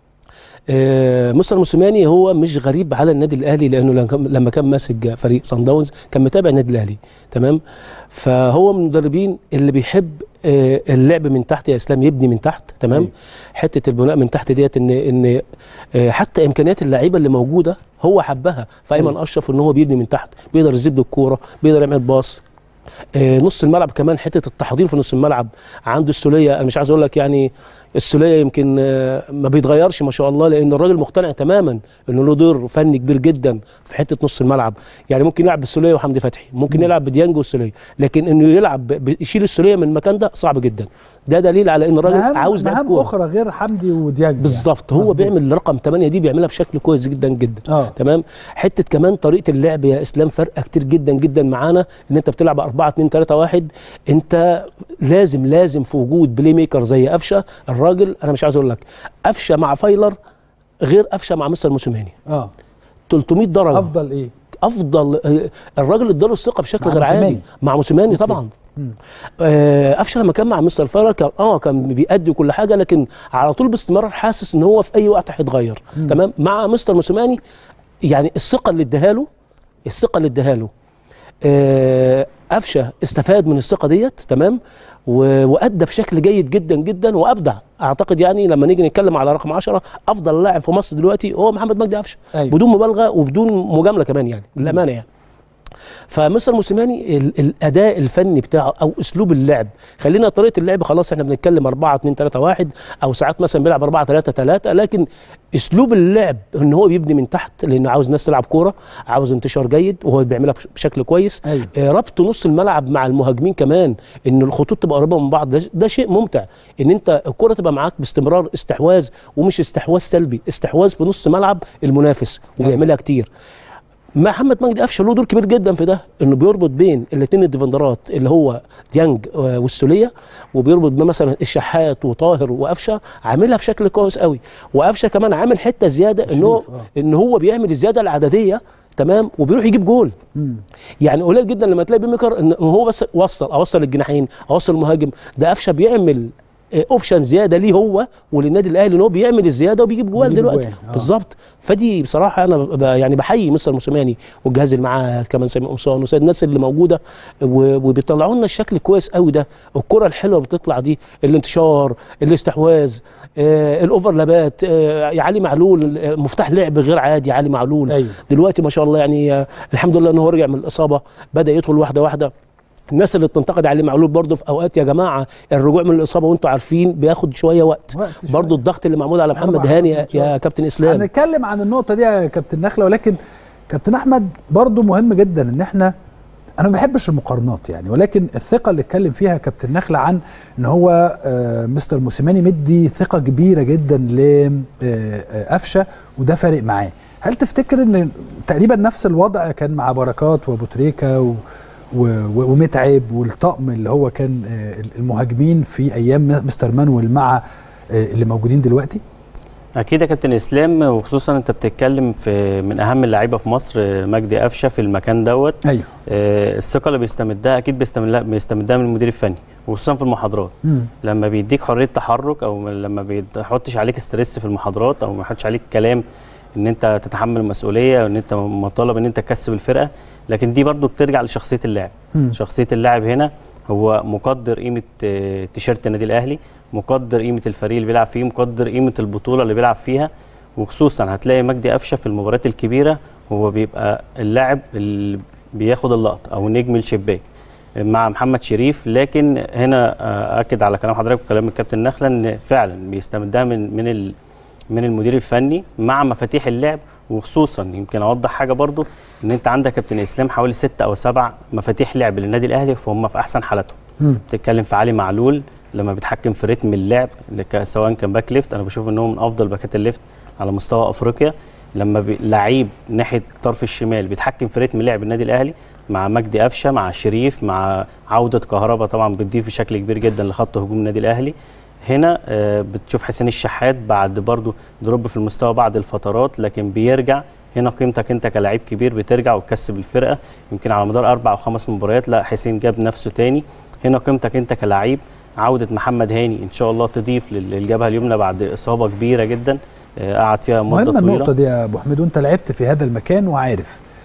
آه، مستر موسيماني هو مش غريب على النادي الاهلي لانه لما كان- لما كان ماسك فريق صن داونز كان متابع النادي الاهلي تمام فهو من المدربين اللي بيحب آه، اللعب من تحت يا اسلام يبني من تحت تمام أيوة. حته البناء من تحت ديت ان ان آه، حتى امكانيات اللعيبه اللي موجوده هو حبها فايمن اشرف ان هو بيبني من تحت بيقدر يزيد الكوره بيقدر يعمل باص آه، نص الملعب كمان حته التحضير في نص الملعب عنده السوليه انا مش عايز اقول لك يعني السوليه يمكن آه، ما بيتغيرش ما شاء الله لان الراجل مقتنع تماما انه له دور فني كبير جدا في حته نص الملعب يعني ممكن يلعب بالسوليه وحمدي فتحي ممكن يلعب بديانج والسوليه لكن انه يلعب ب- يشيل السوليه من المكان ده صعب جدا ده دليل على ان الراجل مهام عاوز لعيب مهام كوره اخرى غير حمدي وديانج بالظبط يعني. هو مظبوط. بيعمل رقم 8 دي بيعملها بشكل كويس جدا جدا اه تمام حته كمان طريقه اللعب يا اسلام فرقه كتير جدا جدا معانا ان انت بتلعب 4 2 3 1 انت لازم لازم في وجود بلاي ميكر زي قفشه الراجل انا مش عايز اقول لك قفشه مع فايلر غير قفشه مع مستر موسيماني اه 300 درجه افضل ايه افضل آه، الراجل اداله الثقه بشكل مع غير موسيماني. عادي مع موسيماني طبعا مم. آه، قفشه لما كان مع مستر فايلر كان اه كان بيأدي كل حاجه لكن على طول باستمرار حاسس ان هو في اي وقت هيتغير تمام مع مستر موسيماني يعني الثقه اللي اداها له الثقه اللي اداها له آه، قفشه استفاد من الثقه ديت تمام و- وادى بشكل جيد جدا جدا وابدع اعتقد يعني لما نيجي نتكلم على رقم 10 افضل لاعب في مصر دلوقتي هو محمد مجدي قفشه أيوة. بدون مبالغه وبدون مجامله كمان يعني للامانه يعني فمستر موسيماني ال- الاداء الفني بتاعه او اسلوب اللعب خلينا طريقه اللعب خلاص احنا بنتكلم 4 2 3 1 او ساعات مثلا بيلعب 4 3 3 لكن اسلوب اللعب ان هو بيبني من تحت لانه عاوز ناس تلعب كوره عاوز انتشار جيد وهو بيعملها بش- بشكل كويس أيوة. آه، ربط نص الملعب مع المهاجمين كمان ان الخطوط تبقى قريبه من بعض ده, ده شيء ممتع ان انت الكره تبقى معاك باستمرار استحواذ ومش استحواذ سلبي استحواذ في نص ملعب المنافس وبيعملها كتير محمد مجدي قفشه له دور كبير جدا في ده انه بيربط بين الاثنين الديفندرات اللي هو ديانج آه، والسوليه وبيربط بين مثلا الشحات وطاهر وقفشه عاملها بشكل كويس قوي وقفشه كمان عامل حته زياده ان هو شريف، آه. ان هو بيعمل الزياده العدديه تمام وبيروح يجيب جول مم. يعني قليل جدا لما تلاقي بيميكر ان هو بس وصل اوصل الجناحين اوصل المهاجم ده قفشه بيعمل آه، اوبشن زياده ليه هو وللنادي الاهلي ان هو بيعمل الزياده وبيجيب جوال بيجيب دلوقتي جوان، آه. بالظبط فدي بصراحه انا ب- يعني بحيي مستر موسيماني والجهاز اللي معاه كمان سامي قمصان وسيد الناس اللي موجوده و- وبيطلعوا لنا الشكل كويس قوي ده الكره الحلوه بتطلع دي الانتشار الاستحواذ آه الاوفرلابات آه علي معلول آه، مفتاح لعب غير عادي علي معلول أيوة. دلوقتي ما شاء الله يعني آه، الحمد لله ان هو رجع من الاصابه بدا يدخل واحده واحده الناس اللي بتنتقد علي معلول برضه في اوقات يا جماعه الرجوع من الاصابه وانتم عارفين بياخد شويه وقت, وقت شوية. برضه الضغط اللي معمول على محمد أربع هاني يا, خمس ماتشات. يا كابتن اسلام هنتكلم عن النقطه دي يا كابتن نخله ولكن كابتن احمد برضو مهم جدا ان احنا انا ما بحبش المقارنات يعني ولكن الثقه اللي اتكلم فيها كابتن نخله عن ان هو آه، مستر موسيماني مدي ثقه كبيره جدا لقفشه وده فارق معاه هل تفتكر ان تقريبا نفس الوضع كان مع بركات وابو تريكه و و- و- ومتعب والطقم اللي هو كان آه، المهاجمين في ايام مستر مانويل مع آه، اللي موجودين دلوقتي اكيد يا كابتن اسلام وخصوصا انت بتتكلم في من اهم اللعيبه في مصر آه، مجدي قفشه في المكان دوت ايوه آه، الثقه اللي بيستمدها اكيد بيستمدها بيستمدها من المدير الفني وخصوصا في المحاضرات مم. لما بيديك حريه تحرك او لما بيحطش عليك ستريس في المحاضرات او ما يحطش عليك كلام ان انت تتحمل المسؤوليه وان انت مطالب ان انت تكسب الفرقه لكن دي برضو بترجع لشخصيه اللاعب مم. شخصيه اللاعب هنا هو مقدر قيمه آه، تيشيرت النادي الاهلي مقدر قيمه الفريق اللي بيلعب فيه مقدر قيمه البطوله اللي بيلعب فيها وخصوصا هتلاقي مجدي قفشه في المباريات الكبيره هو بيبقى اللاعب اللي بياخد اللقطه او نجم الشباك مع محمد شريف لكن هنا آه، اكد على كلام حضرتك وكلام الكابتن نخله ان فعلا بيستمدها من من ال من المدير الفني مع مفاتيح اللعب وخصوصا يمكن اوضح حاجه برضو ان انت عندك كابتن اسلام حوالي ستة او سبع مفاتيح لعب للنادي الاهلي فهم في احسن حالاتهم مم. بتتكلم في علي معلول لما بيتحكم في رتم اللعب اللي ك- سواء كان باك ليفت انا بشوف ان هو من افضل باكات الليفت على مستوى افريقيا لما بي- لعيب ناحيه طرف الشمال بيتحكم في رتم لعب النادي الاهلي مع مجدي قفشه مع شريف مع عوده كهربا طبعا بتضيف بشكل كبير جدا لخط هجوم النادي الاهلي هنا آه، بتشوف حسين الشحات بعد برضو دروب في المستوى بعد الفترات لكن بيرجع هنا قيمتك انت كلاعب كبير بترجع وتكسب الفرقه يمكن على مدار اربع او خمس مباريات لا حسين جاب نفسه تاني هنا قيمتك انت كلاعب عوده محمد هاني ان شاء الله تضيف لل- للجبهه اليمنى بعد اصابه كبيره جدا آه، قعد فيها مده مهمة طويله النقطة دي يا أبو حميد وأنت لعبت في هذا المكان وعارف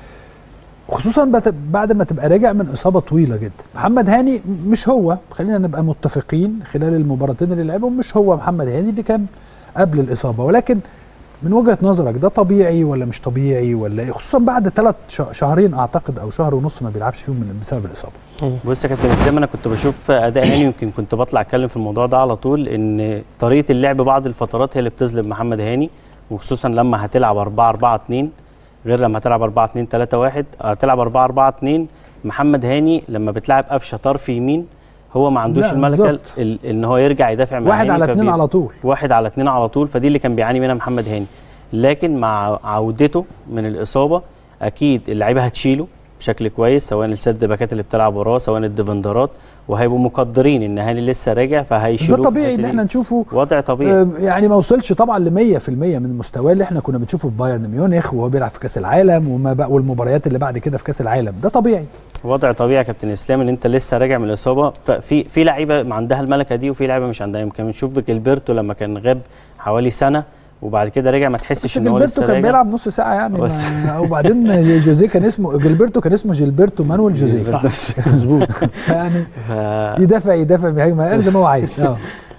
خصوصا بت- بعد ما تبقى راجع من إصابة طويلة جدا محمد هاني مش هو خلينا نبقى متفقين خلال المباراتين اللي لعبهم مش هو محمد هاني اللي كان قبل الإصابة ولكن من وجهه نظرك ده طبيعي ولا مش طبيعي ولا ايه خصوصا بعد ثلاث شهرين اعتقد او شهر ونص ما بيلعبش فيهم من- بسبب الاصابه بص يا كابتن اسلام انا كنت بشوف اداء هاني يمكن كنت بطلع اتكلم في الموضوع ده على طول ان طريقه اللعب بعض الفترات هي اللي بتظلم محمد هاني وخصوصا لما هتلعب 4 4 2 غير لما هتلعب 4 2 3 1 هتلعب 4 4 2 محمد هاني لما بتلعب قفشه طرف يمين هو ما عندوش لا، الملكه بالظبط. ال- ان هو يرجع يدافع مع واحد هاني على اتنين فبي- على طول واحد على اتنين على طول فدي اللي كان بيعاني منها محمد هاني لكن مع عودته من الاصابه اكيد اللعيبه هتشيله بشكل كويس سواء السد باكات اللي بتلعب وراه سواء الديفندرات وهيبقوا مقدرين ان هاني لسه راجع بس فهيشيلوه ده في طبيعي ان الحتة احنا دي. نشوفه وضع طبيعي آه، يعني ما وصلش طبعا ل 100% من المستوى اللي احنا كنا بنشوفه في بايرن ميونخ وهو بيلعب في كاس العالم وما بقى والمباريات اللي بعد كده في كاس العالم ده طبيعي وضع طبيعي يا كابتن اسلام ان انت لسه راجع من الاصابه ففي في لعيبه ما عندها الملكه دي وفي لعيبه مش عندها يمكن نشوف بجilberto لما كان غاب حوالي سنه وبعد كده رجع ما تحسش بس ان هو جilberto لسه كان راجع بيلعب نص ساعه يعني بس. ما- وبعدين جوزيه كان اسمه جilberto كان اسمه جilberto مانويل جوزيه مظبوط يعني ف- يدافع يدافع بيهاجم يعني زي ما هو عايز اه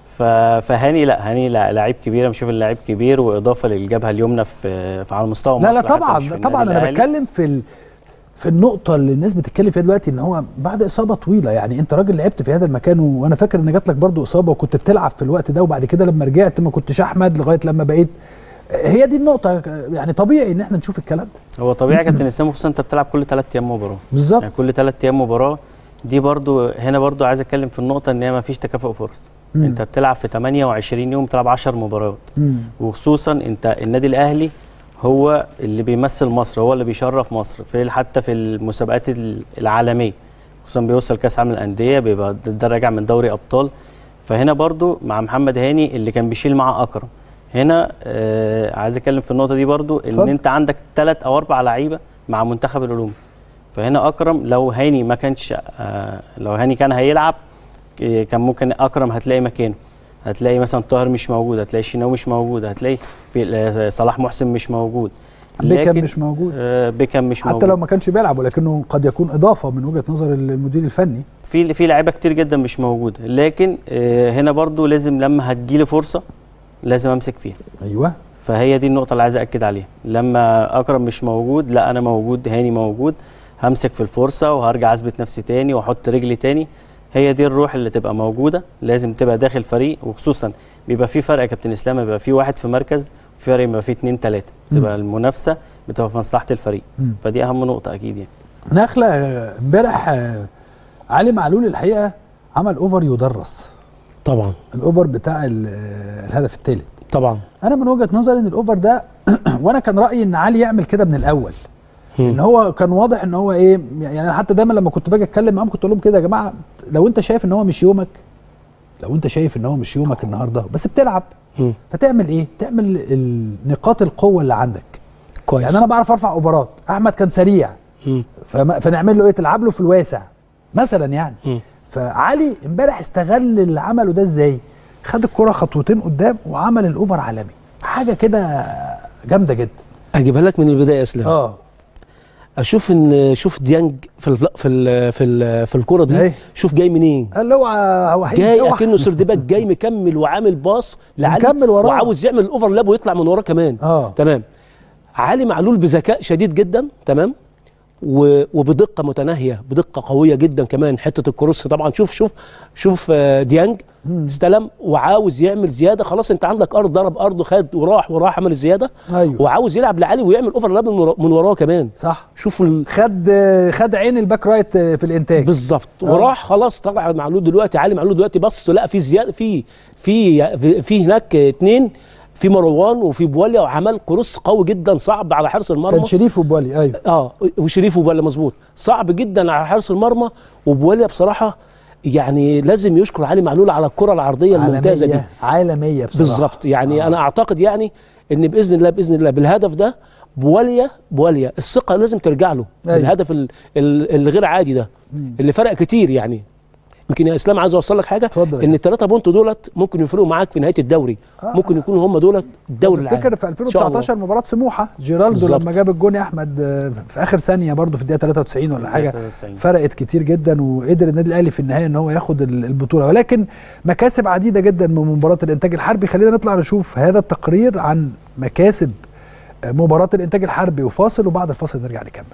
ف- فهاني لا هاني لا لعيب كبير بشوف اللاعب كبير واضافه للجبهه اليمنى في في على مستوى لا مصر لا حتى طبعا مش في طبعا النادي انا الأهلي. بتكلم في ال... في النقطة اللي الناس بتتكلم فيها دلوقتي ان هو بعد اصابة طويلة يعني انت راجل لعبت في هذا المكان و- وانا فاكر ان جات لك برضو اصابة وكنت بتلعب في الوقت ده وبعد كده لما رجعت ما كنتش احمد لغاية لما بقيت هي دي النقطة يعني طبيعي ان احنا نشوف الكلام ده هو طبيعي يا كابتن اسلام خصوصا انت بتلعب كل ثلاث ايام مباراه بالظبط يعني كل ثلاث ايام مباراه دي برضو هنا برضو عايز اتكلم في النقطه ان هي ما فيش تكافؤ فرص مم. انت بتلعب في 28 يوم بتلعب 10 مباريات مم. وخصوصا انت النادي الاهلي هو اللي بيمثل مصر هو اللي بيشرف مصر في حتى في المسابقات ال- العالميه خصوصا بيوصل كاس عالم الانديه بيبقى ده- ده راجع من دوري ابطال فهنا برضو مع محمد هاني اللي كان بيشيل معاه اكرم هنا آه عايز اتكلم في النقطه دي برضو ان اتفضل. انت عندك ثلاث او اربع لعيبه مع منتخب الاولمبي فهنا اكرم لو هاني ما كانش آه لو هاني كان هيلعب آه، كان ممكن اكرم هتلاقي مكانه هتلاقي مثلا طاهر مش موجود هتلاقي الشناوي مش موجود هتلاقي في آه، صلاح محسن مش موجود بيكم لكن- مش موجود آه، بيكم مش حتى موجود لو ما كانش بيلعب ولكنه قد يكون اضافة من وجهة نظر المدير الفني في في لعيبه كتير جدا مش موجوده لكن آه، هنا برضو لازم لما هتجيلي فرصه لازم امسك فيها ايوه فهي دي النقطه اللي عايز اكد عليها لما اكرم مش موجود لا انا موجود هاني موجود همسك في الفرصه وهرجع اثبت نفسي تاني واحط رجلي تاني هي دي الروح اللي تبقى موجوده لازم تبقى داخل فريق وخصوصا بيبقى في فرق يا كابتن اسلام بيبقى في واحد في مركز في فرق يبقى في اتنين تلاته تبقى المنافسه بتبقى في مصلحه الفريق مم. فدي اهم نقطه اكيد يعني نخلة آه، امبارح آه، علي معلول الحقيقة عمل اوفر يدرس طبعا الاوفر بتاع ال- آه، الهدف الثالث طبعا انا من وجهه نظري ان الاوفر ده وانا كان رايي ان علي يعمل كده من الاول مم. ان هو كان واضح ان هو ايه يعني أنا حتى دايما لما كنت باجي اتكلم معاهم كنت اقول لهم كده يا جماعه لو انت شايف ان هو مش يومك لو انت شايف ان هو مش يومك النهارده بس بتلعب مم. فتعمل ايه تعمل ال- نقاط القوه اللي عندك كويس يعني انا بعرف ارفع اوفرات احمد كان سريع مم. فما فنعمل له ايه تلعب له في الواسع مثلا يعني مم. فعلي امبارح استغل اللي عمله ده ازاي خد الكرة خطوتين قدام وعمل الاوفر عالمي حاجه كده جامده جدا اجيبها لك من البدايه يا اسلام اه اشوف ان شوف ديانج في ال في ال في ال في الكره دي أيوه. شوف جاي منين اللي هو هو هي- جاي هو- اكنه سردباك جاي مكمل وعامل باص لعلي مكمل وراه. وعاوز يعمل الاوفرلاب ويطلع من وراه كمان اه تمام علي معلول بذكاء شديد جدا تمام و- وبدقه متناهيه بدقه قويه جدا كمان حته الكروس طبعا شوف شوف شوف آه، ديانج استلم وعاوز يعمل زياده خلاص انت عندك ارض ضرب ارض خد وراح وراح عمل الزياده ايوه وعاوز يلعب لعلي ويعمل اوفرلاب من ورا- من وراه كمان صح شوف ال... خد خد عين الباك رايت في الانتاج بالظبط آه. وراح خلاص طلع معلول دلوقتي علي معلول دلوقتي بص لا في زياده في في في هناك اتنين في مروان وفي بواليا وعمل كروس قوي جدا صعب على حارس المرمى كان شريف وبوالي ايوه اه وشريف وبواليا مظبوط صعب جدا على حارس المرمى وبواليا بصراحه يعني لازم يشكر علي معلول على الكره العرضيه الممتازه دي عالميه عالميه بصراحه بالظبط يعني آه. آه. انا اعتقد يعني ان باذن الله باذن الله بالهدف ده بواليا بواليا الثقه لازم ترجع له أيوة. الهدف ال- ال- الغير عادي ده اللي فرق كتير يعني يمكن يا اسلام عايز اوصل لك حاجه اتفضل يا ان الثلاثه بونت دولت ممكن يفرقوا معاك في نهايه الدوري آه. ممكن يكونوا هم دولت الدوري العام افتكر في إن شاء الله. 2019 مباراه سموحه جيرالدو بالظبط. لما جاب الجون يا احمد آه، في اخر ثانيه برضه في الدقيقه 93 ولا حاجه 93. فرقت كتير جدا وقدر النادي الاهلي في النهايه ان هو ياخد ال- البطوله ولكن مكاسب عديده جدا من مباراه الانتاج الحربي خلينا نطلع نشوف هذا التقرير عن مكاسب مباراه الانتاج الحربي وفاصل وبعد الفاصل نرجع نكمل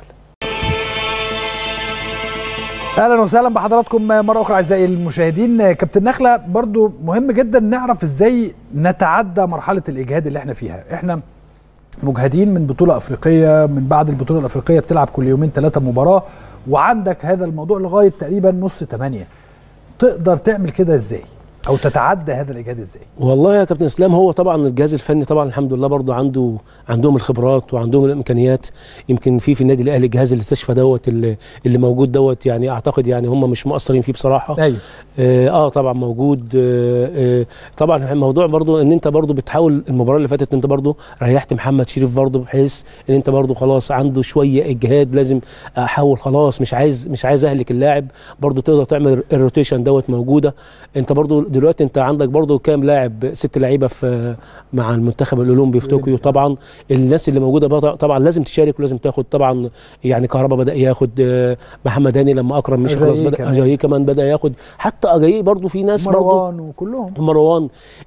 اهلا وسهلا بحضراتكم مره اخرى اعزائي المشاهدين كابتن نخله برضو مهم جدا نعرف ازاي نتعدى مرحله الاجهاد اللي احنا فيها احنا مجهدين من بطوله افريقيه من بعد البطوله الافريقيه بتلعب كل يومين ثلاثه مباراه وعندك هذا الموضوع لغايه تقريبا نص ثمانية تقدر تعمل كده ازاي او تتعدى هذا الاجهاد ازاي والله يا كابتن اسلام هو طبعا الجهاز الفني طبعا الحمد لله برضه عنده عندهم الخبرات وعندهم الامكانيات يمكن في في النادي الاهلي جهاز الاستشفاء دوت اللي, اللي موجود دوت يعني اعتقد يعني هم مش مقصرين فيه بصراحه ايوه اه, آه طبعا موجود آه, آه طبعا الموضوع برضو ان انت برضو بتحاول المباراه اللي فاتت انت برضو ريحت محمد شريف برضو بحيث ان انت برضو خلاص عنده شويه اجهاد لازم احاول خلاص مش عايز مش عايز اهلك اللاعب برضو تقدر تعمل الروتيشن دوت موجوده انت برضو دلوقتي انت عندك برضو كام لاعب ست لعيبه في مع المنتخب الاولمبي في طوكيو طبعا الناس اللي موجوده بقى طبعا لازم تشارك ولازم تاخد طبعا يعني كهربا بدا ياخد محمد هاني لما اكرم مش خلاص بدا اجاي كمان بدا ياخد حتى اجاي برضو في ناس مروان وكلهم مروان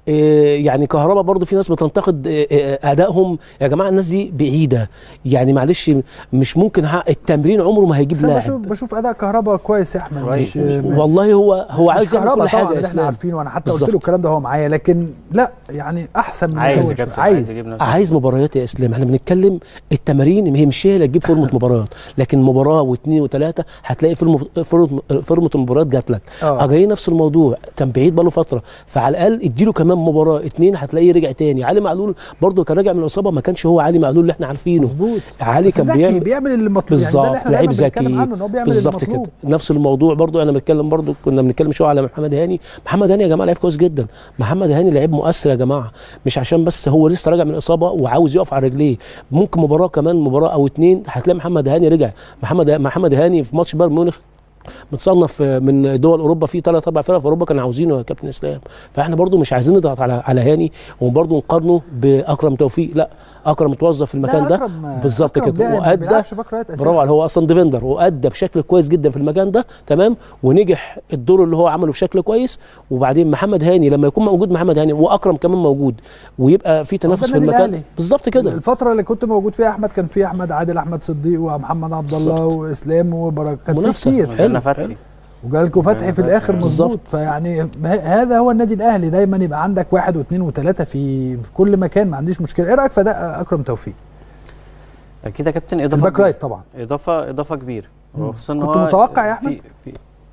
إيه يعني كهربا برضو في ناس بتنتقد إيه ادائهم يا جماعه الناس دي بعيده يعني معلش مش ممكن التمرين عمره ما هيجيب لاعب بشوف بشوف اداء كهربا كويس يا احمد مش والله هو هو عايز يعمل كل حاجه اللي احنا عارفينه وانا حتى قلت له الكلام ده هو معايا لكن لا يعني احسن من عايز هو عايز عايز, عايز مباريات يا اسلام احنا بنتكلم التمارين هي مش هي اللي تجيب فورمه مباراه لكن مباراه واثنين وثلاثه هتلاقي فورمه فورمه المباريات جات لك اجاي نفس الموضوع كان بعيد بقاله فتره فعلى الاقل اديله كمان مباراه اثنين هتلاقيه رجع تاني علي معلول برده كان راجع من الاصابه ما كانش هو علي معلول اللي احنا عارفينه مظبوط علي كان بيعمل بيعمل اللي مطلوب بالظبط يعني لعيب ذكي بالظبط كده نفس الموضوع برده انا بتكلم برده كنا بنتكلم شويه على محمد هاني محمد هاني يا جماعه لعيب كويس جدا محمد هاني لعيب مؤثر يا جماعه مش عشان بس هو لسه راجع من اصابه وعاوز يقف على رجليه ممكن مباراه كمان مباراه او اتنين هتلاقي محمد هاني رجع محمد محمد هاني في ماتش بايرن ميونخ متصنف من دول اوروبا في ثلاث اربع فرق في اوروبا كانوا عاوزينه يا كابتن اسلام فاحنا برضو مش عايزين نضغط على على هاني وبرضو نقارنه باكرم توفيق لا اكرم اتوظف في المكان ده بالظبط كده وادى برافو عليه هو اصلا ديفندر وادى بشكل كويس جدا في المكان ده تمام ونجح الدور اللي هو عمله بشكل كويس وبعدين محمد هاني لما يكون موجود محمد هاني واكرم كمان موجود ويبقى في تنافس في المكان بالظبط كده الفتره اللي كنت موجود فيها احمد كان في احمد عادل احمد صديق ومحمد عبد الله واسلام وبركات منافسه حلو فتحي وجالكوا فتحي في الاخر مظبوط فيعني هذا هو النادي الاهلي دايما يبقى عندك واحد واثنين وثلاثه في كل مكان ما عنديش مشكله ايه رايك في اداء اكرم توفيق اكيد يا كابتن اضافه الباك رايت طبعا اضافه اضافه كبيره خصوصا كنت متوقع يا احمد في في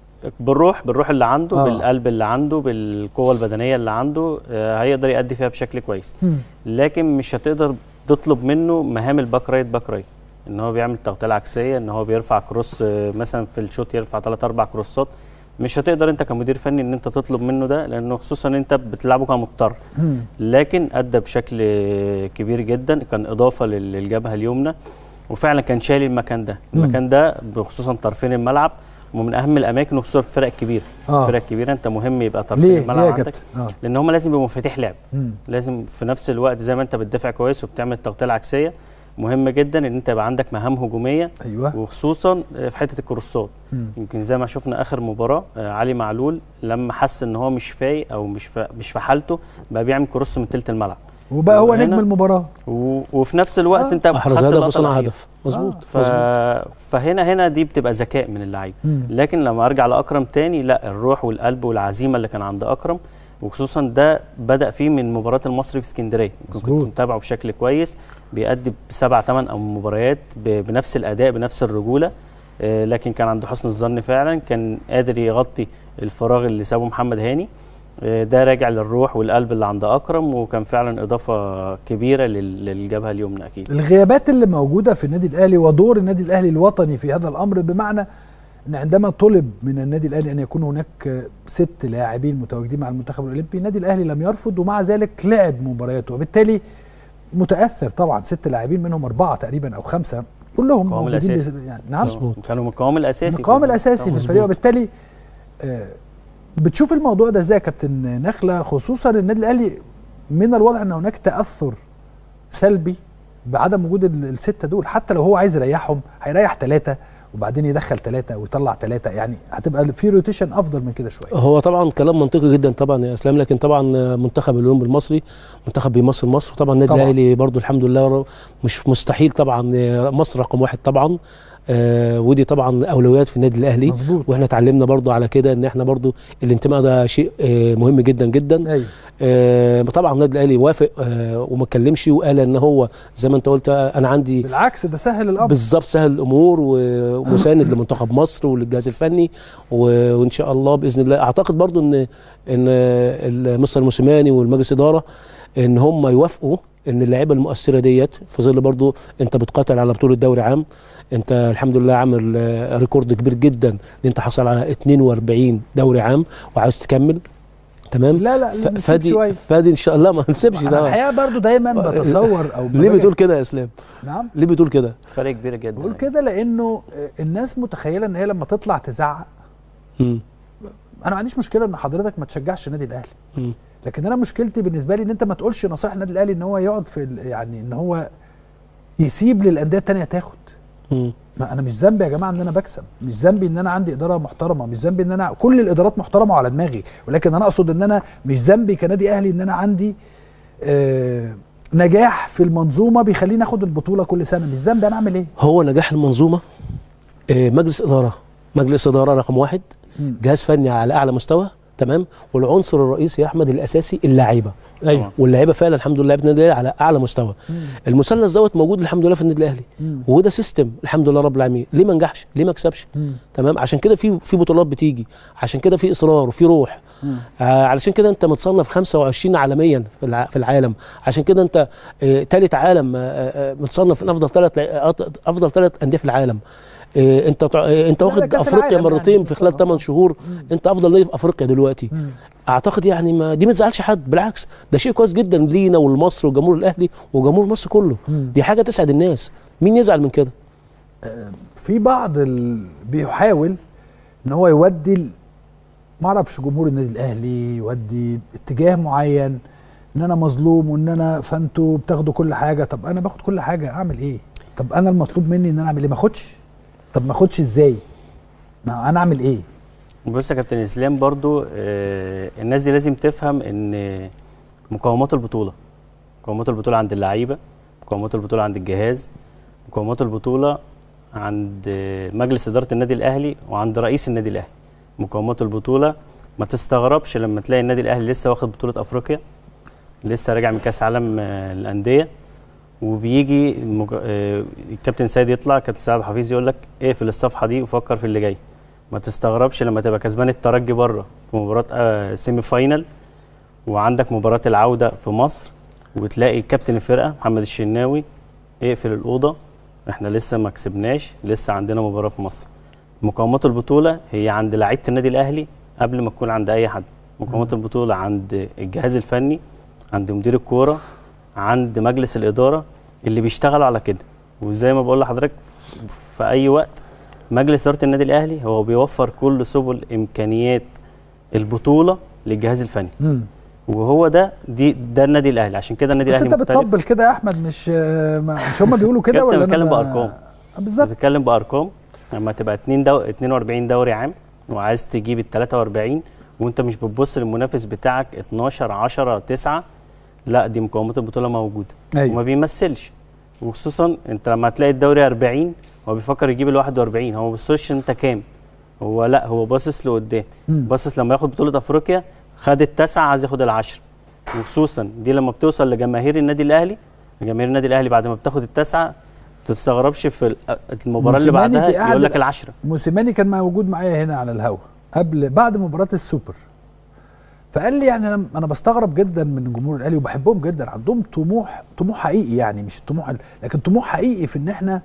بالروح بالروح اللي عنده آه. بالقلب اللي عنده بالقوه البدنيه اللي عنده آه هيقدر يأدي فيها بشكل كويس م. لكن مش هتقدر تطلب منه مهام الباك رايت باك رايت ان هو بيعمل تغطيه العكسيه ان هو بيرفع كروس مثلا في الشوط يرفع ثلاث اربع كروسات مش هتقدر انت كمدير فني ان انت تطلب منه ده لانه خصوصا انت بتلعبه كمضطر لكن ادى بشكل كبير جدا كان اضافه للجبهه اليمنى وفعلا كان شايل المكان ده المكان ده بخصوصا طرفين الملعب ومن اهم الاماكن وخصوصا في الفرق الكبيره آه. الفرق الكبيره انت مهم يبقى طرفين الملعب ليه عندك آه. لان هم لازم يبقوا مفاتيح لعب مم. لازم في نفس الوقت زي ما انت بتدافع كويس وبتعمل التغطيه العكسيه مهم جدا ان انت يبقى عندك مهام هجوميه أيوة. وخصوصا في حته الكروسات يمكن زي ما شفنا اخر مباراه علي معلول لما حس ان هو مش فايق او مش مش في حالته بقى بيعمل كروس من ثلث الملعب وبقى هو نجم المباراه و... وفي نفس الوقت آه. انت احرز هدف وصنع هدف مظبوط آه. ف... فهنا هنا دي بتبقى ذكاء من اللعيب لكن لما ارجع لاكرم تاني لا الروح والقلب والعزيمه اللي كان عند اكرم وخصوصا ده بدا فيه من مباراه المصري في اسكندريه كنت متابعه بشكل كويس بيأدي بسبع ثمان او مباريات بنفس الاداء بنفس الرجوله آه لكن كان عنده حسن الظن فعلا كان قادر يغطي الفراغ اللي سابه محمد هاني آه ده راجع للروح والقلب اللي عند اكرم وكان فعلا اضافه كبيره للجبهه اليمنى اكيد الغيابات اللي موجوده في النادي الاهلي ودور النادي الاهلي الوطني في هذا الامر بمعنى ان عندما طلب من النادي الاهلي ان يكون هناك ست لاعبين متواجدين مع المنتخب الاولمبي النادي الاهلي لم يرفض ومع ذلك لعب مبارياته وبالتالي متاثر طبعا ست لاعبين منهم اربعه تقريبا او خمسه كلهم القوام الاساسي يعني نعم كانوا من القوام الاساسي القوام الاساسي في الفريق وبالتالي آه بتشوف الموضوع ده ازاي يا كابتن نخله خصوصا النادي الاهلي من الواضح ان هناك تاثر سلبي بعدم وجود السته دول حتى لو هو عايز يريحهم هيريح ثلاثه وبعدين يدخل ثلاثه ويطلع ثلاثه يعني هتبقى في روتيشن افضل من كده شويه هو طبعا كلام منطقي جدا طبعا يا اسلام لكن طبعا منتخب الاولمبي المصري منتخب بيمثل مصر طبعا النادي طبعاً. الاهلي برضو الحمد لله مش مستحيل طبعا مصر رقم واحد طبعا آه ودي طبعا اولويات في النادي الاهلي مظبوط واحنا اتعلمنا برضو على كده ان احنا برضو الانتماء ده شيء آه مهم جدا جدا ايوه آه طبعا النادي الاهلي وافق آه وما اتكلمش وقال ان هو زي ما انت قلت آه، انا عندي بالعكس ده سهل الامر بالظبط سهل الامور و- ومساند لمنتخب مصر وللجهاز الفني و- وان شاء الله باذن الله اعتقد برضو ان ان مستر موسيماني والمجلس اداره ان هم يوافقوا ان اللعيبه المؤثره ديت في ظل برضو انت بتقاتل على بطوله دوري عام انت الحمد لله عامل آه، ريكورد كبير جدا ان انت حصل على 42 دوري عام وعاوز تكمل تمام لا لا ف- نسيب فادي شويه فادي ان شاء الله ما نسيبش انا ده الحقيقه برضو دايما بتصور او ليه بواجه- بتقول كده يا اسلام نعم ليه بتقول كده فرق كبير جدا بقول كده لانه الناس متخيله ان هي لما تطلع تزعق مم. انا ما عنديش مشكله ان حضرتك ما تشجعش النادي الاهلي مم. لكن انا مشكلتي بالنسبه لي ان انت ما تقولش نصائح النادي الاهلي ان هو يقعد في ال- يعني ان هو يسيب للانديه التانيه تاخد مم. ما انا مش ذنبي يا جماعه ان انا بكسب مش ذنبي ان انا عندي اداره محترمه مش ذنبي ان انا كل الادارات محترمه على دماغي ولكن انا اقصد ان انا مش ذنبي كنادي اهلي ان انا عندي آه نجاح في المنظومه بيخليني اخد البطوله كل سنه مش ذنبي انا اعمل ايه هو نجاح المنظومه آه، مجلس اداره مجلس اداره رقم واحد مم. جهاز فني على اعلى مستوى تمام والعنصر الرئيسي يا احمد الاساسي اللعيبه أيوة. واللعيبه فعلا الحمد لله لعيبه النادي الأهلي على اعلى مستوى المثلث دوت موجود الحمد لله في النادي الاهلي مم. وده سيستم الحمد لله رب العالمين ليه ما نجحش ليه ما كسبش مم. تمام عشان كده في في بطولات بتيجي عشان كده في اصرار وفي روح مم. آه علشان كده انت متصنف 25 عالميا في الع- في العالم عشان كده انت آه ثالث عالم آه، آه متصنف من افضل ثلاث افضل ثلاث انديه في العالم آه انت تع- آه انت لا، واخد كأس افريقيا العالم يعني مرتين مش في خلال بطولة. 8 شهور انت افضل نادي في افريقيا دلوقتي مم. اعتقد يعني ما دي ما تزعلش حد بالعكس ده شيء كويس جدا لينا ولمصر وجمهور الاهلي وجمهور مصر كله مم. دي حاجه تسعد الناس مين يزعل من كده في بعض ال... بيحاول ان هو يودي ال... ما اعرفش جمهور النادي الاهلي يودي اتجاه معين ان انا مظلوم وان انا فانتوا بتاخدوا كل حاجه طب انا باخد كل حاجه اعمل ايه طب انا المطلوب مني ان انا اعمل ايه ما اخدش طب ما اخدش ازاي ما انا اعمل ايه بص يا كابتن اسلام برضو آه الناس دي لازم تفهم ان مقومات البطوله مقومات البطوله عند اللعيبه مقومات البطوله عند الجهاز مقومات البطوله عند آه، مجلس اداره النادي الاهلي وعند رئيس النادي الاهلي مقومات البطوله ما تستغربش لما تلاقي النادي الاهلي لسه واخد بطوله افريقيا لسه راجع من كاس عالم آه، الانديه وبيجي المج... آه، الكابتن سيد يطلع كابتن سعد حفيظ يقول لك اقفل الصفحه دي وفكر في اللي جاي ما تستغربش لما تبقى كسبان الترجي بره في مباراه آه سيمي فاينل وعندك مباراه العوده في مصر وتلاقي كابتن الفرقه محمد الشناوي اقفل الاوضه احنا لسه ما كسبناش لسه عندنا مباراه في مصر مقومات البطوله هي عند لعيبه النادي الاهلي قبل ما تكون عند اي حد مقومات البطوله عند الجهاز الفني عند مدير الكوره عند مجلس الاداره اللي بيشتغلوا على كده وزي ما بقول لحضرتك في اي وقت مجلس اداره النادي الاهلي هو بيوفر كل سبل امكانيات البطوله للجهاز الفني مم. وهو ده دي ده النادي الاهلي عشان كده النادي بس الاهلي انت مختلف بتطبل كده يا احمد مش آه، ما- مش هم بيقولوا كده كابتن ولا انا بتكلم ب- بأرقام. آه، بالظبط بتتكلم بارقام لما تبقى 2 دو... 42 دوري عام وعايز تجيب ال 43 وانت مش بتبص للمنافس بتاعك 12 10 9 لا دي مقومات البطوله موجوده أيوة. وما بيمثلش وخصوصا انت لما هتلاقي الدوري 40 هو بيفكر يجيب ال 41 هو ما بيبصش انت كام هو لا هو باصص لقدام مم. باصص لما ياخد بطوله افريقيا خد التاسعه عايز ياخد العشره وخصوصا دي لما بتوصل لجماهير النادي الاهلي جماهير النادي الاهلي بعد ما بتاخد التاسعه ما تستغربش في ال- المباراه اللي موسيماني في بعدها أحد يقول ال- لك العشره موسيماني كان موجود معايا هنا على الهوا قبل بعد مباراه السوبر فقال لي يعني انا انا بستغرب جدا من جمهور الاهلي وبحبهم جدا عندهم طموح طموح حقيقي يعني مش الطموح ال- لكن طموح حقيقي في ان احنا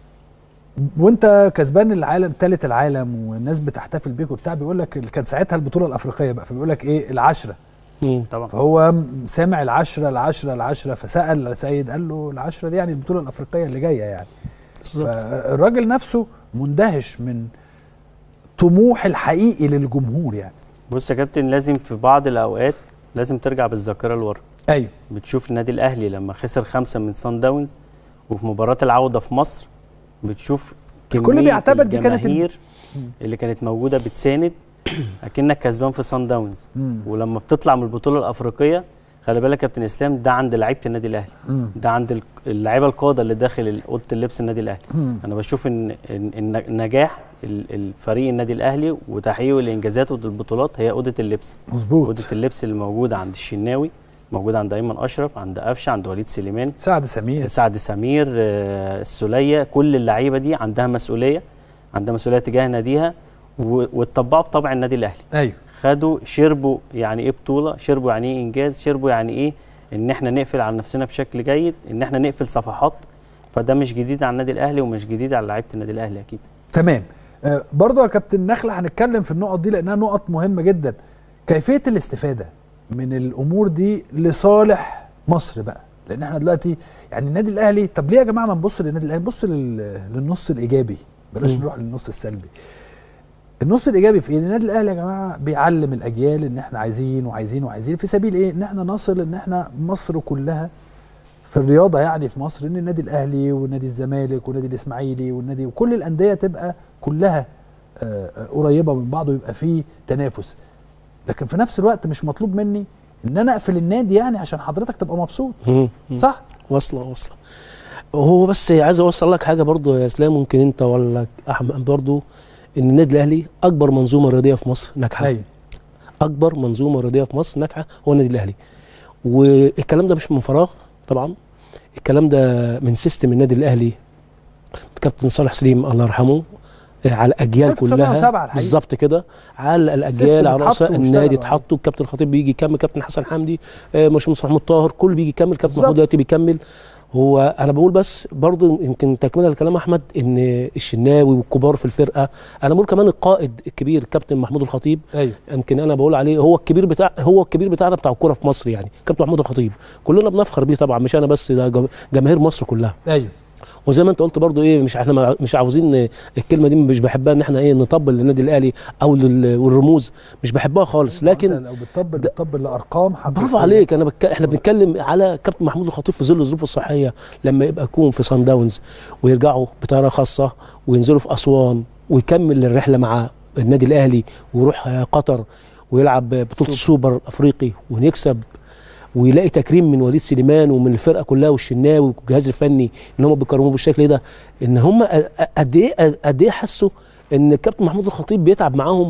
وانت كسبان العالم ثالث العالم والناس بتحتفل بيك وبتاع بيقول لك كان ساعتها البطوله الافريقيه بقى فبيقول لك ايه العشره مم. طبعا فهو سامع العشره العشره العشره فسال سيد قال له العشره دي يعني البطوله الافريقيه اللي جايه يعني بالظبط فالراجل نفسه مندهش من طموح الحقيقي للجمهور يعني بص يا كابتن لازم في بعض الاوقات لازم ترجع بالذاكره لورا ايوه بتشوف النادي الاهلي لما خسر خمسه من سان داونز وفي مباراه العوده في مصر بتشوف الكل بيعتبر دي كانت ال- الجماهير اللي كانت موجوده بتساند اكنك كسبان في صن داونز مم. ولما بتطلع من البطوله الافريقيه خلي بالك يا كابتن اسلام ده عند لعيبه النادي الاهلي مم. ده عند ال- اللعيبه القاده اللي داخل اوضه اللبس النادي الاهلي مم. انا بشوف ان ان إن نجاح ال- الفريق النادي الاهلي وتحقيقه الانجازات والبطولات هي اوضه اللبس مظبوط اوضه اللبس اللي موجوده عند الشناوي موجوده عند ايمن اشرف عند قفشه عند وليد سليمان سعد سمير سعد سمير آه، السوليه كل اللعيبه دي عندها مسؤوليه عندها مسؤوليه تجاه ناديها و- واتطبعوا بطبع النادي الاهلي ايوه خدوا شربوا يعني ايه بطوله شربوا يعني ايه انجاز شربوا يعني ايه ان احنا نقفل على نفسنا بشكل جيد ان احنا نقفل صفحات فده مش جديد على النادي الاهلي ومش جديد على لعيبه النادي الاهلي اكيد تمام آه، برضو يا كابتن نخلة هنتكلم في النقط دي لانها نقط مهمه جدا كيفيه الاستفاده من الامور دي لصالح مصر بقى لان احنا دلوقتي يعني النادي الاهلي طب ليه يا جماعه ما نبص للنادي الاهلي نبص لل- للنص الايجابي بلاش مم. نروح للنص السلبي النص الايجابي في ايه؟ إن النادي الاهلي يا جماعه بيعلم الاجيال ان احنا عايزين وعايزين وعايزين في سبيل ايه؟ ان احنا نصل ان احنا مصر كلها في الرياضه يعني في مصر ان النادي الاهلي ونادي الزمالك ونادي الاسماعيلي والنادي وكل الانديه تبقى كلها آه، آه، قريبه من بعض ويبقى فيه تنافس لكن في نفس الوقت مش مطلوب مني ان انا اقفل النادي يعني عشان حضرتك تبقى مبسوط مم. مم. صح واصله واصله هو بس عايز اوصل لك حاجه برضو يا اسلام ممكن انت ولا احمد برضو ان النادي الاهلي اكبر منظومه رياضيه في مصر ناجحه ايوه اكبر منظومه رياضيه في مصر ناجحه هو النادي الاهلي والكلام ده مش من فراغ طبعا الكلام ده من سيستم النادي الاهلي كابتن صالح سليم الله يرحمه آه، على الاجيال 1907 كلها الحقيقة. بالظبط كده على الاجيال سيستم على اتحط رؤساء واشتغلوا النادي عليه. اتحطوا الكابتن الخطيب بيجي يكمل كابتن حسن حمدي آه، مش مصطفى محمود طاهر كل بيجي يكمل كابتن بالظبط. محمود دلوقتي بيكمل هو انا بقول بس برضو يمكن تكمله لكلام احمد ان الشناوي والكبار في الفرقه انا بقول كمان القائد الكبير كابتن محمود الخطيب ايوه يمكن انا بقول عليه هو الكبير بتاع هو الكبير بتاعنا بتاع الكوره في مصر يعني كابتن محمود الخطيب كلنا بنفخر بيه طبعا مش انا بس ده جم- جماهير مصر كلها ايوه وزي ما انت قلت برضو ايه مش احنا ما- مش عاوزين الكلمه دي مش بحبها ان احنا ايه نطبل للنادي الاهلي او لل- والرموز مش بحبها خالص لكن لو بتطبل بتطبل لارقام حبة برافو فلوس. عليك انا بك... احنا بنتكلم على كابتن محمود الخطيب في ظل الظروف الصحيه لما يبقى يكون في صن داونز ويرجعوا بطياره خاصه وينزلوا في اسوان ويكمل الرحله مع النادي الاهلي ويروح آه، قطر ويلعب بطوله السوبر الافريقي ونكسب ويلاقي تكريم من وليد سليمان ومن الفرقه كلها والشناوي والجهاز الفني ان هم بيكرموه بالشكل ده ان هم قد ايه قد ايه حسوا ان الكابتن محمود الخطيب بيتعب معاهم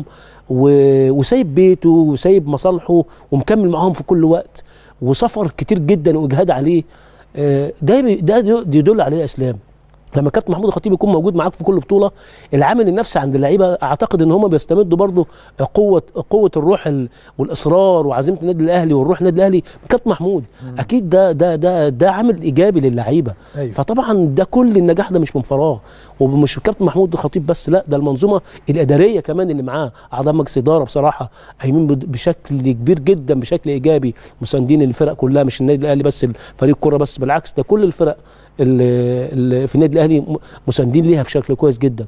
و- وسايب بيته وسايب مصالحه ومكمل معاهم في كل وقت وسفر كتير جدا واجهاد عليه آه، ده بي- ده ده يدل عليه اسلام لما كابتن محمود الخطيب يكون موجود معاك في كل بطوله العامل النفسي عند اللعيبه اعتقد ان هم بيستمدوا برضه قوه قوه الروح ال- والاصرار وعزيمه النادي الاهلي والروح النادي الاهلي من كابتن محمود اكيد ده ده ده ده عامل ايجابي للعيبه أيوة. فطبعا ده كل النجاح ده مش من فراغ ومش كابتن محمود الخطيب بس لا ده المنظومه الاداريه كمان اللي معاه اعضاء مجلس اداره بصراحه قايمين بد- بشكل كبير جدا بشكل ايجابي مساندين الفرق كلها مش النادي الاهلي بس فريق الكوره بس بالعكس ده كل الفرق اللي, اللي في النادي الاهلي م- مساندين ليها بشكل كويس جدا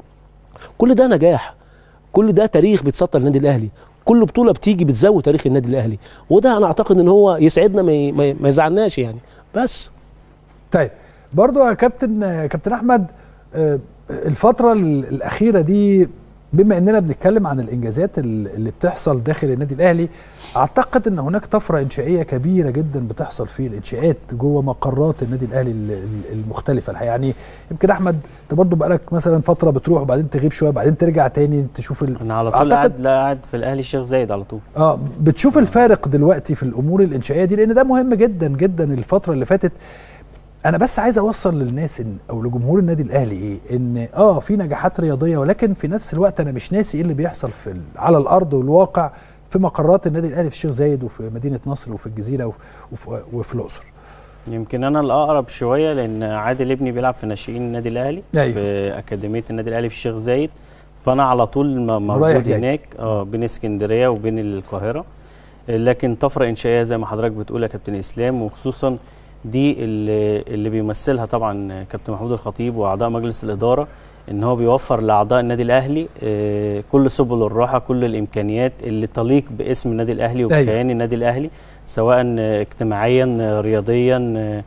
كل ده نجاح كل ده تاريخ بيتسطر النادي الاهلي كل بطوله بتيجي بتزود تاريخ النادي الاهلي وده انا اعتقد ان هو يسعدنا ما ي- ما ي- ما يزعلناش يعني بس طيب برضو يا كابتن آه، كابتن احمد آه، الفتره ال- الاخيره دي بما اننا بنتكلم عن الانجازات ال- اللي بتحصل داخل النادي الاهلي اعتقد ان هناك طفره انشائيه كبيره جدا بتحصل في الانشاءات جوه مقرات النادي الاهلي ال- ال- المختلفه الحقيقه يعني يمكن احمد انت برضو بقالك مثلا فتره بتروح وبعدين تغيب شويه بعدين ترجع تاني تشوف ال... انا على طول أعتقد- قاعد لا قاعد في الاهلي الشيخ زايد على طول اه بتشوف الفارق دلوقتي في الامور الانشائيه دي لان ده مهم جدا جدا الفتره اللي فاتت انا بس عايز اوصل للناس إن او لجمهور النادي الاهلي ايه ان اه في نجاحات رياضيه ولكن في نفس الوقت انا مش ناسي ايه اللي بيحصل في ال- على الارض والواقع في مقرات النادي الاهلي في الشيخ زايد وفي مدينه نصر وفي الجزيره وفي, وفي, وفي الاقصر يمكن انا الاقرب شويه لان عادل ابني بيلعب في ناشئين النادي الاهلي أيوة. في اكاديميه النادي الاهلي في الشيخ زايد فانا على طول م- رايح موجود جاي. هناك اه بين اسكندريه وبين القاهره آه، لكن طفره انشائيه زي ما حضرتك بتقول يا كابتن اسلام وخصوصا دي اللي, اللي بيمثلها طبعا كابتن محمود الخطيب واعضاء مجلس الاداره ان هو بيوفر لاعضاء النادي الاهلي آه، كل سبل الراحه كل الامكانيات اللي تليق باسم النادي الاهلي أيوة. وبكيان النادي الاهلي سواء آه، اجتماعيا آه، رياضيا آه،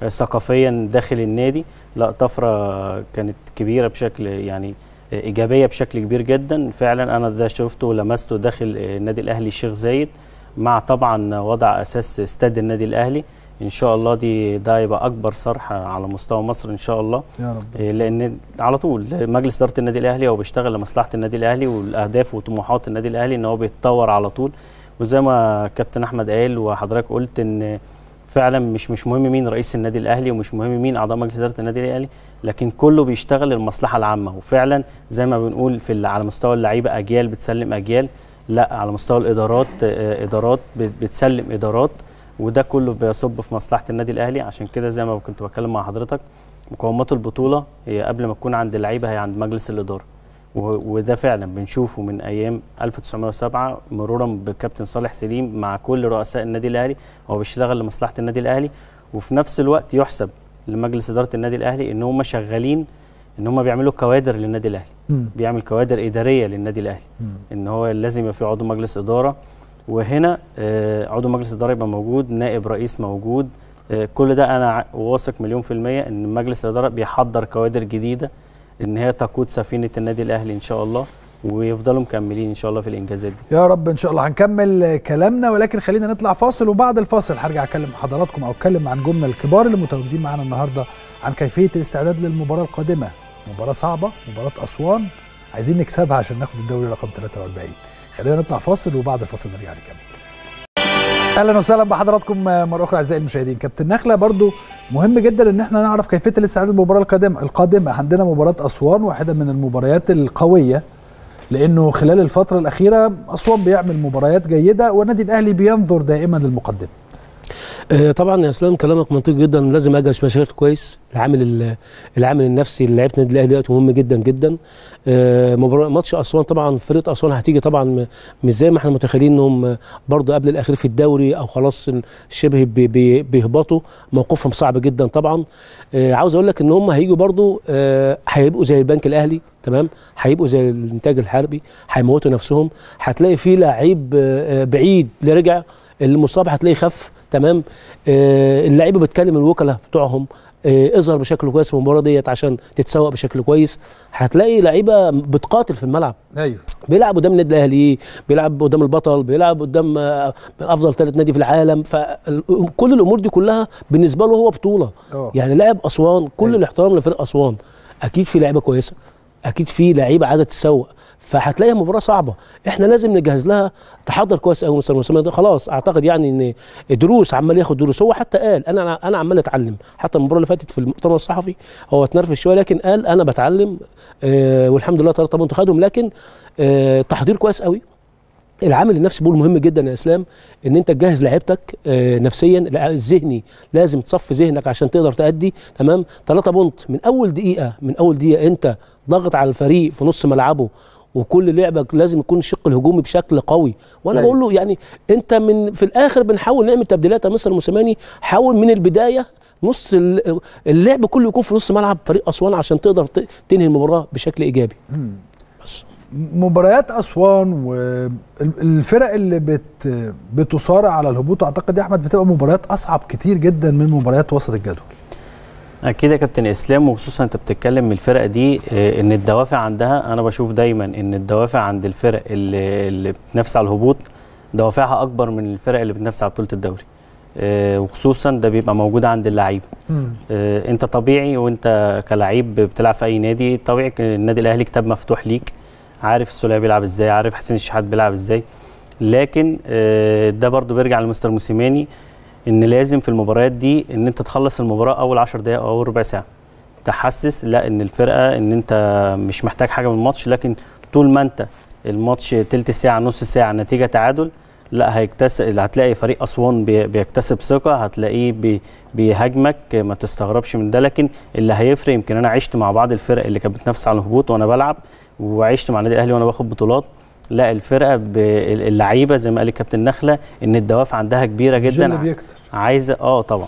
آه، ثقافيا داخل النادي لا طفره كانت كبيره بشكل يعني آه، ايجابيه بشكل كبير جدا فعلا انا ده شفته ولمسته داخل آه، النادي الاهلي الشيخ زايد مع طبعا وضع اساس استاد النادي الاهلي ان شاء الله دي ده يبقى اكبر صرح على مستوى مصر ان شاء الله يا رب إيه، لان على طول مجلس اداره النادي الاهلي هو بيشتغل لمصلحه النادي الاهلي والاهداف وطموحات النادي الاهلي ان هو بيتطور على طول وزي ما كابتن احمد قال وحضرتك قلت ان فعلا مش مش مهم مين رئيس النادي الاهلي ومش مهم مين اعضاء مجلس اداره النادي الاهلي لكن كله بيشتغل للمصلحه العامه وفعلا زي ما بنقول في ال- على مستوى اللعيبه اجيال بتسلم اجيال لا على مستوى الادارات آه، ادارات بت- بتسلم ادارات وده كله بيصب في مصلحه النادي الاهلي عشان كده زي ما كنت بتكلم مع حضرتك مقومات البطوله هي قبل ما تكون عند اللعيبه هي عند مجلس الاداره و- وده فعلا بنشوفه من ايام 1907 مرورا بكابتن صالح سليم مع كل رؤساء النادي الاهلي هو بيشتغل لمصلحه النادي الاهلي وفي نفس الوقت يحسب لمجلس اداره النادي الاهلي ان هم شغالين ان هم بيعملوا كوادر للنادي الاهلي مم. بيعمل كوادر اداريه للنادي الاهلي مم. ان هو لازم يبقى في عضو مجلس اداره وهنا آه، عضو مجلس اداره يبقى موجود نائب رئيس موجود آه، كل ده انا ع- واثق مليون في الميه ان مجلس الاداره بيحضر كوادر جديده ان هي تقود سفينه النادي الاهلي ان شاء الله ويفضلوا مكملين ان شاء الله في الانجازات دي يا رب ان شاء الله هنكمل كلامنا ولكن خلينا نطلع فاصل وبعد الفاصل هرجع اكلم حضراتكم او اتكلم عن جمله الكبار اللي متواجدين معانا النهارده عن كيفيه الاستعداد للمباراه القادمه مباراه صعبه مباراه اسوان عايزين نكسبها عشان ناخد الدوري رقم 43 خلينا نطلع فاصل وبعد الفاصل نرجع نكمل اهلا وسهلا بحضراتكم مره اخرى اعزائي المشاهدين كابتن نخله برضو مهم جدا ان احنا نعرف كيفيه الاستعداد للمباراه القادمه القادمه عندنا مباراه اسوان واحده من المباريات القويه لانه خلال الفتره الاخيره اسوان بيعمل مباريات جيده والنادي الاهلي بينظر دائما للمقدمه آه، طبعا يا اسلام كلامك منطقي جدا لازم اجهز بشكل كويس العامل ال- العامل النفسي لعيبه النادي الاهلي دلوقتي مهم جدا جدا آه، مباراة ماتش اسوان طبعا فرقه اسوان هتيجي طبعا م- مش زي ما احنا متخيلين انهم برضه قبل الاخير في الدوري او خلاص شبه بي- بي- بيهبطوا موقفهم صعب جدا طبعا آه، عاوز اقول لك ان هم هيجوا برضه آه، هيبقوا زي البنك الاهلي تمام هيبقوا زي الانتاج الحربي هيموتوا نفسهم هتلاقي في لعيب آه، آه، بعيد اللي رجع المصاب هتلاقيه خف تمام آه، اللعيبه بتكلم الوكلاء بتوعهم آه، اظهر بشكل كويس في المباراه ديت عشان تتسوق بشكل كويس هتلاقي لعيبه بتقاتل في الملعب ايوه بيلعب قدام النادي الاهلي بيلعب قدام البطل بيلعب قدام آه، افضل ثالث نادي في العالم فكل الامور دي كلها بالنسبه له هو بطوله اه يعني لاعب اسوان كل أيوة. الاحترام لفريق اسوان اكيد في لعيبه كويسه اكيد في لعيبه عايزه تتسوق فهتلاقي مباراه صعبه احنا لازم نجهز لها تحضر كويس قوي مستر مسلم ده خلاص اعتقد يعني ان دروس عمال ياخد دروس هو حتى قال انا انا عمال اتعلم حتى المباراه اللي فاتت في المؤتمر الصحفي هو اتنرفز شويه لكن قال انا بتعلم آه والحمد لله ثلاثه بونت خدهم لكن آه تحضير كويس قوي العامل النفسي بقول مهم جدا يا اسلام ان انت تجهز لعيبتك آه، نفسيا الع- الذهني لازم تصفي ذهنك عشان تقدر تأدي تمام 3 بونت من اول دقيقه من اول دقيقه انت ضاغط على الفريق في نص ملعبه وكل لعبك لازم يكون الشق الهجومي بشكل قوي وانا أيوة. بقول له يعني انت من في الاخر بنحاول نعمل تبديلات يا مستر موسيماني حاول من البدايه نص ال- اللعب كله يكون في نص ملعب فريق اسوان عشان تقدر ت- تنهي المباراه بشكل ايجابي مم. بس مباريات اسوان والفرق اللي بت بتصارع على الهبوط اعتقد يا احمد بتبقى مباريات اصعب كتير جدا من مباريات وسط الجدول اكيد يا كابتن اسلام وخصوصا انت بتتكلم من الفرقه دي آه، ان الدوافع عندها انا بشوف دايما ان الدوافع عند الفرق اللي, اللي بتنافس على الهبوط دوافعها اكبر من الفرق اللي بتنافس على بطوله الدوري آه، وخصوصا ده بيبقى موجود عند اللعيبه آه، انت طبيعي وانت كلاعب بتلعب في اي نادي طبيعي ك- النادي الاهلي كتاب مفتوح ليك عارف السوليه بيلعب ازاي عارف حسين الشحات بيلعب ازاي لكن آه، ده برضو بيرجع لمستر موسيماني ان لازم في المباريات دي ان انت تخلص المباراه اول 10 دقائق او اول ربع ساعه تحسس لا ان الفرقه ان انت مش محتاج حاجه من الماتش لكن طول ما انت الماتش تلت ساعه نص ساعه نتيجه تعادل لا هيكتسب هتلاقي فريق اسوان بي- بيكتسب ثقه هتلاقيه بي بيهاجمك ما تستغربش من ده لكن اللي هيفرق يمكن انا عشت مع بعض الفرق اللي كانت بتنافس على الهبوط وانا بلعب وعشت مع النادي الاهلي وانا باخد بطولات لا الفرقه ب- اللعيبه زي ما قال الكابتن نخله ان الدوافع عندها كبيره الجل جدا بيكتر عايزه اه طبعا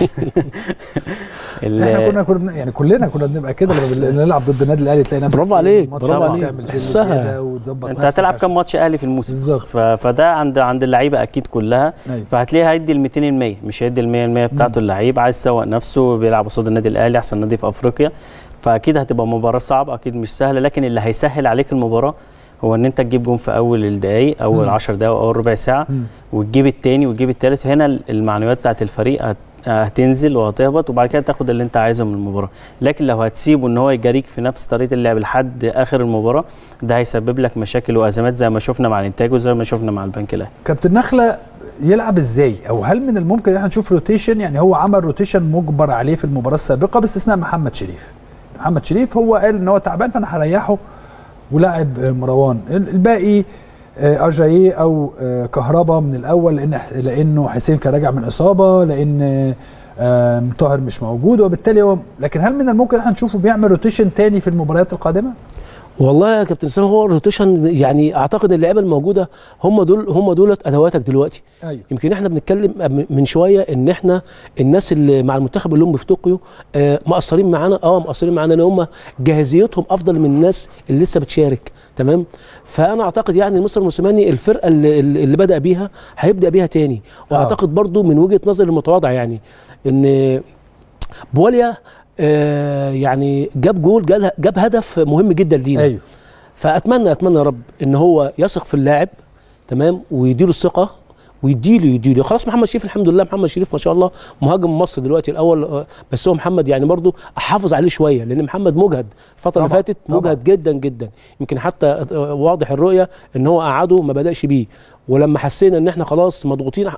ال- احنا كنا كنا يعني كلنا كنا بنبقى كده لما بن- نلعب ضد النادي الاهلي تلاقي نفسك برافو عليك، الماتش برافو طبعاً عليك. تعمل جل تحسها. كده وتظبط انت نفسك هتلعب عشان- كام ماتش اهلي في الموسم بالظبط. ف... فده عند عند اللعيبه اكيد كلها أيوة. فهتلاقيه هيدي ال 200% مش هيدي ال 100% بتاعته اللعيب عايز يسوق نفسه بيلعب قصاد النادي الاهلي احسن نادي في افريقيا فاكيد هتبقى مباراه صعبه اكيد مش سهله لكن اللي هيسهل عليك المباراه هو ان انت تجيب جون في اول الدقائق اول مم. 10 دقائق او اول ربع ساعه مم. وتجيب التاني وتجيب التالت هنا المعنويات بتاعت الفريق هت... هتنزل وهتهبط وبعد كده تاخد اللي انت عايزه من المباراه لكن لو هتسيبه ان هو يجاريك في نفس طريقه اللعب لحد اخر المباراه ده هيسبب لك مشاكل وازمات زي ما شفنا مع الانتاج وزي ما شفنا مع البنك الاهلي كابتن نخله يلعب ازاي او هل من الممكن ان احنا نشوف روتيشن يعني هو عمل روتيشن مجبر عليه في المباراه السابقه باستثناء محمد شريف محمد شريف هو قال ان هو تعبان فانا هريحه ولاعب آه، مروان الباقي آه، اجاييه او آه، كهربا من الاول لان لانه حسين كان راجع من اصابه لان آه، طاهر مش موجود وبالتالي هو لكن هل من الممكن ان احنا نشوفه بيعمل روتيشن تاني في المباريات القادمه؟ والله يا كابتن اسامه هو الروتيشن يعني اعتقد اللعيبه الموجوده هم دول هم دولت ادواتك دلوقتي ايوه يمكن احنا بنتكلم من شويه ان احنا الناس اللي مع المنتخب اللي هم في طوكيو آه، مقصرين معانا اه مقصرين معانا ان هم جاهزيتهم افضل من الناس اللي لسه بتشارك تمام فانا اعتقد يعني مستر موسيماني الفرقه اللي, اللي بدا بيها هيبدا بيها تاني واعتقد برضو من وجهه نظري المتواضعه يعني ان بواليا آه، يعني جاب جول جاب- جاب هدف مهم جدا لينا ايوه فاتمنى اتمنى يا رب ان هو يثق في اللاعب تمام ويديله الثقه ويديله يديله خلاص محمد شريف الحمد لله محمد شريف ما شاء الله مهاجم مصر دلوقتي الاول آه، بس هو محمد يعني برضو احافظ عليه شويه لان محمد مجهد الفتره اللي طبعاً، فاتت طبعاً. مجهد جدا جدا يمكن حتى آه، واضح الرؤيه ان هو قعده ما بداش بيه ولما حسينا ان احنا خلاص مضغوطين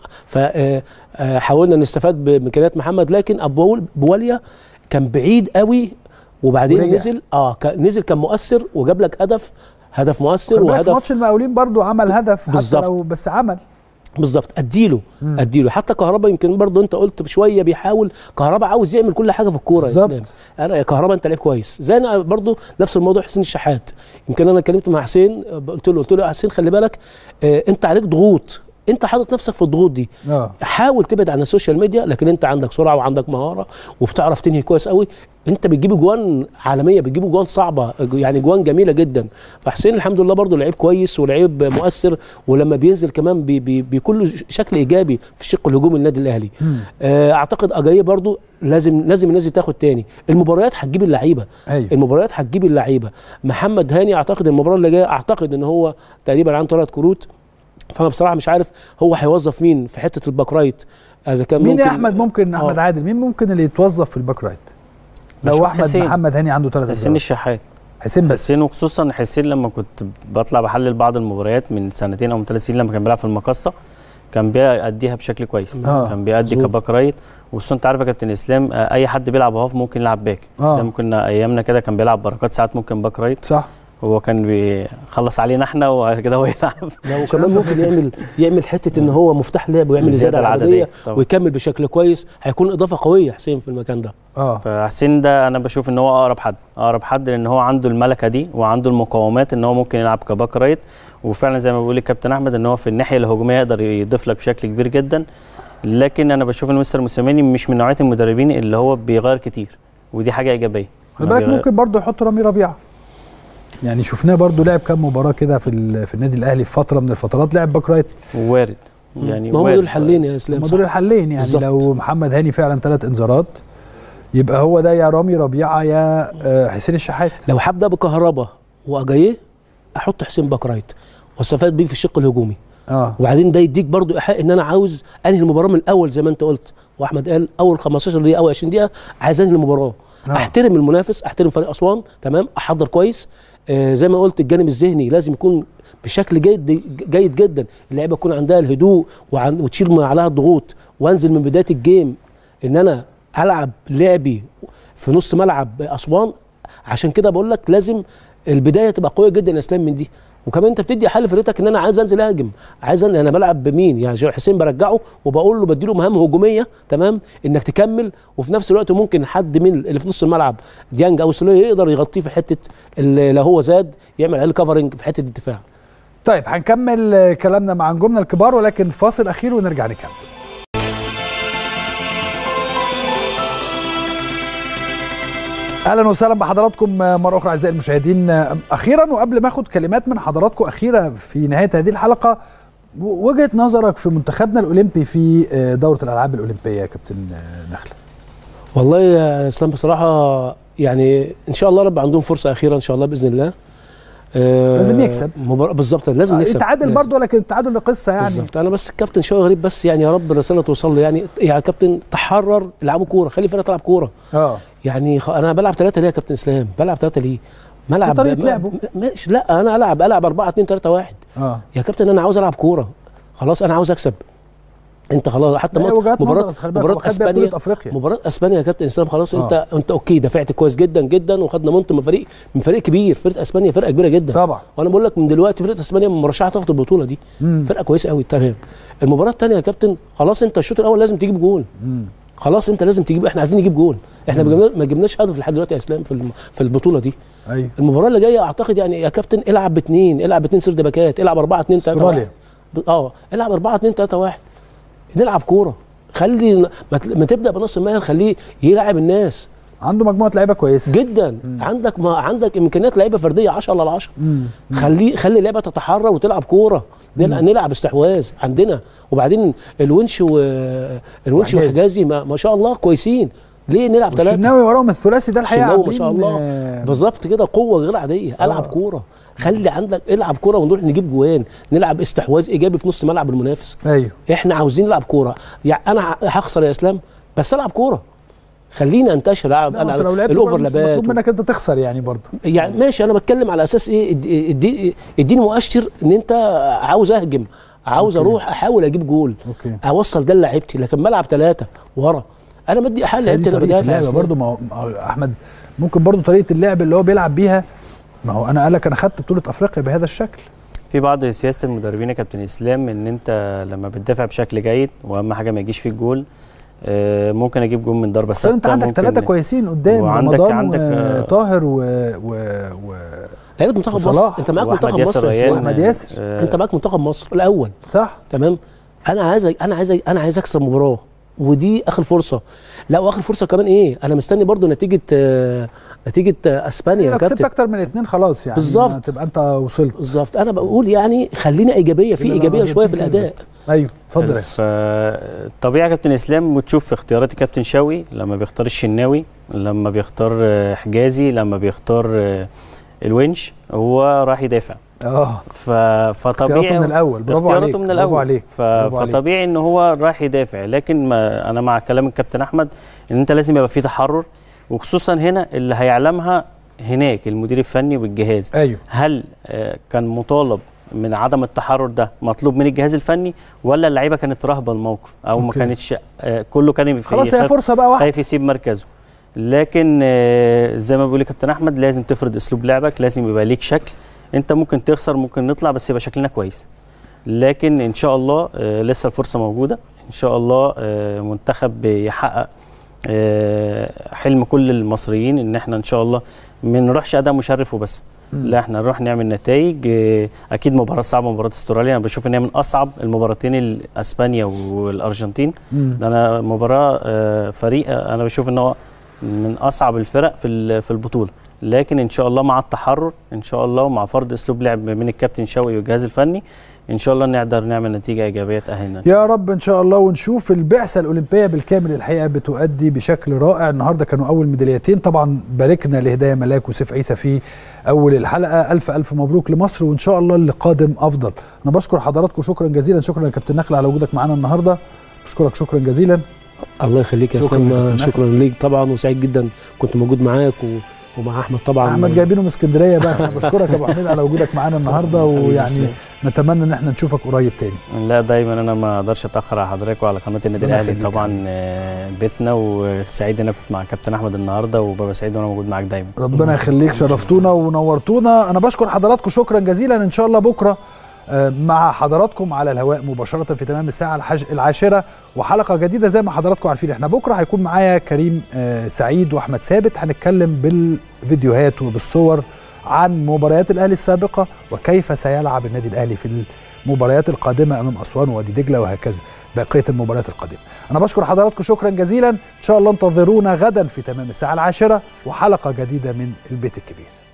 فحاولنا نستفاد بامكانيات محمد لكن ابو بواليا كان بعيد قوي وبعدين ورجع. نزل اه كان نزل كان مؤثر وجاب لك هدف هدف مؤثر خلي بالك في وهدف ماتش المقاولين برضو عمل هدف حتى بالظبط. لو بس عمل بالظبط اديله مم. اديله حتى كهربا يمكن برضه انت قلت شويه بيحاول كهربا عاوز يعمل كل حاجه في الكوره يا بالظبط. اسلام انا يا كهربا انت لعيب كويس زي انا برضه نفس الموضوع حسين الشحات يمكن انا اتكلمت مع حسين آه، قلت له قلت له يا حسين خلي بالك آه انت عليك ضغوط انت حاطط نفسك في الضغوط دي اه حاول تبعد عن السوشيال ميديا لكن انت عندك سرعه وعندك مهاره وبتعرف تنهي كويس قوي انت بتجيب جوان عالميه بتجيب جوان صعبه يعني جوان جميله جدا فحسين الحمد لله برضو لعيب كويس ولعيب مؤثر ولما بينزل كمان بي بي بيكون له شكل ايجابي في الشق الهجومي النادي الاهلي مم. آه، اعتقد اجايه برضو لازم لازم الناس دي تاخد تاني المباريات هتجيب اللعيبه ايوه المباريات هتجيب اللعيبه محمد هاني اعتقد المباراه اللي جايه اعتقد ان هو تقريبا عنده ثلاث كروت فانا بصراحه مش عارف هو هيوظف مين في حته الباك رايت اذا كان مين ممكن يا احمد ممكن آه. احمد عادل مين ممكن اللي يتوظف في الباك رايت لو بشوف احمد حسين. محمد هاني عنده ثلاث حسين الشحات حسين بس حسين وخصوصا حسين لما كنت بطلع بحلل بعض المباريات من سنتين او من ثلاث سنين لما كان بيلعب في المقصه كان بيأديها بشكل كويس آه، كان بيأدي مظبوط. كباك رايت وخصوصا انت عارف يا كابتن اسلام آه، اي حد بيلعب هاف ممكن يلعب باك آه. زي ما كنا ايامنا كده كان بيلعب بركات ساعات ممكن باك رايت صح هو كان بيخلص علينا احنا وبعد كده هو يلعب لا وكمان ممكن يعمل يعمل حته ان هو مفتاح لعب ويعمل الزيادة الزياده العددية العدديه طبعا. ويكمل بشكل كويس هيكون اضافه قويه حسين في المكان ده اه فحسين ده انا بشوف ان هو اقرب حد اقرب حد لان هو عنده الملكه دي وعنده المقاومات ان هو ممكن يلعب كباك رايت وفعلا زي ما بيقول الكابتن احمد ان هو في الناحيه الهجوميه يقدر يضيف لك بشكل كبير جدا لكن انا بشوف ان مستر موسيماني مش من نوعيه المدربين اللي هو بيغير كتير ودي حاجه ايجابيه خلي ما بالك بيغير- ممكن برضه يحط رامي ربيعه يعني شفناه برضه لعب كام مباراه كده في ال- في النادي الاهلي في فتره من الفترات لعب باك رايت وارد يعني ما هم وارد. دول الحلين يا اسلام هم صح؟ دول الحلين يعني بالظبط. لو محمد هاني فعلا ثلاث انذارات يبقى هو ده يا رامي ربيعه يا آه، حسين الشحات لو هبدا بكهربا واجاييه احط حسين باك رايت واستفاد بيه في الشق الهجومي اه وبعدين ده يديك برضو ايحاء ان انا عاوز انهي المباراه من الاول زي ما انت قلت واحمد قال اول 15 دقيقه او 20 دقيقه عايز انهي المباراه آه. احترم المنافس احترم فريق اسوان تمام احضر كويس آه زي ما قلت الجانب الذهني لازم يكون بشكل جيد جيد جدا اللعيبه يكون عندها الهدوء وعن وتشيل من عليها الضغوط وانزل من بدايه الجيم ان انا العب لعبي في نص ملعب اسوان عشان كده بقول لك لازم البدايه تبقى قويه جدا يا اسلام من دي وكمان انت بتدي حل فرقتك ان انا عايز انزل اهاجم عايز أن... انا بلعب بمين يعني شو حسين برجعه وبقول له بديله مهام هجوميه تمام انك تكمل وفي نفس الوقت ممكن حد من اللي في نص الملعب ديانج او سوليه يقدر يغطيه في حته اللي لو هو زاد يعمل عليه كفرنج في حته الدفاع طيب هنكمل آه، كلامنا مع نجومنا الكبار ولكن فاصل اخير ونرجع نكمل اهلا وسهلا بحضراتكم مره اخرى اعزائي المشاهدين اخيرا وقبل ما اخد كلمات من حضراتكم اخيره في نهايه هذه الحلقه و- وجهه نظرك في منتخبنا الاولمبي في دوره الالعاب الاولمبيه يا كابتن نخله والله يا اسلام بصراحه يعني ان شاء الله رب عندهم فرصه اخيره ان شاء الله باذن الله آه، لازم يكسب. مبار... بالظبط لازم نكسب التعادل لازم. برضه لكن التعادل لقصه يعني بالظبط انا بس الكابتن شوقي غريب بس يعني يا رب الرساله توصل له يعني يعني كابتن تحرر العبوا كوره خلي الفرقه تلعب كوره اه يعني خ... انا بلعب ثلاثه ليه يا كابتن اسلام بلعب ثلاثه ليه ملعب طريقة ما- لعبه. ما- ماشي لا انا العب العب 4 2 3 1 اه يا كابتن انا عاوز العب كوره خلاص انا عاوز اكسب انت خلاص حتى لا، مات- وجهات نظر، مباراه بس خلي بالك هو مباراه خد بيها اسبانيا بطولة أفريقيا. مباراه اسبانيا يا كابتن اسلام خلاص آه. انت انت اوكي دفعت كويس جدا جدا وخدنا منت من فريق من فريق كبير فرقه اسبانيا فرقه كبيره جدا طبعا وانا بقول لك من دلوقتي فرقه اسبانيا مرشحه تاخد البطوله دي مم. فرقه كويسه قوي تمام المباراه الثانيه يا كابتن خلاص انت الشوط الاول لازم تجيب جول مم. خلاص انت لازم تجيب احنا عايزين نجيب جول احنا ما جبنا- ما جبناش هدف لحد دلوقتي يا اسلام في الم- في البطوله دي ايوه المباراه اللي جايه اعتقد يعني يا كابتن العب باثنين العب باثنين سرد باكات العب 4 2 3 استراليا. 1 اه العب 4 2 3 1 نلعب كوره خلي ما ت- ما تبدا بنص الملعب خليه يلعب الناس عنده مجموعه لعيبه كويسه جدا عندك ما عندك امكانيات لعيبه فرديه 10 على 10 مم. خليه خلي اللعبه تتحرر وتلعب كوره نلعب, نلعب استحواذ عندنا وبعدين الونش و الونش وحجازي. وحجازي ما, ما شاء الله كويسين ليه نلعب ثلاثه الشناوي وراهم الثلاثي ده الحقيقه الشناوي ما شاء عاملين، الله آه، بالظبط كده قوه غير عاديه العب كوره خلي عندك العب كوره ونروح نجيب جوان نلعب استحواذ ايجابي في نص ملعب المنافس ايوه احنا عاوزين نلعب كوره يعني انا ه- هخسر يا اسلام بس العب كوره خليني انتشر العب لا، ما أنت لو لعبت الاوفر كورة مش لابات مطلوب منك انت تخسر يعني برضه يعني ماشي انا بتكلم على اساس ايه اد- ادي- اديني مؤشر ان انت عاوز اهجم عاوز أوكي. اروح احاول اجيب جول اوكي اوصل ده لعيبتي لكن بلعب ثلاثه ورا انا بدي حل بس هي دي لعيبتي انا طريقه بدافع يا اللعبه إسلام. برضه ما هو ما هو احمد ممكن برضه طريقه اللعب اللي هو بيلعب بيها ما هو انا قال لك انا خدت بطوله افريقيا بهذا الشكل في بعض سياسه المدربين يا كابتن اسلام ان انت لما بتدافع بشكل جيد واهم حاجه ما يجيش فيك جول آه، ممكن اجيب جول من ضربه بس انت ثابته عندك ممكن- ثلاثه كويسين قدام وعندك- رمضان عندك، آه، وطاهر و... و... و... لعيبه منتخب وصلاح مصر انت معاك وأحمد منتخب ياسر مصر يا ريان، اسلام وأحمد ياسر. آه، انت معاك منتخب مصر الاول صح تمام انا عايز انا عايز انا عايز اكسب مباراه ودي اخر فرصه لا واخر فرصه كمان ايه انا مستني برضو نتيجه آه، نتيجه آه، اسبانيا يا لو كسبت كابتن اكتر من اثنين خلاص يعني بالظبط. ما تبقى انت وصلت بالظبط انا بقول يعني خلينا ايجابيه في كده ايجابيه أنا شويه في جبت الاداء ايوه اتفضل يا اسف. فطبيعي كابتن اسلام وتشوف في اختيارات كابتن شوقي لما بيختار الشناوي لما بيختار آه، حجازي لما بيختار آه، الونش هو راح يدافع اه ف... فطبيعي اختياراته من الاول برافو عليك اختياراته من برافو الاول عليك ف... برافو عليك. فطبيعي ان هو راح يدافع لكن ما انا مع كلام الكابتن احمد ان انت لازم يبقى في تحرر وخصوصا هنا اللي هيعلمها هناك المدير الفني والجهاز ايوه هل آه، كان مطالب من عدم التحرر ده مطلوب من الجهاز الفني ولا اللعيبه كانت راهبه الموقف او ما أوكي. كانتش آه، كله كان في- خلاص هي خايف- فرصه بقى واحده خايف يسيب مركزه لكن آه، زي ما بيقول كابتن احمد لازم تفرض اسلوب لعبك لازم يبقى ليك شكل انت ممكن تخسر ممكن نطلع بس يبقى شكلنا كويس لكن ان شاء الله آه، لسه الفرصه موجوده ان شاء الله آه، منتخب يحقق آه، حلم كل المصريين ان احنا ان شاء الله ما نروحش اداء مشرف وبس لا احنا نروح نعمل نتائج آه، اكيد مباراه صعبه مباراه استراليا انا بشوف ان هي من اصعب المباراتين ال- اسبانيا والارجنتين مم. ده انا مباراه آه، فريق آه، انا بشوف ان هو من اصعب الفرق في ال- في البطوله لكن ان شاء الله مع التحرر ان شاء الله ومع فرض اسلوب لعب من الكابتن شوقي والجهاز الفني ان شاء الله نقدر نعمل نتيجه ايجابيه تاهلنا يا رب ان شاء الله ونشوف البعثه الاولمبيه بالكامل الحقيقه بتؤدي بشكل رائع النهارده كانوا اول ميداليتين طبعا باركنا لهدايه ملاك وسيف عيسى في اول الحلقه الف الف مبروك لمصر وان شاء الله اللي قادم افضل انا بشكر حضراتكم شكرا جزيلا شكرا يا كابتن نخله على وجودك معانا النهارده بشكرك شكرا جزيلا الله يخليك يا شكراً يا اسلام كابتن شكرا ليك طبعا وسعيد جدا كنت موجود معاك و... ومع احمد طبعا احمد جايبينه من اسكندريه بقى انا بشكرك يا ابو حميد على وجودك معانا النهارده حبيبي يا ويعني إسلام. نتمنى ان احنا نشوفك قريب تاني لا دايما انا ما اقدرش اتاخر على حضرتك وعلى قناه النادي ربنا الاهلي يخليك. طبعا آه، بيتنا وسعيد ان انا كنت مع كابتن احمد النهارده وببقى سعيد وانا موجود معاك دايما ربنا يخليك شرفتونا ونورتونا انا بشكر حضراتكم شكرا جزيلا ان شاء الله بكره آه، مع حضراتكم على الهواء مباشره في تمام الساعه الحج- العاشره وحلقه جديده زي ما حضراتكم عارفين احنا بكره هيكون معايا كريم آه، سعيد واحمد ثابت هنتكلم بالفيديوهات وبالصور عن مباريات الاهلي السابقه وكيف سيلعب النادي الاهلي في المباريات القادمه امام اسوان ووادي دجله وهكذا بقيه المباريات القادمه. انا بشكر حضراتكم شكرا جزيلا ان شاء الله انتظرونا غدا في تمام الساعه العاشره وحلقه جديده من البيت الكبير.